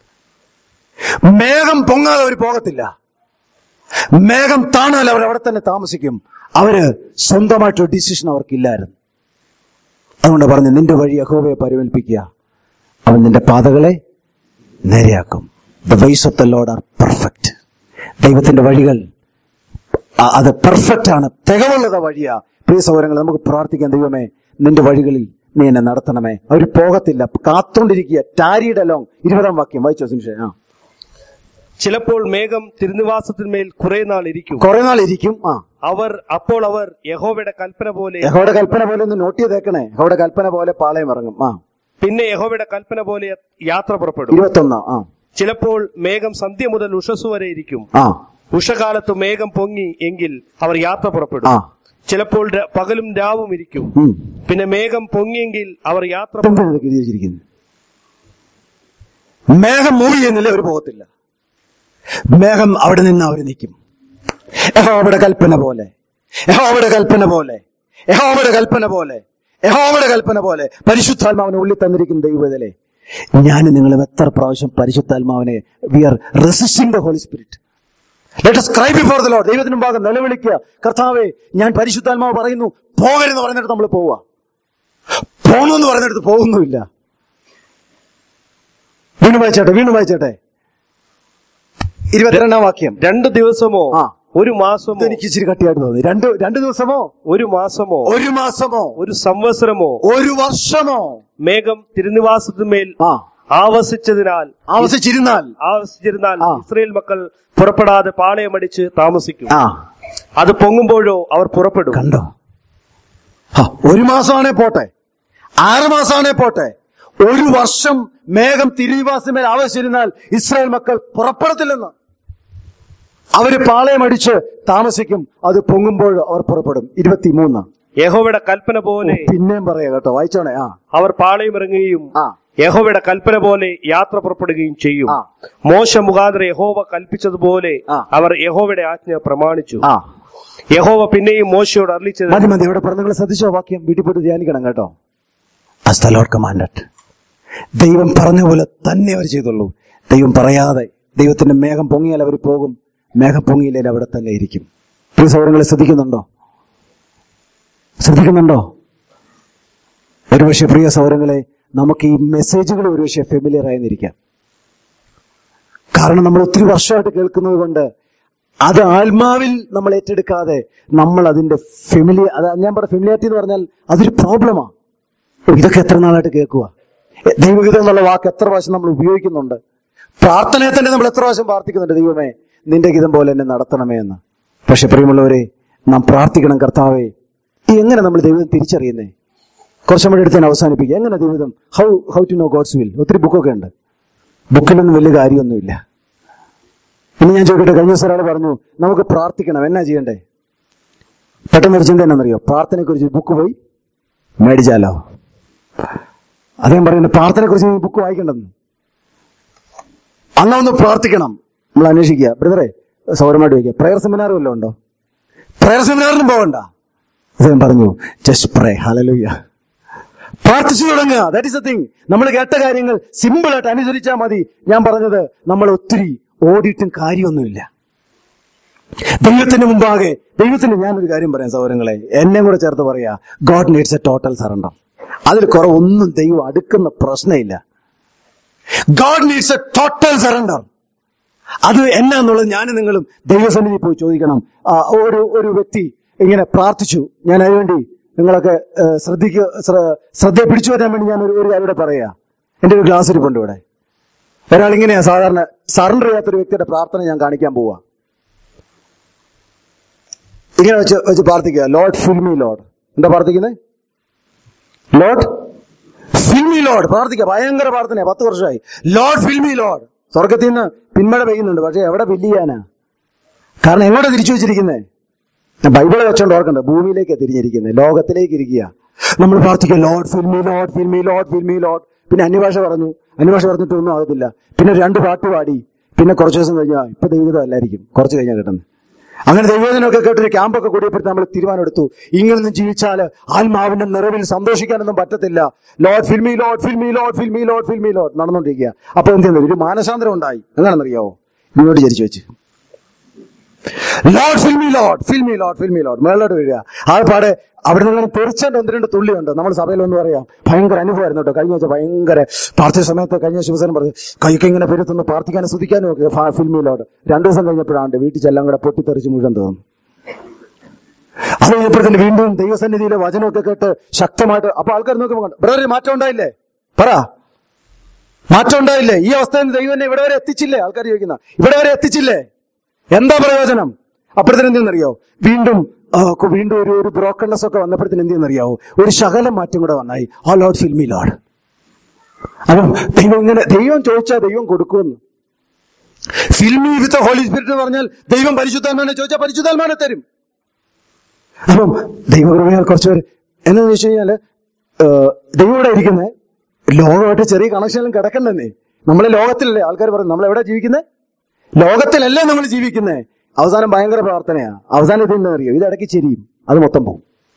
മേഘം പൊങ്ങാതെ അവർ പോകത്തില്ല മേഘം താണാൽ അവർ അവിടെ തന്നെ താമസിക്കും അവര് സ്വന്തമായിട്ടൊരു ഡിസിഷൻ അവർക്കില്ലായിരുന്നു അതുകൊണ്ട് പറഞ്ഞു നിന്റെ വഴി യഹോവയെ പരിമേൽപ്പിക്കുക അവൻ നിന്റെ പാതകളെ നേരെയാക്കും the ways of the Lord are perfect ദൈവത്തിന്റെ വഴികൾ അ- അത് പെർഫെക്റ്റ് ആണ് തികവുള്ളത് വഴിയാ പ്രിയ സൗകര്യങ്ങൾ നമുക്ക് പ്രാർത്ഥിക്കാം ദൈവമേ നിന്റെ വഴികളിൽ നീ എന്നെ നടത്തണമേ അവർ പോകത്തില്ല കാത്തോണ്ടിരിക്കുക ടാരിയുടെ ലോങ് ഇരുപതാം വാക്യം വായിച്ചോ സുനിഷേ ആ ചിലപ്പോൾ മേഘം തിരുനിവാസത്തിന്മേൽ കുറെ നാൾ ഇരിക്കും കുറെ നാൾ ഇരിക്കും ആ അവർ അപ്പോൾ അവർ യഹോവയുടെ കൽപ്പന പോലെ യഹോയുടെ കൽപ്പന പോലെ ഒന്ന് നോട്ട് ചെയ്തേക്കണേ യഹോയുടെ കൽപ്പന പോലെ പാളയം ഇറങ്ങും ആ പിന്നെ യഹോവയുടെ കൽപ്പന പോലെ യാത്ര പുറപ്പെടും ഇരുപത്തൊന്ന് ആ ചിലപ്പോൾ മേഘം സന്ധ്യ മുതൽ ഉഷസ് വരെ ഇരിക്കും ആ ഉഷകാലത്ത് മേഘം പൊങ്ങി എങ്കിൽ അവർ യാത്ര പുറപ്പെടും ആ ചിലപ്പോൾ ര- പകലും രാവും ഇരിക്കും ഉം. പിന്നെ മേഘം പൊങ്ങിയെങ്കിൽ അവർ യാത്ര എന്താണ് ഇതൊക്കെ എഴുതി വെച്ചിരിക്കുന്നത് മേഘം മൂവ് ചെയ്യുന്നില്ല അവർ പോകത്തില്ല മേഘം അവിടെ നിന്ന് അവർ നിൽക്കും യഹോവയുടെ കൽപ്പന പോലെ യഹോവയുടെ കൽപ്പന പോലെ യഹോവയുടെ കൽപ്പന പോലെ യഹോവയുടെ കൽപ്പന പോലെ പരിശുദ്ധാത്മാവിനെ ഉള്ളിൽ തന്നിരിക്കുന്ന ദൈവത്തിലെ ഞാൻ നിങ്ങളും എത്ര പ്രാവശ്യം പരിശുദ്ധാത്മാവിനെ we are resisting the Holy Spirit let us cry before the Lord ദൈവത്തിന് മുമ്പാകെ നിലവിളിക്കുക കർത്താവേ ഞാൻ പരിശുദ്ധാത്മാവ് പറയുന്നു പോകരുന്ന് പറയുന്നിടത്ത് നമ്മൾ പോവുക പോണെന്ന് പറയുന്നിടത്ത് പോകുന്നുമില്ല വീണ്ടും വായിച്ചോട്ടെ വീണ്ടും വായിച്ചോട്ടെ ഇരുപത്തിരണ്ടാം വാക്യം രണ്ടു ദിവസമോ ആ. ഒരു മാസമോ എനിക്ക് ഇച്ചിരി കട്ടിയായിട്ട് തോന്നി രണ്ട് രണ്ട് ദിവസമോ ഒരു മാസമോ ഒരു മാസമോ ഒരു സംവത്സരമോ ഒരു വർഷമോ മേഘം തിരുനിവാസത്തിന്മേൽ ആ ആവസിച്ചതിനാൽ ആവശ്യിച്ചിരുന്നാൽ ആവസിച്ചിരുന്നാൽ ആ. ഇസ്രയേൽ മക്കൾ പുറപ്പെടാതെ പാളയമടിച്ച് താമസിക്കും ആ അത് പൊങ്ങുമ്പോഴോ അവർ പുറപ്പെടും കണ്ടോ ആ, ഒരു മാസമാണേ പോട്ടെ ആറ് മാസമാണേ പോട്ടെ ഒരു വർഷം മേഘം തിരുനിവാസമേൽ ആവശ്യമിരുന്നാൽ ഇസ്രായേൽ മക്കൾ പുറപ്പെടത്തില്ലെന്ന് അവര് പാളയമടിച്ച് താമസിക്കും അത് പൊങ്ങുമ്പോൾ അവർ പുറപ്പെടും ഇരുപത്തിമൂന്ന് യഹോവയുടെ കൽപ്പന പോലെ പിന്നെയും പറയാ കേട്ടോ വായിച്ചോണേ ആ അവർ പാളയം ഇറങ്ങുകയും ആ യഹോവയുടെ കൽപ്പന പോലെ യാത്ര പുറപ്പെടുകയും ചെയ്യും ആ. മോശ മുഖാന്തരം യഹോവ കൽപ്പിച്ചതുപോലെ ആ. അവർ യഹോവയുടെ ആജ്ഞ പ്രമാണിച്ചു ആ യഹോവ പിന്നെയും മോശയോട് അർളിച്ചത് മതി മതി ഇവിടെ പറഞ്ഞ നിങ്ങൾ ശ്രദ്ധിച്ചോ വാക്യം വീട്ടിൽ പോയിട്ട് ധ്യാനിക്കണം കേട്ടോ as the Lord commanded ദൈവം പറഞ്ഞ പോലെ തന്നെ അവർ ചെയ്തുള്ളൂ ദൈവം പറയാതെ ദൈവത്തിന്റെ മേഘം പൊങ്ങിയാൽ അവർ പോകും മേഘം പൊങ്ങിയില്ലെങ്കിൽ അവിടെ തന്നെ ഇരിക്കും പ്രിയ സൗരങ്ങളെ ശ്രദ്ധിക്കുന്നുണ്ടോ ശ്രദ്ധിക്കുന്നുണ്ടോ ഒരുപക്ഷെ പ്രിയ സൗരങ്ങളെ നമുക്ക് ഈ മെസ്സേജുകൾ ഒരുപക്ഷെ ഫെമിലിയർ ആയെന്നിരിക്കാം കാരണം നമ്മൾ ഒത്തിരി വർഷമായിട്ട് കേൾക്കുന്നത് കൊണ്ട് അത് ആത്മാവിൽ നമ്മൾ ഏറ്റെടുക്കാതെ നമ്മൾ അതിന്റെ ഫെമിലിയ അത് ഞാൻ പറഞ്ഞ ഫെമിലിയാരിറ്റി എന്ന് പറഞ്ഞാൽ അതൊരു പ്രോബ്ലമാ ഇതൊക്കെ എത്ര നാളായിട്ട് കേൾക്കുക ദൈവഗീതം എന്നുള്ള വാക്ക് എത്ര പ്രാവശ്യം നമ്മൾ ഉപയോഗിക്കുന്നുണ്ട് പ്രാർത്ഥനയെ തന്നെ നമ്മൾ എത്ര പ്രാവശ്യം പ്രാർത്ഥിക്കുന്നുണ്ട് ദൈവമേ നിന്റെ ഗീതം പോലെ എന്നെ നടത്തണമേ എന്ന് പക്ഷെ പ്രിയമുള്ളവരെ നാം പ്രാർത്ഥിക്കണം കർത്താവേ ഈ എങ്ങനെ നമ്മൾ ദൈവം തിരിച്ചറിയുന്നേ കുറച്ചും കൂടി എടുത്ത് ഞാൻ അവസാനിപ്പിക്കുക എങ്ങനെ ദൈവം how how to know God's will ഒത്തിരി ബുക്കൊക്കെ ഉണ്ട് ബുക്കിലൊന്നും വലിയ കാര്യമൊന്നുമില്ല ഇനി ഞാൻ ചോദിക്കട്ടെ കഴിഞ്ഞ ദിവസം ഒരാൾ പറഞ്ഞു നമുക്ക് പ്രാർത്ഥിക്കണം എന്നാ ചെയ്യണ്ടേ പെട്ടെന്ന് ഒരു ചിന്ത എന്നാണെന്നറിയോ പ്രാർത്ഥനയെ കുറിച്ച് ബുക്ക് പോയി മേടിച്ചാലോ അദ്ദേഹം പറയുന്നത് പ്രാർത്ഥനയെ കുറിച്ച് ബുക്ക് വായിക്കണ്ടെന്ന് അന്നാ ഒന്ന് പ്രാർത്ഥിക്കണം നമ്മൾ അന്വേഷിക്കുക ബ്രദറെ സൗരമായിട്ട് ചോദിക്കുക പ്രയർ സെമിനാർ വല്ലതും ഉണ്ടോ പ്രയർ സെമിനാറിനും പോകണ്ട അദ്ദേഹം പറഞ്ഞു ജസ്റ്റ് പ്രേ ഹലലുയ്യ പ്രാർത്ഥിച്ചു തുടങ്ങുക ദാറ്റ് ഇസ് എ തിങ് നമ്മൾ കേട്ട കാര്യങ്ങൾ സിമ്പിൾ ആയിട്ട് അനുസരിച്ചാൽ മതി ഞാൻ പറഞ്ഞത് നമ്മൾ ഒത്തിരി ഓടിയിട്ടും കാര്യമൊന്നുമില്ല ദൈവത്തിന് മുമ്പാകെ ദൈവത്തിന് ഞാനൊരു കാര്യം പറയാം സൗരങ്ങളെ എന്നെ കൂടെ ചേർത്ത് പറയാ God needs a total surrender അതിൽ കുറവൊന്നും ദൈവം അടുക്കുന്ന പ്രശ്നമില്ല God needs a total surrender അത് എന്നാന്നുള്ളത് ഞാനും നിങ്ങളും ദൈവസന്നിധി പോയി ചോദിക്കണം ആ, ഒരു ഒരു വ്യക്തി ഇങ്ങനെ പ്രാർത്ഥിച്ചു ഞാൻ അതിനുവേണ്ടി നിങ്ങളൊക്കെ ഏഹ്, ശ്രദ്ധിക്കുക ശ്ര- ശ്രദ്ധ പിടിച്ചു വരാൻ വേണ്ടി ഞാൻ ഒരു ഒരു കാര്യം ഇവിടെ പറയാ എന്റെ ഒരു ക്ലാസ് ഇരിപ്പുണ്ട് ഇവിടെ ഒരാൾ ഇങ്ങനെയാ സാധാരണ സറണ്ടർ ചെയ്യാത്തൊരു വ്യക്തിയുടെ പ്രാർത്ഥന ഞാൻ കാണിക്കാൻ പോവാ ഇങ്ങനെ വെച്ച് വെച്ച് പ്രാർത്ഥിക്കുക ലോഡ് ഫിൽ മീ ലോഡ് എന്താ പ്രാർത്ഥിക്കുന്നത് ലോഡ് ഫിൽ മീ ലോഡ് പ്രാർത്ഥിക്കുക ഭയങ്കര പ്രാർത്ഥനയാ പത്ത് വർഷമായി ലോഡ് ഫിൽ മീ ലോഡ് സ്വർഗത്തിൽ നിന്ന് പിന്മഴ പെയ്യുന്നുണ്ട് പക്ഷെ എവിടെ ഫില്ല് ചെയ്യാനാ കാരണം എങ്ങോട്ടാ തിരിച്ചു വെച്ചിരിക്കുന്നത് ബൈബിളെ വെച്ചോണ്ട് ഓർക്കണ്ട ഭൂമിയിലേക്ക് തിരിഞ്ഞിരിക്കുന്നത് ലോകത്തിലേക്ക് ഇരിക്കുക നമ്മൾ പ്രാർത്ഥിക്കുക Lord fill me Lord fill me Lord fill me Lord പിന്നെ അന്യഭാഷ പറഞ്ഞു അന്യഭാഷ പറഞ്ഞിട്ടൊന്നും ആകത്തില്ല പിന്നെ രണ്ട് പാട്ട് പാടി പിന്നെ കുറച്ച് ദിവസം കഴിഞ്ഞാൽ ഇപ്പൊ ദൈവം അല്ലായിരിക്കും കുറച്ച് കഴിഞ്ഞാൽ കിട്ടുന്നത് അങ്ങനെ ദൈവജനമൊക്കെ കേട്ടൊരു ക്യാമ്പൊക്കെ കൂടിയപ്പോഴത്തെ നമ്മൾ തീരുമാനമെടുത്തു ഇങ്ങനൊന്നും ജീവിച്ചാൽ ആത്മാവിന്റെ നിറവിൽ സന്തോഷിക്കാനൊന്നും പറ്റത്തില്ല Lord fill me Lord fill me Lord fill me Lord fill me Lord നടന്നുകൊണ്ടിരിക്കുക അപ്പൊ എന്ത് ചെയ്യുന്നത് ഒരു മാനസാന്തരം ഉണ്ടായി എങ്ങനെയാണെന്നറിയാവോ ഇങ്ങോട്ട് ചരിച്ചു വെച്ച് Lord fill me Lord fill me Lord fill me Lord മേളോട്ട് വീഴുക ആ പാടെ അവിടെ നിന്ന് തെറിച്ചേണ്ട ഒന്ന് രണ്ട് തുള്ളിയുണ്ട് നമ്മൾ സഭയിൽ ഒന്ന് പറയാം ഭയങ്കര അനുഭവമായിരുന്നു കേട്ടോ കഴിഞ്ഞ വെച്ചാൽ ഭയങ്കര പ്രാർത്ഥന സമയത്ത് കഴിഞ്ഞ ശിവസേന പറഞ്ഞു കൈക്ക് ഇങ്ങനെ പെരുത്തുന്നു പ്രാർത്ഥിക്കാനും സ്തുതിക്കാനും ഒക്കെ ഫ- ഫിൽമി ലോഡ് രണ്ടു ദിവസം കഴിഞ്ഞപ്പോഴാണ് വീട്ടിൽ ചെല്ലാം കൂടെ പൊട്ടിത്തെറിച്ച് മുഴുവൻ തോന്നുന്നു അത് കഴിഞ്ഞപ്പോഴത്തേന് വീണ്ടും ദൈവസന്നിധിയിലെ വചനമൊക്കെ കേട്ട് ശക്തമായിട്ട് അപ്പൊ ആൾക്കാർ നോക്കുമ്പോൾ കണ്ടു ബ്രദർ മാറ്റം ഉണ്ടായില്ലേ പറ മാറ്റം ഉണ്ടായില്ലേ ഈ അവസ്ഥയിൽ ദൈവം എന്നെ ഇവിടെ വരെ എത്തിച്ചില്ലേ ആൾക്കാർ ചോദിക്കുന്ന ഇവിടെ വരെ എത്തിച്ചില്ലേ എന്താ പ്രയോജനം അപ്പോഴത്തേന് എന്തെന്നറിയോ വീണ്ടും ആ, കു- വീണ്ടും ഒരു ഒരു ബ്രോക്കൺനെസ് ഒക്കെ വന്നപ്പോഴത്തേന് എന്തെന്നറിയാവോ ഒരു ശകലം മാറ്റം കൂടെ വന്നായി ആ ലോഡ് ഫിൽമി ലോഡ് അപ്പം ദൈവം ഇങ്ങനെ ദൈവം ചോദിച്ചാൽ ദൈവം കൊടുക്കുമെന്ന് ഫിൽമി വിത്ത് ഹോളി സ്പിരിറ്റ് എന്ന് പറഞ്ഞാൽ ദൈവം പരിശുദ്ധാത്മാനെ ചോദിച്ചാൽ പരിശുദ്ധാത്മാനെ തരും അപ്പം ദൈവകൃപയാൽ കുറച്ച് പേര് എന്താന്ന് വെച്ച് കഴിഞ്ഞാല് ഏഹ്, ദൈവം ഇവിടെ ഇരിക്കുന്നത് ലോകമായിട്ട് ചെറിയ കണക്ഷനിലും കിടക്കണ്ടെന്നേ നമ്മളെ ലോകത്തിലല്ലേ ആൾക്കാർ പറയും നമ്മൾ എവിടെ ജീവിക്കുന്നത് ലോകത്തിലല്ലേ നമ്മൾ ജീവിക്കുന്നത് അവസാനം ഭയങ്കര പ്രാർത്ഥനയാ അവസാനം ഇത് അറിയോ ഇത് ഇടയ്ക്ക് ചെരിയും അത് മൊത്തം പോകും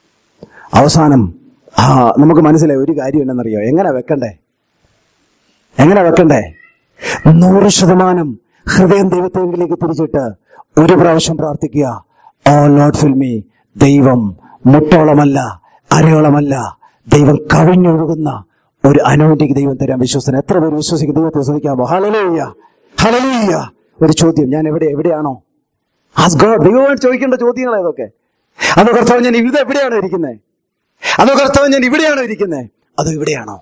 അവസാനം ആ നമുക്ക് മനസ്സിലായി ഒരു കാര്യം എന്നറിയോ എങ്ങനെ വെക്കണ്ടേ എങ്ങനെ വെക്കണ്ടേ നൂറ് ശതമാനം ഹൃദയം ദൈവത്തെങ്കിലേക്ക് തിരിച്ചിട്ട് ഒരു പ്രാവശ്യം പ്രാർത്ഥിക്കുക ഓ ലോഡ് ഫിൽമി ദൈവം മുട്ടോളമല്ല അരയോളമല്ല ദൈവം കവിഞ്ഞൊഴുകുന്ന ഒരു അനോന്റിക്ക് ദൈവം തരാൻ വിശ്വസന എത്ര പേര് വിശ്വസിക്കും ദൈവത്തെ ശ്രമിക്കാമോ ഹളലൂയ്യ ഹളലൂയ്യ ഒരു ചോദ്യം ഞാൻ എവിടെ എവിടെയാണോ ആസ് ഗോഡ് ദൈവമായിട്ട് ചോദിക്കേണ്ട ചോദ്യങ്ങളാ ഇതൊക്കെ അതോ കർത്താവ് ഞാൻ ഇവിടെ എവിടെയാണോ ഇരിക്കുന്നത് അതോ കർത്താവ് ഞാൻ ഇവിടെയാണോ ഇരിക്കുന്നത് അതോ ഇവിടെയാണോ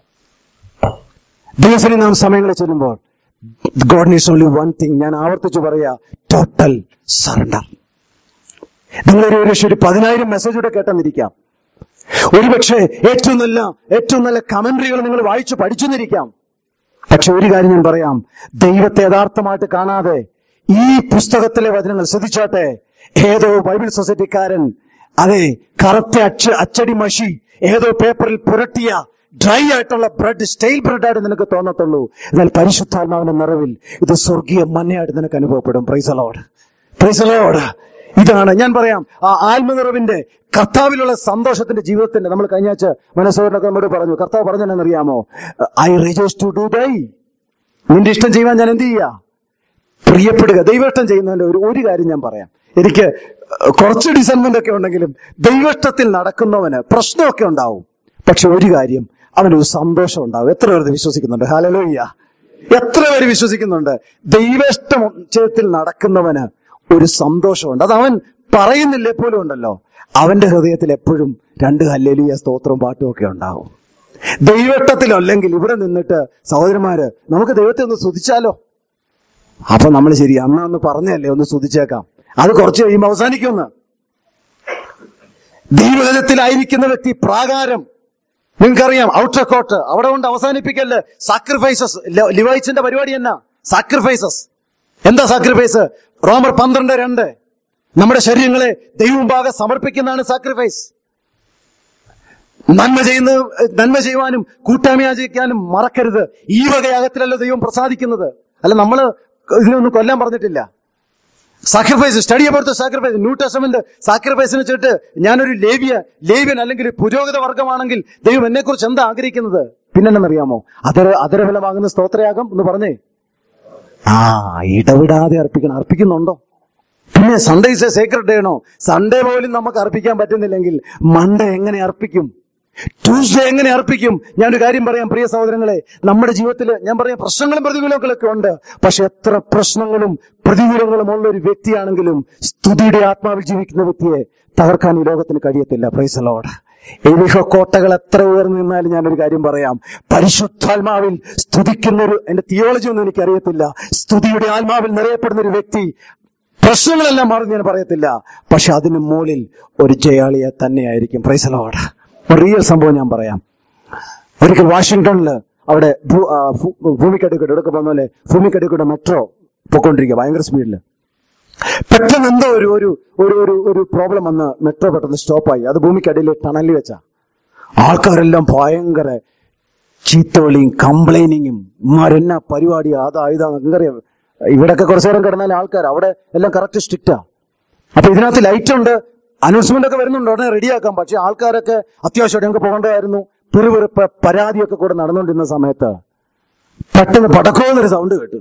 ദൈവത്തിന് നാം സമയങ്ങളിൽ ചെല്ലുമ്പോൾ God needs only one thing ഞാൻ ആവർത്തിച്ചു പറയാ ടോട്ടൽ സറണ്ടർ നിങ്ങളൊരു ഒരു പക്ഷേ ഒരു പതിനായിരം മെസ്സേജ് കൂടെ കേട്ടെന്നിരിക്കാം ഒരുപക്ഷെ ഏറ്റവും നല്ല ഏറ്റവും നല്ല കമന്ററികൾ നിങ്ങൾ വായിച്ചു പഠിച്ചെന്നിരിക്കാം പക്ഷെ ഒരു കാര്യം ഞാൻ പറയാം ദൈവത്തെ യഥാർത്ഥമായിട്ട് കാണാതെ ഈ പുസ്തകത്തിലെ വചനങ്ങൾ ശ്രദ്ധിച്ചാട്ടെ ഏതോ ബൈബിൾ സൊസൈറ്റിക്കാരൻ അതെ കറുത്ത അച്ച അച്ചടി മഷി ഏതോ പേപ്പറിൽ പുരട്ടിയ ഡ്രൈ ആയിട്ടുള്ള ബ്രെഡ് സ്റ്റൈൽ ബ്രെഡായിട്ട് നിനക്ക് തോന്നത്തുള്ളൂ എന്നാൽ പരിശുദ്ധാത്മാവിന്റെ നിറവിൽ ഇത് സ്വർഗീയ മന്നയായിട്ട് നിനക്ക് അനുഭവപ്പെടും പ്രൈസലോട് പ്രൈസലോട് ഇതാണ് ഞാൻ പറയാം ആ ആത്മനിറവിന്റെ കർത്താവിലുള്ള സന്തോഷത്തിന്റെ ജീവിതത്തിന്റെ നമ്മൾ കഴിഞ്ഞ ആഴ്ച മനസ്സോറിനൊക്കെ നമ്മോട് പറഞ്ഞു കർത്താവ് പറഞ്ഞെന്നറിയാമോ I rejoice to do thy നിന്റെ ഇഷ്ടം ചെയ്യുവാൻ ഞാൻ എന്ത് ചെയ്യാ പ്രിയപ്പെടുക ദൈവഷ്ടം ചെയ്യുന്നതിന്റെ ഒരു ഒരു കാര്യം ഞാൻ പറയാം എനിക്ക് കുറച്ച് ഡിസൈൻമെന്റ് ഒക്കെ ഉണ്ടെങ്കിലും ദൈവഷ്ടത്തിൽ നടക്കുന്നവന് പ്രശ്നമൊക്കെ ഉണ്ടാവും പക്ഷെ ഒരു കാര്യം അവനൊരു സന്തോഷം ഉണ്ടാവും എത്ര പേര് ഇത് വിശ്വസിക്കുന്നുണ്ട് ഹലലോയ്യ എത്ര പേര് വിശ്വസിക്കുന്നുണ്ട് ദൈവേഷ്ടത്തിൽ നടക്കുന്നവന് ഒരു സന്തോഷമുണ്ട് അത് അവൻ പറയുന്നില്ലേ പോലും ഉണ്ടല്ലോ അവന്റെ ഹൃദയത്തിൽ എപ്പോഴും രണ്ട് ഹല്ലേലിയ സ്തോത്രവും പാട്ടും ഒക്കെ ഉണ്ടാവും ദൈവട്ടത്തിലല്ലെങ്കിൽ ഇവിടെ നിന്നിട്ട് സഹോദരന്മാര് നമുക്ക് ദൈവത്തെ ഒന്ന് സ്തുതിച്ചാലോ അപ്പൊ നമ്മൾ ശരി അന്ന് അന്ന് പറഞ്ഞല്ലേ ഒന്ന് സ്തുതിച്ചേക്കാം അത് കുറച്ച് കഴിയുമ്പോൾ അവസാനിക്കുമെന്ന് ദൈവഹിതത്തിലായിരിക്കുന്ന വ്യക്തി പ്രാകാരം നിങ്ങൾക്കറിയാം ഔട്ടർ കോട്ട് അവിടെ കൊണ്ട് അവസാനിപ്പിക്കല്ലേ സാക്രിഫൈസസ് ലിവൈസിന്റെ പരിപാടി എന്നാ സാക്രിഫൈസസ് എന്താ സാക്രിഫൈസ് റോമർ പന്ത്രണ്ട് രണ്ട് നമ്മുടെ ശരീരങ്ങളെ ദൈവമുമ്പാകെ സമർപ്പിക്കുന്നതാണ് സാക്രിഫൈസ് നന്മ ചെയ്യുന്ന നന്മ ചെയ്യുവാനും കൂട്ടായ്മയാചരിക്കാനും മറക്കരുത് ഈ വകയാകത്തിലല്ല ദൈവം പ്രസാദിക്കുന്നത് അല്ല നമ്മള് ഇതിനൊന്നും കൊല്ലാൻ പറഞ്ഞിട്ടില്ല sacrifice study about sacrifice New Testament സാക്രിഫൈസിന് വെച്ചിട്ട് ഞാനൊരു ലേവ്യ ലേവ്യൻ അല്ലെങ്കിൽ പുരോഗത വർഗമാണെങ്കിൽ ദൈവം എന്നെ കുറിച്ച് എന്താ ആഗ്രഹിക്കുന്നത് പിന്നെന്നറിയാമോ അതര അതരഫലമാകുന്ന സ്തോത്രയാഗം എന്ന് പറഞ്ഞേ ആ ഇടവിടാതെ അർപ്പിക്കണം അർപ്പിക്കുന്നുണ്ടോ പിന്നെ Sunday is a sacred day ആണോ സൺഡേ പോലും നമുക്ക് അർപ്പിക്കാൻ പറ്റുന്നില്ലെങ്കിൽ മൺഡേ എങ്ങനെ അർപ്പിക്കും ട്യൂസ്ഡേ എങ്ങനെ അർപ്പിക്കും ഞാനൊരു കാര്യം പറയാം പ്രിയ സഹോദരങ്ങളെ നമ്മുടെ ജീവിതത്തിൽ ഞാൻ പറയാം പ്രശ്നങ്ങളും പ്രതികൂലങ്ങളൊക്കെ ഉണ്ട് പക്ഷെ എത്ര പ്രശ്നങ്ങളും പ്രതികൂലങ്ങളും ഉള്ള ഒരു വ്യക്തിയാണെങ്കിലും സ്തുതിയുടെ ആത്മാവിൽ ജീവിക്കുന്ന വ്യക്തിയെ തകർക്കാൻ ഈ ലോകത്തിന് കഴിയത്തില്ല പ്രൈസലോട് എലിഹ കോട്ടകൾ എത്ര ഉയർന്നു നിന്നാലും ഞാനൊരു കാര്യം പറയാം പരിശുദ്ധാത്മാവിൽ സ്തുതിക്കുന്ന ഒരു എന്റെ തിയോളജി ഒന്നും എനിക്കറിയത്തില്ല സ്തുതിയുടെ ആത്മാവിൽ നിറയപ്പെടുന്ന ഒരു വ്യക്തി പ്രശ്നങ്ങളെല്ലാം മാറി ഞാൻ പറയത്തില്ല പക്ഷെ അതിന് മുകളിൽ ഒരു ജയാളിയെ തന്നെയായിരിക്കും പ്രൈസലോട് ഒരു റിയൽ സംഭവം ഞാൻ പറയാം ഒരിക്കൽ വാഷിങ്ടണിൽ അവിടെ ഭൂ- ആ, ഭൂ- ഭൂമിക്കടിക്കൂടെ ഇവിടെ പറഞ്ഞ പോലെ ഭൂമിക്കടിക്കൂടെ മെട്രോ പൊക്കോണ്ടിരിക്കുക ഭയങ്കര സ്പീഡിൽ പെട്ടെന്ന് എന്തോ ഒരു ഒരു ഒരു ഒരു ഒരു പ്രോബ്ലം വന്ന് മെട്രോ പെട്ടെന്ന് സ്റ്റോപ്പായി അത് ഭൂമിക്കടിയിൽ ടണലിൽ വെച്ചാ ആൾക്കാരെല്ലാം ഭയങ്കര ചീത്തവിളിയും കംപ്ലൈനിങ്ങും മരെന്ന പരിപാടി അതാ ഇതാ നിങ്ങൾക്കറിയാം ഇവിടെയൊക്കെ കുറച്ചു നേരം കിടന്നാൽ ആൾക്കാർ അവിടെ എല്ലാം കറക്റ്റ് സ്ട്രിക്റ്റാ അപ്പൊ ഇതിനകത്ത് ലൈറ്റ് ഉണ്ട് അനൗൺസ്മെന്റ് ഒക്കെ വരുന്നുണ്ട് ഉടനെ റെഡിയാക്കാം പക്ഷെ ആൾക്കാരൊക്കെ അത്യാവശ്യമായിട്ട് ഞങ്ങൾക്ക് പോകേണ്ടതായിരുന്നു പിറുപിറുപ്പ് പരാതിയൊക്കെ കൂടെ നടന്നുകൊണ്ടിരുന്ന സമയത്ത് പെട്ടെന്ന് പടക്കോന്നൊരു സൗണ്ട് കേട്ടു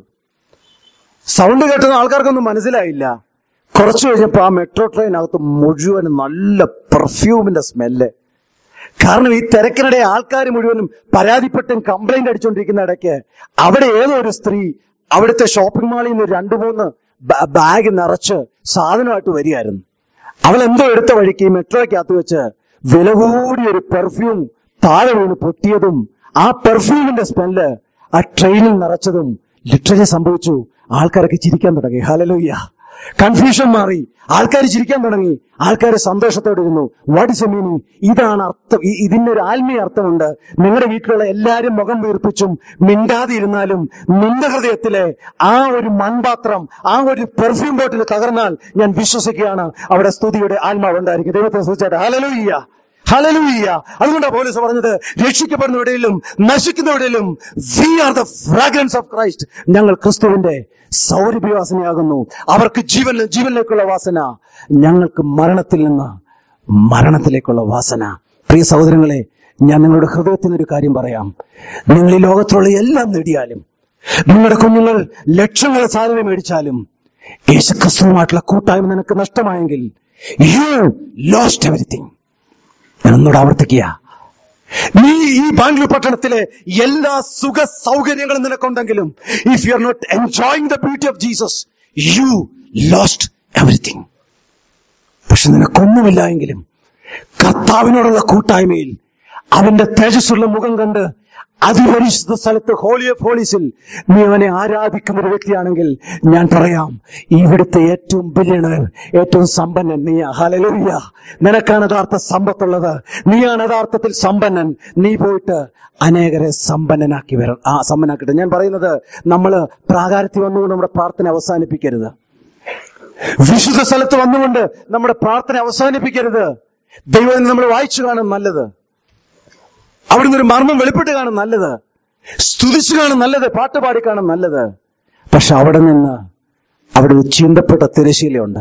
സൗണ്ട് കേട്ടത് ആൾക്കാർക്കൊന്നും മനസ്സിലായില്ല കുറച്ചു കഴിഞ്ഞപ്പോ ആ മെട്രോ ട്രെയിനകത്ത് മുഴുവൻ നല്ല പെർഫ്യൂമിന്റെ സ്മെല്ല് കാരണം ഈ തിരക്കിനിടെ ആൾക്കാർ മുഴുവനും പരാതിപ്പെട്ടും കംപ്ലൈന്റ് അടിച്ചുകൊണ്ടിരിക്കുന്ന ഇടയ്ക്ക് അവിടെ ഏതോ ഒരു സ്ത്രീ അവിടുത്തെ ഷോപ്പിംഗ് മാളിൽ നിന്ന് രണ്ടു മൂന്ന് ബാ- ബാഗ് നിറച്ച് സാധനമായിട്ട് വരികയായിരുന്നു അവൾ എന്തോ എടുത്ത വഴിക്ക് ഈ മെട്രോയ്ക്കകത്ത് വെച്ച് വില കൂടിയ ഒരു പെർഫ്യൂം താഴെ വീണ് പൊട്ടിയതും ആ പെർഫ്യൂമിന്റെ സ്മെല്ല് ആ ട്രെയിനിൽ നിറച്ചതും ലിറ്ററലി സംഭവിച്ചു ആൾക്കാരൊക്കെ ചിരിക്കാൻ തുടങ്ങി ഹലലൂയ്യ കൺഫ്യൂഷൻ മാറി ആൾക്കാർ ചിരിക്കാൻ തുടങ്ങി ആൾക്കാർ സന്തോഷത്തോടെ ഇരുന്നു വാട്ട് ഇസ് എ മീനിങ് ഇതാണ് അർത്ഥം ഇ- ഇതിന്റെ ഒരു ആത്മീയ അർത്ഥമുണ്ട് നിങ്ങളുടെ വീട്ടിലുള്ള എല്ലാരും മുഖം വീർപ്പിച്ചും മിണ്ടാതെ ഇരുന്നാലും നിന്റെ ഹൃദയത്തിലെ ആ ഒരു മൺപാത്രം ആ ഒരു പെർഫ്യൂം ബോട്ടിൽ തകർന്നാൽ ഞാൻ വിശ്വസിക്കുകയാണ് അവിടെ സ്തുതിയുടെ ആത്മാവ് ഉണ്ടായിരിക്കും ദൈവത്തെ സൂചിച്ചായിട്ട് ഹലലൂയ്യ ഹലലൂയ്യ അതുകൊണ്ടാണ് പോലീസ് പറഞ്ഞത് രക്ഷിക്കപ്പെടുന്നവരുടെയിലും നശിക്കുന്നവരുടെയിലും we are the fragrance of Christ ഞങ്ങൾ ക്രിസ്തുവിന്റെ സൗരഭ്യവാസനയാകുന്നു അവർക്ക് ജീവൻ ജീവനിലേക്കുള്ള വാസന ഞങ്ങൾക്ക് മരണത്തിൽ നിന്ന് മരണത്തിലേക്കുള്ള വാസന പ്രിയ സഹോദരങ്ങളെ ഞാൻ നിങ്ങളുടെ ഹൃദയത്തിൽ നിന്നൊരു കാര്യം പറയാം നിങ്ങൾ ഈ ലോകത്തിലുള്ള എല്ലാം നേടിയാലും നിങ്ങളുടെ കുഞ്ഞുങ്ങൾ ലക്ഷങ്ങൾ സാധനം മേടിച്ചാലും യേശുക്രിസ്തുവുമായിട്ടുള്ള കൂട്ടായ്മ നിനക്ക് നഷ്ടമായെങ്കിൽ യു ലോസ്റ്റ് എവറിത്തിങ് ഞാൻ ഒന്നുകൂടെ ആവർത്തിക്കുക നീ ഈ ബാംഗ്ലൂർ പട്ടണത്തിലെ എല്ലാ സുഖ സൗകര്യങ്ങളും നിനക്കുണ്ടെങ്കിലും if you are not enjoying the beauty of Jesus you lost everything പക്ഷെ നിനക്കൊന്നുമില്ല എങ്കിലും കർത്താവിനോടുള്ള കൂട്ടായ്മയിൽ അവന്റെ തേജസ്സുള്ള മുഖം കണ്ട് അതിപരിശുദ്ധ സ്ഥലത്ത് ഹോളി ഓഫ് ഹോളീസിൽ നീ അവനെ ആരാധിക്കുന്ന ഒരു വ്യക്തിയാണെങ്കിൽ ഞാൻ പറയാം ഇവിടുത്തെ ഏറ്റവും ബില്യണർ ഏറ്റവും സമ്പന്നൻ നീ ഹലലുയ്യ നിനക്കാണ് യഥാർത്ഥ സമ്പത്തുള്ളത് നീയാണ് യഥാർത്ഥത്തിൽ സമ്പന്നൻ നീ പോയിട്ട് അനേകരെ സമ്പന്നനാക്കി വരണം ആ സമ്പന്നാക്കിട്ട് ഞാൻ പറയുന്നത് നമ്മൾ പ്രാകാരത്തിൽ വന്നുകൊണ്ട് നമ്മുടെ പ്രാർത്ഥന അവസാനിപ്പിക്കരുത് വിശുദ്ധ സ്ഥലത്ത് വന്നുകൊണ്ട് നമ്മുടെ പ്രാർത്ഥന അവസാനിപ്പിക്കരുത് ദൈവം നമ്മൾ വായിച്ചു കാണും നല്ലത് അവിടുന്ന് ഒരു മർമ്മം വെളിപ്പെട്ട് കാണും നല്ലത് സ്തുതിച്ചു കാണും നല്ലത് പാട്ട് പാടി കാണും നല്ലത് പക്ഷെ അവിടെ നിന്ന് അവിടെ ഒരു ചീന്തപ്പെട്ട തിരശീലയുണ്ട്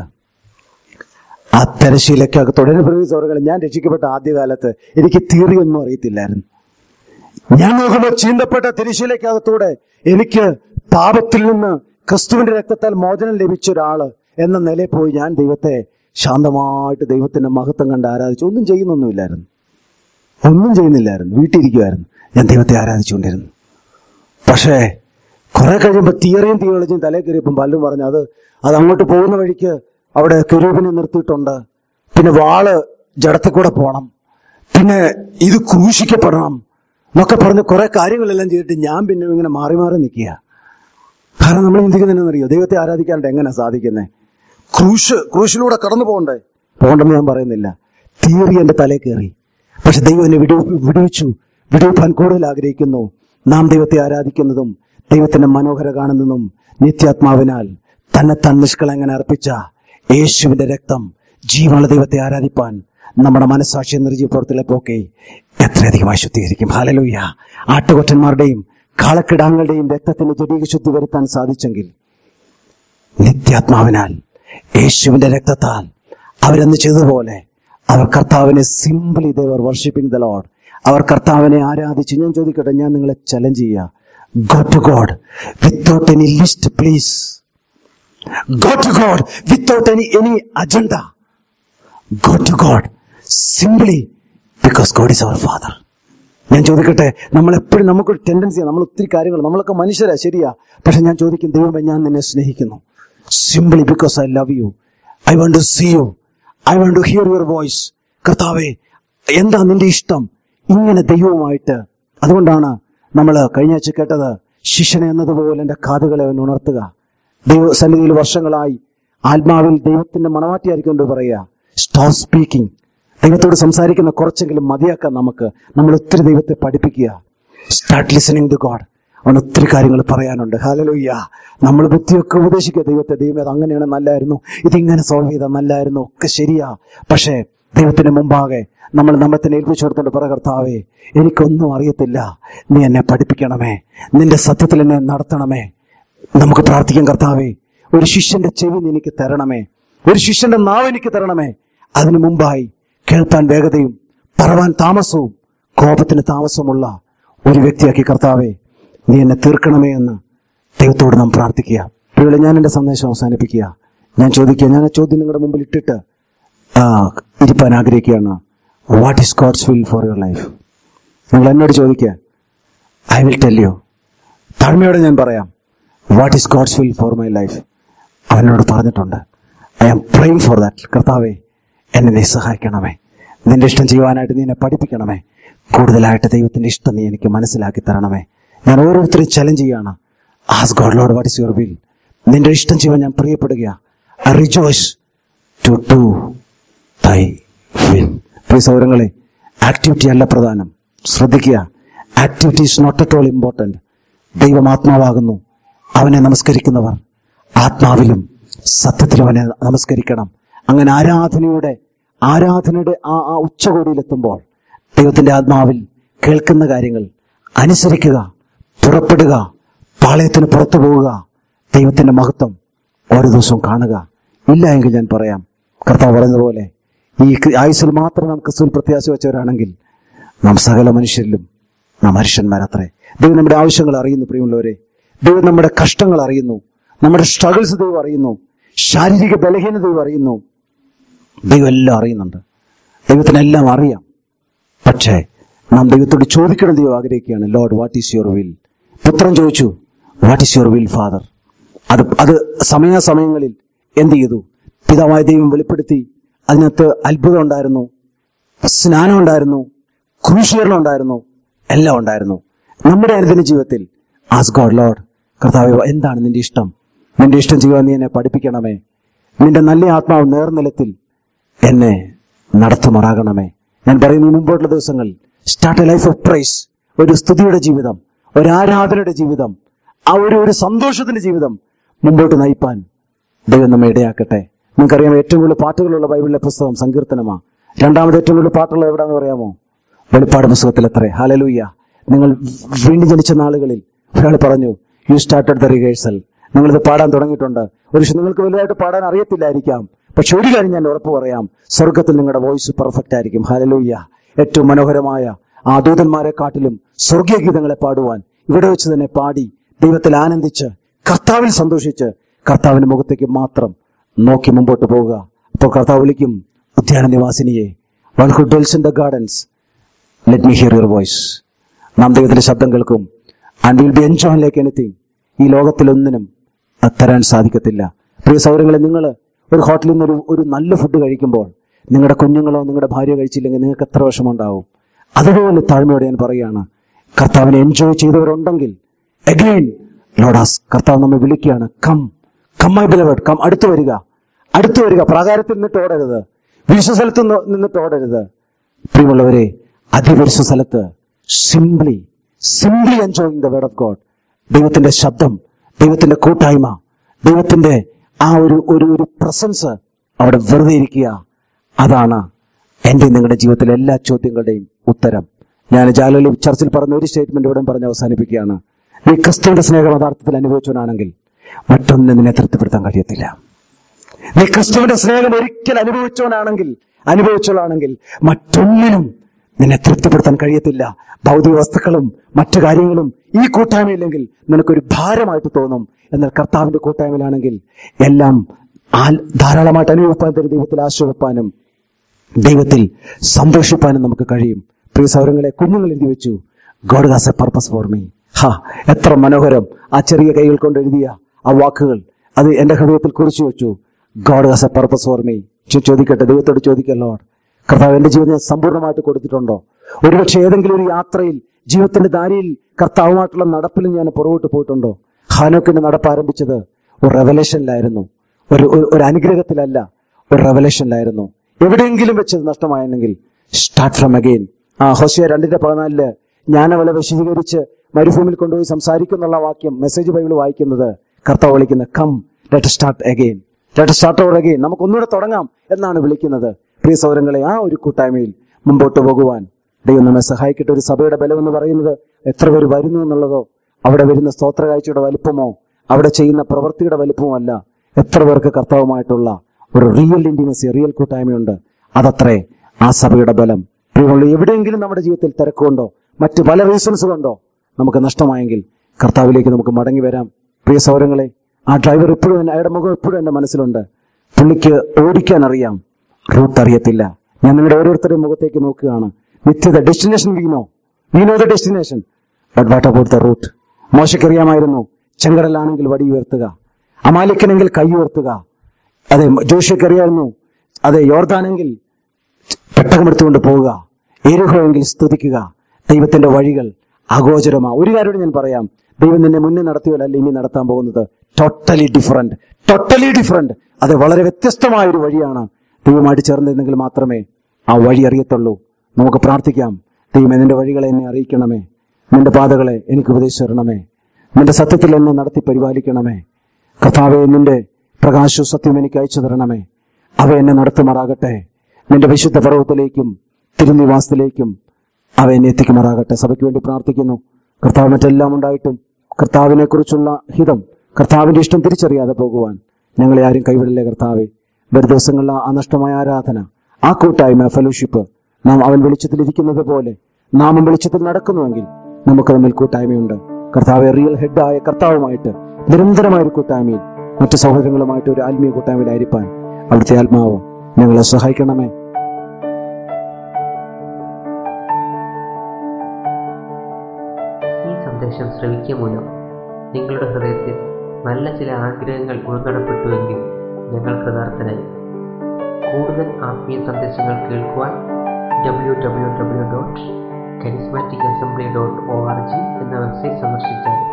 ആ തിരശീലക്കകത്ത് തുടരെ പ്രവീസോറുകൾ ഞാൻ രക്ഷിക്കപ്പെട്ട ആദ്യകാലത്ത് എനിക്ക് തിയറിയൊന്നും അറിയത്തില്ലായിരുന്നു ഞാൻ നോക്കുമ്പോൾ ചീന്തപ്പെട്ട തിരശീലക്കകത്തൂടെ എനിക്ക് പാപത്തിൽ നിന്ന് ക്രിസ്തുവിന്റെ രക്തത്താൽ മോചനം ലഭിച്ച ഒരാള് എന്ന നിലയിൽ പോയി ഞാൻ ദൈവത്തെ ശാന്തമായിട്ട് ദൈവത്തിന്റെ മഹത്വം കണ്ട് ആരാധിച്ചു ഒന്നും ചെയ്യുന്നൊന്നുമില്ലായിരുന്നു ഒന്നും ചെയ്യുന്നില്ലായിരുന്നു വീട്ടിലിരിക്കുമായിരുന്നു ഞാൻ ദൈവത്തെ ആരാധിച്ചുകൊണ്ടിരുന്നു പക്ഷേ കുറെ കഴിയുമ്പോൾ തിയറിയും തിയോളജിയും തലയിൽ കയറിയപ്പം പലരും പറഞ്ഞു അത് അത് അങ്ങോട്ട് പോകുന്ന വഴിക്ക് അവിടെ കെരൂപിനെ നിർത്തിയിട്ടുണ്ട് പിന്നെ വാള് ജഡത്തിൽ കൂടെ പോകണം പിന്നെ ഇത് ക്രൂശിക്കപ്പെടണം എന്നൊക്കെ പറഞ്ഞ് കുറെ കാര്യങ്ങളെല്ലാം ചെയ്തിട്ട് ഞാൻ പിന്നെ ഇങ്ങനെ മാറി മാറി നിൽക്കുക കാരണം നമ്മൾ ചിന്തിക്കുന്നതെന്നറിയോ ദൈവത്തെ ആരാധിക്കാണ്ട് എങ്ങനെ സാധിക്കുന്നത് ക്രൂശ് ക്രൂശിലൂടെ കടന്നു പോകണ്ടേ പോകണ്ടെന്ന് ഞാൻ പറയുന്നില്ല തിയറി എന്റെ തലയിൽ കയറി പക്ഷെ ദൈവം എന്നെ വിടു വിടുവിച്ചു വിടുവിപ്പാൻ കൂടുതൽ ആഗ്രഹിക്കുന്നു നാം ദൈവത്തെ ആരാധിക്കുന്നതും ദൈവത്തിന്റെ മനോഹര കാണുന്നതും നിത്യാത്മാവിനാൽ തന്നെ താൻ നിഷ്കളങ്ങനെ അർപ്പിച്ച യേശുവിന്റെ രക്തം ജീവനുള്ള ദൈവത്തെ ആരാധിപ്പാൻ നമ്മുടെ മനസ്സാക്ഷി നിർജീവ പ്രവർത്തിലെ പോക്കെ എത്രയധികമായി ശുദ്ധീകരിക്കും ഹാലലൂയ ആട്ടുകൊറ്റന്മാരുടെയും കാളക്കിടാങ്ങളുടെയും രക്തത്തിന് ജടീക ശുദ്ധി വരുത്താൻ സാധിച്ചെങ്കിൽ നിത്യാത്മാവിനാൽ യേശുവിന്റെ രക്തത്താൽ അവരെന്ന് ചെയ്തതുപോലെ അവർ കർത്താവിനെ simply they were worshipping the Lord അവർ കർത്താവിനെ ആരാധിച്ച് ഞാൻ ചോദിക്കട്ടെ ഞാൻ നിങ്ങളെ ചലഞ്ച് ചെയ്യുക go to God without any list please go to God without any any agenda go to God simply because God is our father ഞാൻ ചോദിക്കട്ടെ നമ്മൾ എപ്പോഴും നമുക്കൊരു ടെൻഡൻസിയാണ് നമ്മൾ ഒത്തിരി കാര്യങ്ങൾ നമ്മളൊക്കെ മനുഷ്യരാ ശരിയാ പക്ഷെ ഞാൻ ചോദിക്കും ദൈവമേ ഞാൻ നിന്നെ സ്നേഹിക്കുന്നു simply because I love you I want to see you I want to hear your voice കർത്താവേ എന്താ നിന്റെ ഇഷ്ടം ഇങ്ങനെ ദൈവവുമായിട്ട് അതുകൊണ്ടാണ് നമ്മൾ കഴിഞ്ഞ ആഴ്ച കേട്ടത് ശിഷ്യനെ എന്നതുപോലെ എന്റെ കാതുകളെ അവൻ ഉണർത്തുക ദൈവ സന്നിധിയിൽ വർഷങ്ങളായി ആത്മാവിൽ ദൈവത്തിന്റെ മണവാട്ടിയായിരിക്കും എന്ന് പറയുക സ്റ്റോപ്പ് സ്പീക്കിംഗ് ദൈവത്തോട് സംസാരിക്കുന്ന കുറച്ചെങ്കിലും മതിയാക്കാൻ നമുക്ക് നമ്മൾ ഒത്തിരി ദൈവത്തെ പഠിപ്പിക്കുക സ്റ്റാർട്ട് ലിസണിങ് ടു ഗോഡ് അവൻ ഒത്തിരി കാര്യങ്ങൾ പറയാനുണ്ട് ഹാലലോയ്യ നമ്മൾ ബുദ്ധിയൊക്കെ ഉപദേശിക്കുക ദൈവത്തെ ദൈവം അത് അങ്ങനെയാണ് നല്ലായിരുന്നു ഇതിങ്ങനെ സോൾവ് ചെയ്താൽ നല്ലായിരുന്നു ഒക്കെ ശരിയാ പക്ഷേ ദൈവത്തിന്റെ മുമ്പാകെ നമ്മൾ നമ്മെ തന്നെ ഏൽപ്പിച്ചു കൊടുത്തോണ്ട് പറ കർത്താവേ എനിക്കൊന്നും അറിയത്തില്ല നീ എന്നെ പഠിപ്പിക്കണമേ നിന്റെ സത്യത്തിൽ എന്നെ നടത്തണമേ നമുക്ക് പ്രാർത്ഥിക്കാം കർത്താവേ ഒരു ശിഷ്യന്റെ ചെവി നീ എനിക്ക് തരണമേ ഒരു ശിഷ്യന്റെ നാവ് എനിക്ക് തരണമേ അതിനു മുമ്പായി കേൾപ്പാൻ വേഗതയും പറവാൻ താമസവും കോപത്തിന് താമസമുള്ള ഒരു വ്യക്തിയാക്കി കർത്താവെ നീ എന്നെ തീർക്കണമേ എന്ന് ദൈവത്തോട് നാം പ്രാർത്ഥിക്കുക പ്രിയകളെ ഞാൻ എന്റെ സന്ദേശം അവസാനിപ്പിക്കുക ഞാൻ ചോദിക്കുക ഞാൻ ആ ചോദ്യം നിങ്ങളുടെ മുമ്പിൽ ഇട്ടിട്ട് ആ, ഇരിപ്പാൻ ആഗ്രഹിക്കുകയാണ് what is God's will for your life നിങ്ങൾ എന്നോട് ചോദിക്കുക ഐ വിൽ ടെൽ യു താഴ്മയോടെ ഞാൻ പറയാം what is God's will for my life അവനോട് പറഞ്ഞിട്ടുണ്ട് I am praying for that കർത്താവെ എന്നെ നീ സഹായിക്കണമേ നിന്റെ ഇഷ്ടം ചെയ്യുവാനായിട്ട് നീ എന്നെ പഠിപ്പിക്കണമേ കൂടുതലായിട്ട് ദൈവത്തിന്റെ ഇഷ്ടം നീ എനിക്ക് മനസ്സിലാക്കി തരണമേ ഞാൻ ഓരോരുത്തരെയും ചലഞ്ച് ചെയ്യാണ് ask God Lord what is your will നിന്റെ ഇഷ്ടം ചെയ്യുവാൻ ഞാൻ പ്രിയപ്പെടുക I rejoice to do thy will പ്രിയ സൗരങ്ങളെ ആക്ടിവിറ്റി അല്ല പ്രധാനം ശ്രദ്ധിക്കുക activity is not at all important ദൈവം ആത്മാവാകുന്നു അവനെ നമസ്കരിക്കുന്നവർ ആത്മാവിലും സത്യത്തിലും അവനെ നമസ്കരിക്കണം അങ്ങനെ ആരാധനയുടെ ആരാധനയുടെ ആ ആ ഉച്ചകോടിയിലെത്തുമ്പോൾ ദൈവത്തിന്റെ ആത്മാവിൽ കേൾക്കുന്ന കാര്യങ്ങൾ അനുസരിക്കുക പുറപ്പെടുക പാളയത്തിന് പുറത്തു പോവുക ദൈവത്തിന്റെ മഹത്വം ഓരോ ദിവസവും കാണുക ഇല്ല എങ്കിൽ ഞാൻ പറയാം കർത്താവ് പറഞ്ഞതുപോലെ ഈ ക്രി- ആയുസ്സിൽ മാത്രം നാം ക്രിസ്തുവിൽ പ്രത്യാശ വെച്ചവരാണെങ്കിൽ നാം സകല മനുഷ്യരിലും നാം മനുഷ്യന്മാരത്രേ ദൈവം നമ്മുടെ ആവശ്യങ്ങൾ അറിയുന്നു പ്രിയമുള്ളവരെ ദൈവം നമ്മുടെ കഷ്ടങ്ങൾ അറിയുന്നു നമ്മുടെ സ്ട്രഗിൾസ് ദൈവം അറിയുന്നു ശാരീരിക ബലഹീനത ദൈവം അറിയുന്നു ദൈവം എല്ലാം അറിയുന്നുണ്ട് ദൈവത്തിനെല്ലാം അറിയാം പക്ഷേ നാം ദൈവത്തോട് ചോദിക്കണം ദൈവം ആഗ്രഹിക്കുകയാണ് Lord what is your will പുത്രൻ ചോദിച്ചു what is your will father അത് അത് സമയാസമയങ്ങളിൽ എന്ത് ചെയ്തു പിതാവായ ദൈവം വെളിപ്പെടുത്തി അതിനകത്ത് അത്ഭുതം ഉണ്ടായിരുന്നു സ്നാനം ഉണ്ടായിരുന്നു ക്രൂശീകരണം ഉണ്ടായിരുന്നു എല്ലാം ഉണ്ടായിരുന്നു നമ്മുടെ അനുദിന ജീവിതത്തിൽ ആസ് ഗോഡ് ലോഡ് കർത്താവ് എന്താണ് നിന്റെ ഇഷ്ടം നിന്റെ ഇഷ്ടം ചെയ്യുവാൻ നീ എന്നെ പഠിപ്പിക്കണമേ നിന്റെ നല്ല ആത്മാവ് നേർനിലത്തിൽ എന്നെ നടത്തുമാറാകണമേ ഞാൻ പറയുന്നു ഈ മുമ്പോട്ടുള്ള ദിവസങ്ങൾ start a life of praise ഒരു സ്തുതിയുടെ ജീവിതം ഒരു ആരാധനയുടെ ജീവിതം ആ ഒരു ഒരു സന്തോഷത്തിന്റെ ജീവിതം മുമ്പോട്ട് നയിപ്പാൻ ദൈവം നമ്മെ ഇടയാക്കട്ടെ നിങ്ങൾക്കറിയാം ഏറ്റവും കൂടുതൽ പാട്ടുകളുള്ള ബൈബിളിലെ പുസ്തകം സങ്കീർത്തനമാ രണ്ടാമത് ഏറ്റവും കൂടുതൽ പാട്ടുള്ളത് എവിടെയാണെന്ന് പറയാമോ വെളിപ്പാട് പുസ്തകത്തിൽ എത്ര ഹാലലൂയ്യ നിങ്ങൾ വീണ്ടും ജനിച്ച നാളുകളിൽ ഒരാൾ പറഞ്ഞു യു സ്റ്റാർട്ടഡ് ദ റിഹേഴ്സൽ നിങ്ങളിത് പാടാൻ തുടങ്ങിയിട്ടുണ്ട് ഒരു പക്ഷെ നിങ്ങൾക്ക് വലുതായിട്ട് പാടാൻ അറിയത്തില്ലായിരിക്കാം പക്ഷെ ഒരു കാര്യം ഞാൻ ഉറപ്പ് പറയാം സ്വർഗത്തിൽ നിങ്ങളുടെ വോയിസ് പെർഫെക്റ്റ് ആയിരിക്കും ഹാലലൂയ്യ ഏറ്റവും മനോഹരമായ ആ ദൂതന്മാരെ കാട്ടിലും സ്വർഗീയ ഗീതങ്ങളെ പാടുവാൻ ഇവിടെ വെച്ച് തന്നെ പാടി ദൈവത്തിൽ ആനന്ദിച്ച് കർത്താവിൽ സന്തോഷിച്ച് കർത്താവിന്റെ മുഖത്തേക്ക് മാത്രം നോക്കി മുമ്പോട്ട് പോവുക അപ്പോൾ കർത്താവ് വിളിക്കും ഉദ്യാന നിവാസിനിയെ one who dwells in the gardens let me hear your voice നാം ദൈവത്തിന്റെ ശബ്ദം കേൾക്കും and will be enjoy like anything ഈ ലോകത്തിലൊന്നിനും അത് തരാൻ സാധിക്കത്തില്ല പ്രിയ സൗരങ്ങളെ നിങ്ങൾ ഒരു ഹോട്ടലിൽ നിന്ന് ഒരു ഒരു നല്ല ഫുഡ് കഴിക്കുമ്പോൾ നിങ്ങളുടെ കുഞ്ഞുങ്ങളോ നിങ്ങളുടെ ഭാര്യ കഴിച്ചില്ലെങ്കിൽ നിങ്ങൾക്ക് എത്ര വിഷമമുണ്ടാവും അതുപോലെ താഴ്മയോടെ ഞാൻ പറയുകയാണ് കർത്താവിനെ എൻജോയ് ചെയ്തവരുണ്ടെങ്കിൽ അഗെയിൻ ലോഡാസ് കർത്താവ് നമ്മെ വിളിക്കുകയാണ് come come my beloved come അടുത്തു വരിക അടുത്തു വരിക പ്രാകാരത്തിൽ നിന്നിട്ട് ഓടരുത് വിശ്വ സ്ഥലത്ത് നിന്ന് നിന്നിട്ട് ഓടരുത് പ്രിയമുള്ളവരെ അതിപരിശ സ്ഥലത്ത് simply simply enjoying the word of God ദൈവത്തിന്റെ ശബ്ദം ദൈവത്തിന്റെ കൂട്ടായ്മ ദൈവത്തിന്റെ ആ ഒരു ഒരു ഒരു പ്രസൻസ് അവിടെ വെറുതെ ഇരിക്കുക അതാണ് എന്റെ നിങ്ങളുടെ ജീവിതത്തിലെ എല്ലാ ചോദ്യങ്ങളുടെയും ഉത്തരം ഞാൻ ജാലലി ചർച്ചിൽ പറഞ്ഞ ഒരു സ്റ്റേറ്റ്മെന്റ് ഇവിടെ പറഞ്ഞ് അവസാനിപ്പിക്കുകയാണ് നീ ക്രിസ്തുവിന്റെ സ്നേഹം യഥാർത്ഥത്തിൽ അനുഭവിച്ചവനാണെങ്കിൽ മറ്റൊന്നിനും നിന്നെ തൃപ്തിപ്പെടുത്താൻ കഴിയത്തില്ല നീ ക്രിസ്തുവിന്റെ സ്നേഹം ഒരിക്കൽ അനുഭവിച്ചവനാണെങ്കിൽ അനുഭവിച്ചവളാണെങ്കിൽ മറ്റൊന്നിനും നിന്നെ തൃപ്തിപ്പെടുത്താൻ കഴിയത്തില്ല ഭൗതിക വസ്തുക്കളും മറ്റു കാര്യങ്ങളും ഈ കൂട്ടായ്മയില്ലെങ്കിൽ നിനക്കൊരു ഭാരമായിട്ട് തോന്നും എന്നാൽ കർത്താവിന്റെ കൂട്ടായ്മയിലാണെങ്കിൽ എല്ലാം ആ- ധാരാളമായിട്ട് അനുഭവിപ്പാൻ തരും ദൈവത്തിൽ ആശ്രയിപ്പാനും ദൈവത്തിൽ സന്തോഷിപ്പാനും നമുക്ക് കഴിയും പ്രിയ സൗരങ്ങളെ കുഞ്ഞുങ്ങൾ എഴുതി വെച്ചു God has a purpose for me ഹാ എത്ര മനോഹരം ആ ചെറിയ കൈകൾ കൊണ്ട് എഴുതിയ ആ വാക്കുകൾ അത് എന്റെ ഹൃദയത്തിൽ കുറിച്ചു വെച്ചു God has a purpose for me ചോദിക്കട്ടെ ദൈവത്തോട് ചോദിക്കല്ലോ കർത്താവ് എന്റെ ജീവിതം ഞാൻ സമ്പൂർണ്ണമായിട്ട് കൊടുത്തിട്ടുണ്ടോ ഒരുപക്ഷെ ഏതെങ്കിലും ഒരു യാത്രയിൽ ജീവിതത്തിന്റെ ദാരിയിൽ കർത്താവുമായിട്ടുള്ള നടപ്പിൽ ഞാൻ പുറകോട്ട് പോയിട്ടുണ്ടോ ഹാനോക്കിന്റെ നടപ്പ് ആരംഭിച്ചത് ഒരു റെവലേഷനിലായിരുന്നു ഒരു ഒരു- ഒരു അനുഗ്രഹത്തിലല്ല ഒരു റെവലേഷനിലായിരുന്നു എവിടെയെങ്കിലും വെച്ചത് നഷ്ടമായെങ്കിൽ സ്റ്റാർട്ട് ഫ്രം അഗെയിൻ ആ ഹൊസിയ രണ്ടിന്റെ പതിനാലില് ജ്ഞാനവല വിശദീകരിച്ച് മരുഭൂമിയിൽ കൊണ്ടുപോയി സംസാരിക്കുന്നുള്ള വാക്യം മെസ്സേജ് ബൈബിൾ വായിക്കുന്നത് കർത്താവ് വിളിക്കുന്ന come let start again let start over again നമുക്ക് ഒന്നുകൂടെ തുടങ്ങാം എന്നാണ് വിളിക്കുന്നത് പ്രിയ സൗരങ്ങളെ ആ ഒരു കൂട്ടായ്മയിൽ മുമ്പോട്ട് പോകുവാൻ ദൈവം നമ്മെ സഹായിക്കട്ടെ ഒരു സഭയുടെ ബലം എന്ന് പറയുന്നത് എത്ര പേര് വരുന്നു എന്നുള്ളതോ അവിടെ വരുന്ന സ്തോത്ര കാഴ്ചയുടെ വലിപ്പമോ അവിടെ ചെയ്യുന്ന പ്രവൃത്തിയുടെ വലിപ്പമോ അല്ല എത്ര പേർക്ക് കർത്താവുമായിട്ടുള്ള ഒരു റിയൽ ഇന്റിമസി റിയൽ കൂട്ടായ്മയുണ്ട് അതത്രേ ആ സഭയുടെ ബലം പ്രിയമുള്ള എവിടെയെങ്കിലും നമ്മുടെ ജീവിതത്തിൽ തിരക്കുകൊണ്ടോ മറ്റു പല റീസൺസ് കൊണ്ടോ നമുക്ക് നഷ്ടമായെങ്കിൽ കർത്താവിലേക്ക് നമുക്ക് മടങ്ങി വരാം പ്രിയ സൗരങ്ങളെ ആ ഡ്രൈവർ ഇപ്പോഴും എന്നെ- അയാളുടെ മുഖം ഇപ്പോഴും എന്റെ മനസ്സിലുണ്ട് പുള്ളിക്ക് ഓടിക്കാൻ അറിയാം റൂട്ട് അറിയത്തില്ല ഞാൻ നിങ്ങളുടെ ഓരോരുത്തരുടെയും മുഖത്തേക്ക് നോക്കുകയാണ് നിത്യത destination we know we know the destination but what about the route മോശക്കറിയാമായിരുന്നു ചെങ്കടലാണെങ്കിൽ വടി ഉയർത്തുക അമാലിക്കനെങ്കിൽ കൈ ഉയർത്തുക അതെ ജോഷിക്കറിയായിരുന്നു അതെ യോർദാനെങ്കിൽ പെട്ടകമെടുത്തുകൊണ്ട് പോവുക എരുഹോയെങ്കിൽ സ്തുതിക്കുക ദൈവത്തിന്റെ വഴികൾ അഗോചരമാ ഒരു കാര്യം ഞാൻ പറയാം ദൈവം നിന്നെ മുന്നേ നടത്തിയതല്ല ഇനി നടത്താൻ പോകുന്നത് ടോട്ടലി ഡിഫറെന്റ് ടോട്ടലി ഡിഫറെന്റ് അത് വളരെ വ്യത്യസ്തമായ ഒരു വഴിയാണ് ദൈവമായിട്ട് ചേർന്നിരുന്നെങ്കിൽ മാത്രമേ ആ വഴി അറിയത്തുള്ളൂ നമുക്ക് പ്രാർത്ഥിക്കാം ദൈവമേ നിന്റെ വഴികളെ എന്നെ അറിയിക്കണമേ നിന്റെ പാതകളെ എനിക്ക് ഉപദേശിച്ചു തരണമേ നിന്റെ സത്യത്തിൽ എന്നെ നടത്തി പരിപാലിക്കണമേ കഥാവെ നിന്റെ പ്രകാശവും സത്യം എനിക്ക് അയച്ചു തരണമേ അവ എന്നെ നടത്തുമാറാകട്ടെ നിന്റെ വിശുദ്ധ പർവ്വത്തിലേക്കും തിരുനിവാസത്തിലേക്കും അവ എന്നെ എത്തിക്കുമാറാകട്ടെ സഭയ്ക്ക് വേണ്ടി പ്രാർത്ഥിക്കുന്നു കർത്താവ് മറ്റെല്ലാം ഉണ്ടായിട്ടും കർത്താവിനെ കുറിച്ചുള്ള ഹിതം കർത്താവിന്റെ ഇഷ്ടം തിരിച്ചറിയാതെ പോകുവാൻ ഞങ്ങളെ ആരും കൈവിടില്ലേ കർത്താവെ വരും ദിവസങ്ങളിലെ ആ നഷ്ടമായ ആരാധന ആ കൂട്ടായ്മ ഫെലോഷിപ്പ് നാം അവൻ വെളിച്ചത്തിലിരിക്കുന്നത് പോലെ നാമം വെളിച്ചത്തിൽ നടക്കുന്നുവെങ്കിൽ നമുക്ക് തമ്മിൽ കൂട്ടായ്മയുണ്ട് കർത്താവെ റിയൽ ഹെഡായ കർത്താവുമായിട്ട് നിരന്തരമായ ഒരു കൂട്ടായ്മയിൽ മറ്റു സഹോദരങ്ങളുമായിട്ട് ഒരു ആത്മീയ കൂട്ടായ്മയിലായിരിക്കാൻ അവിടുത്തെ ആത്മാവ് ഞങ്ങളെ സഹായിക്കണമേ ഈ സന്ദേശം ശ്രവിക്കുക മൂലം നിങ്ങളുടെ ഹൃദയത്തിൽ നല്ല ചില ആഗ്രഹങ്ങൾ ഉൾനടപ്പെട്ടുവെങ്കിൽ ഞങ്ങൾ കൃതാർത്ഥനായി കൂടുതൽ ആത്മീയ സന്ദേശങ്ങൾ കേൾക്കുവാൻ W W W dot charismatic assembly dot O R G എന്ന വെബ്സൈറ്റ് സന്ദർശിച്ചാൽ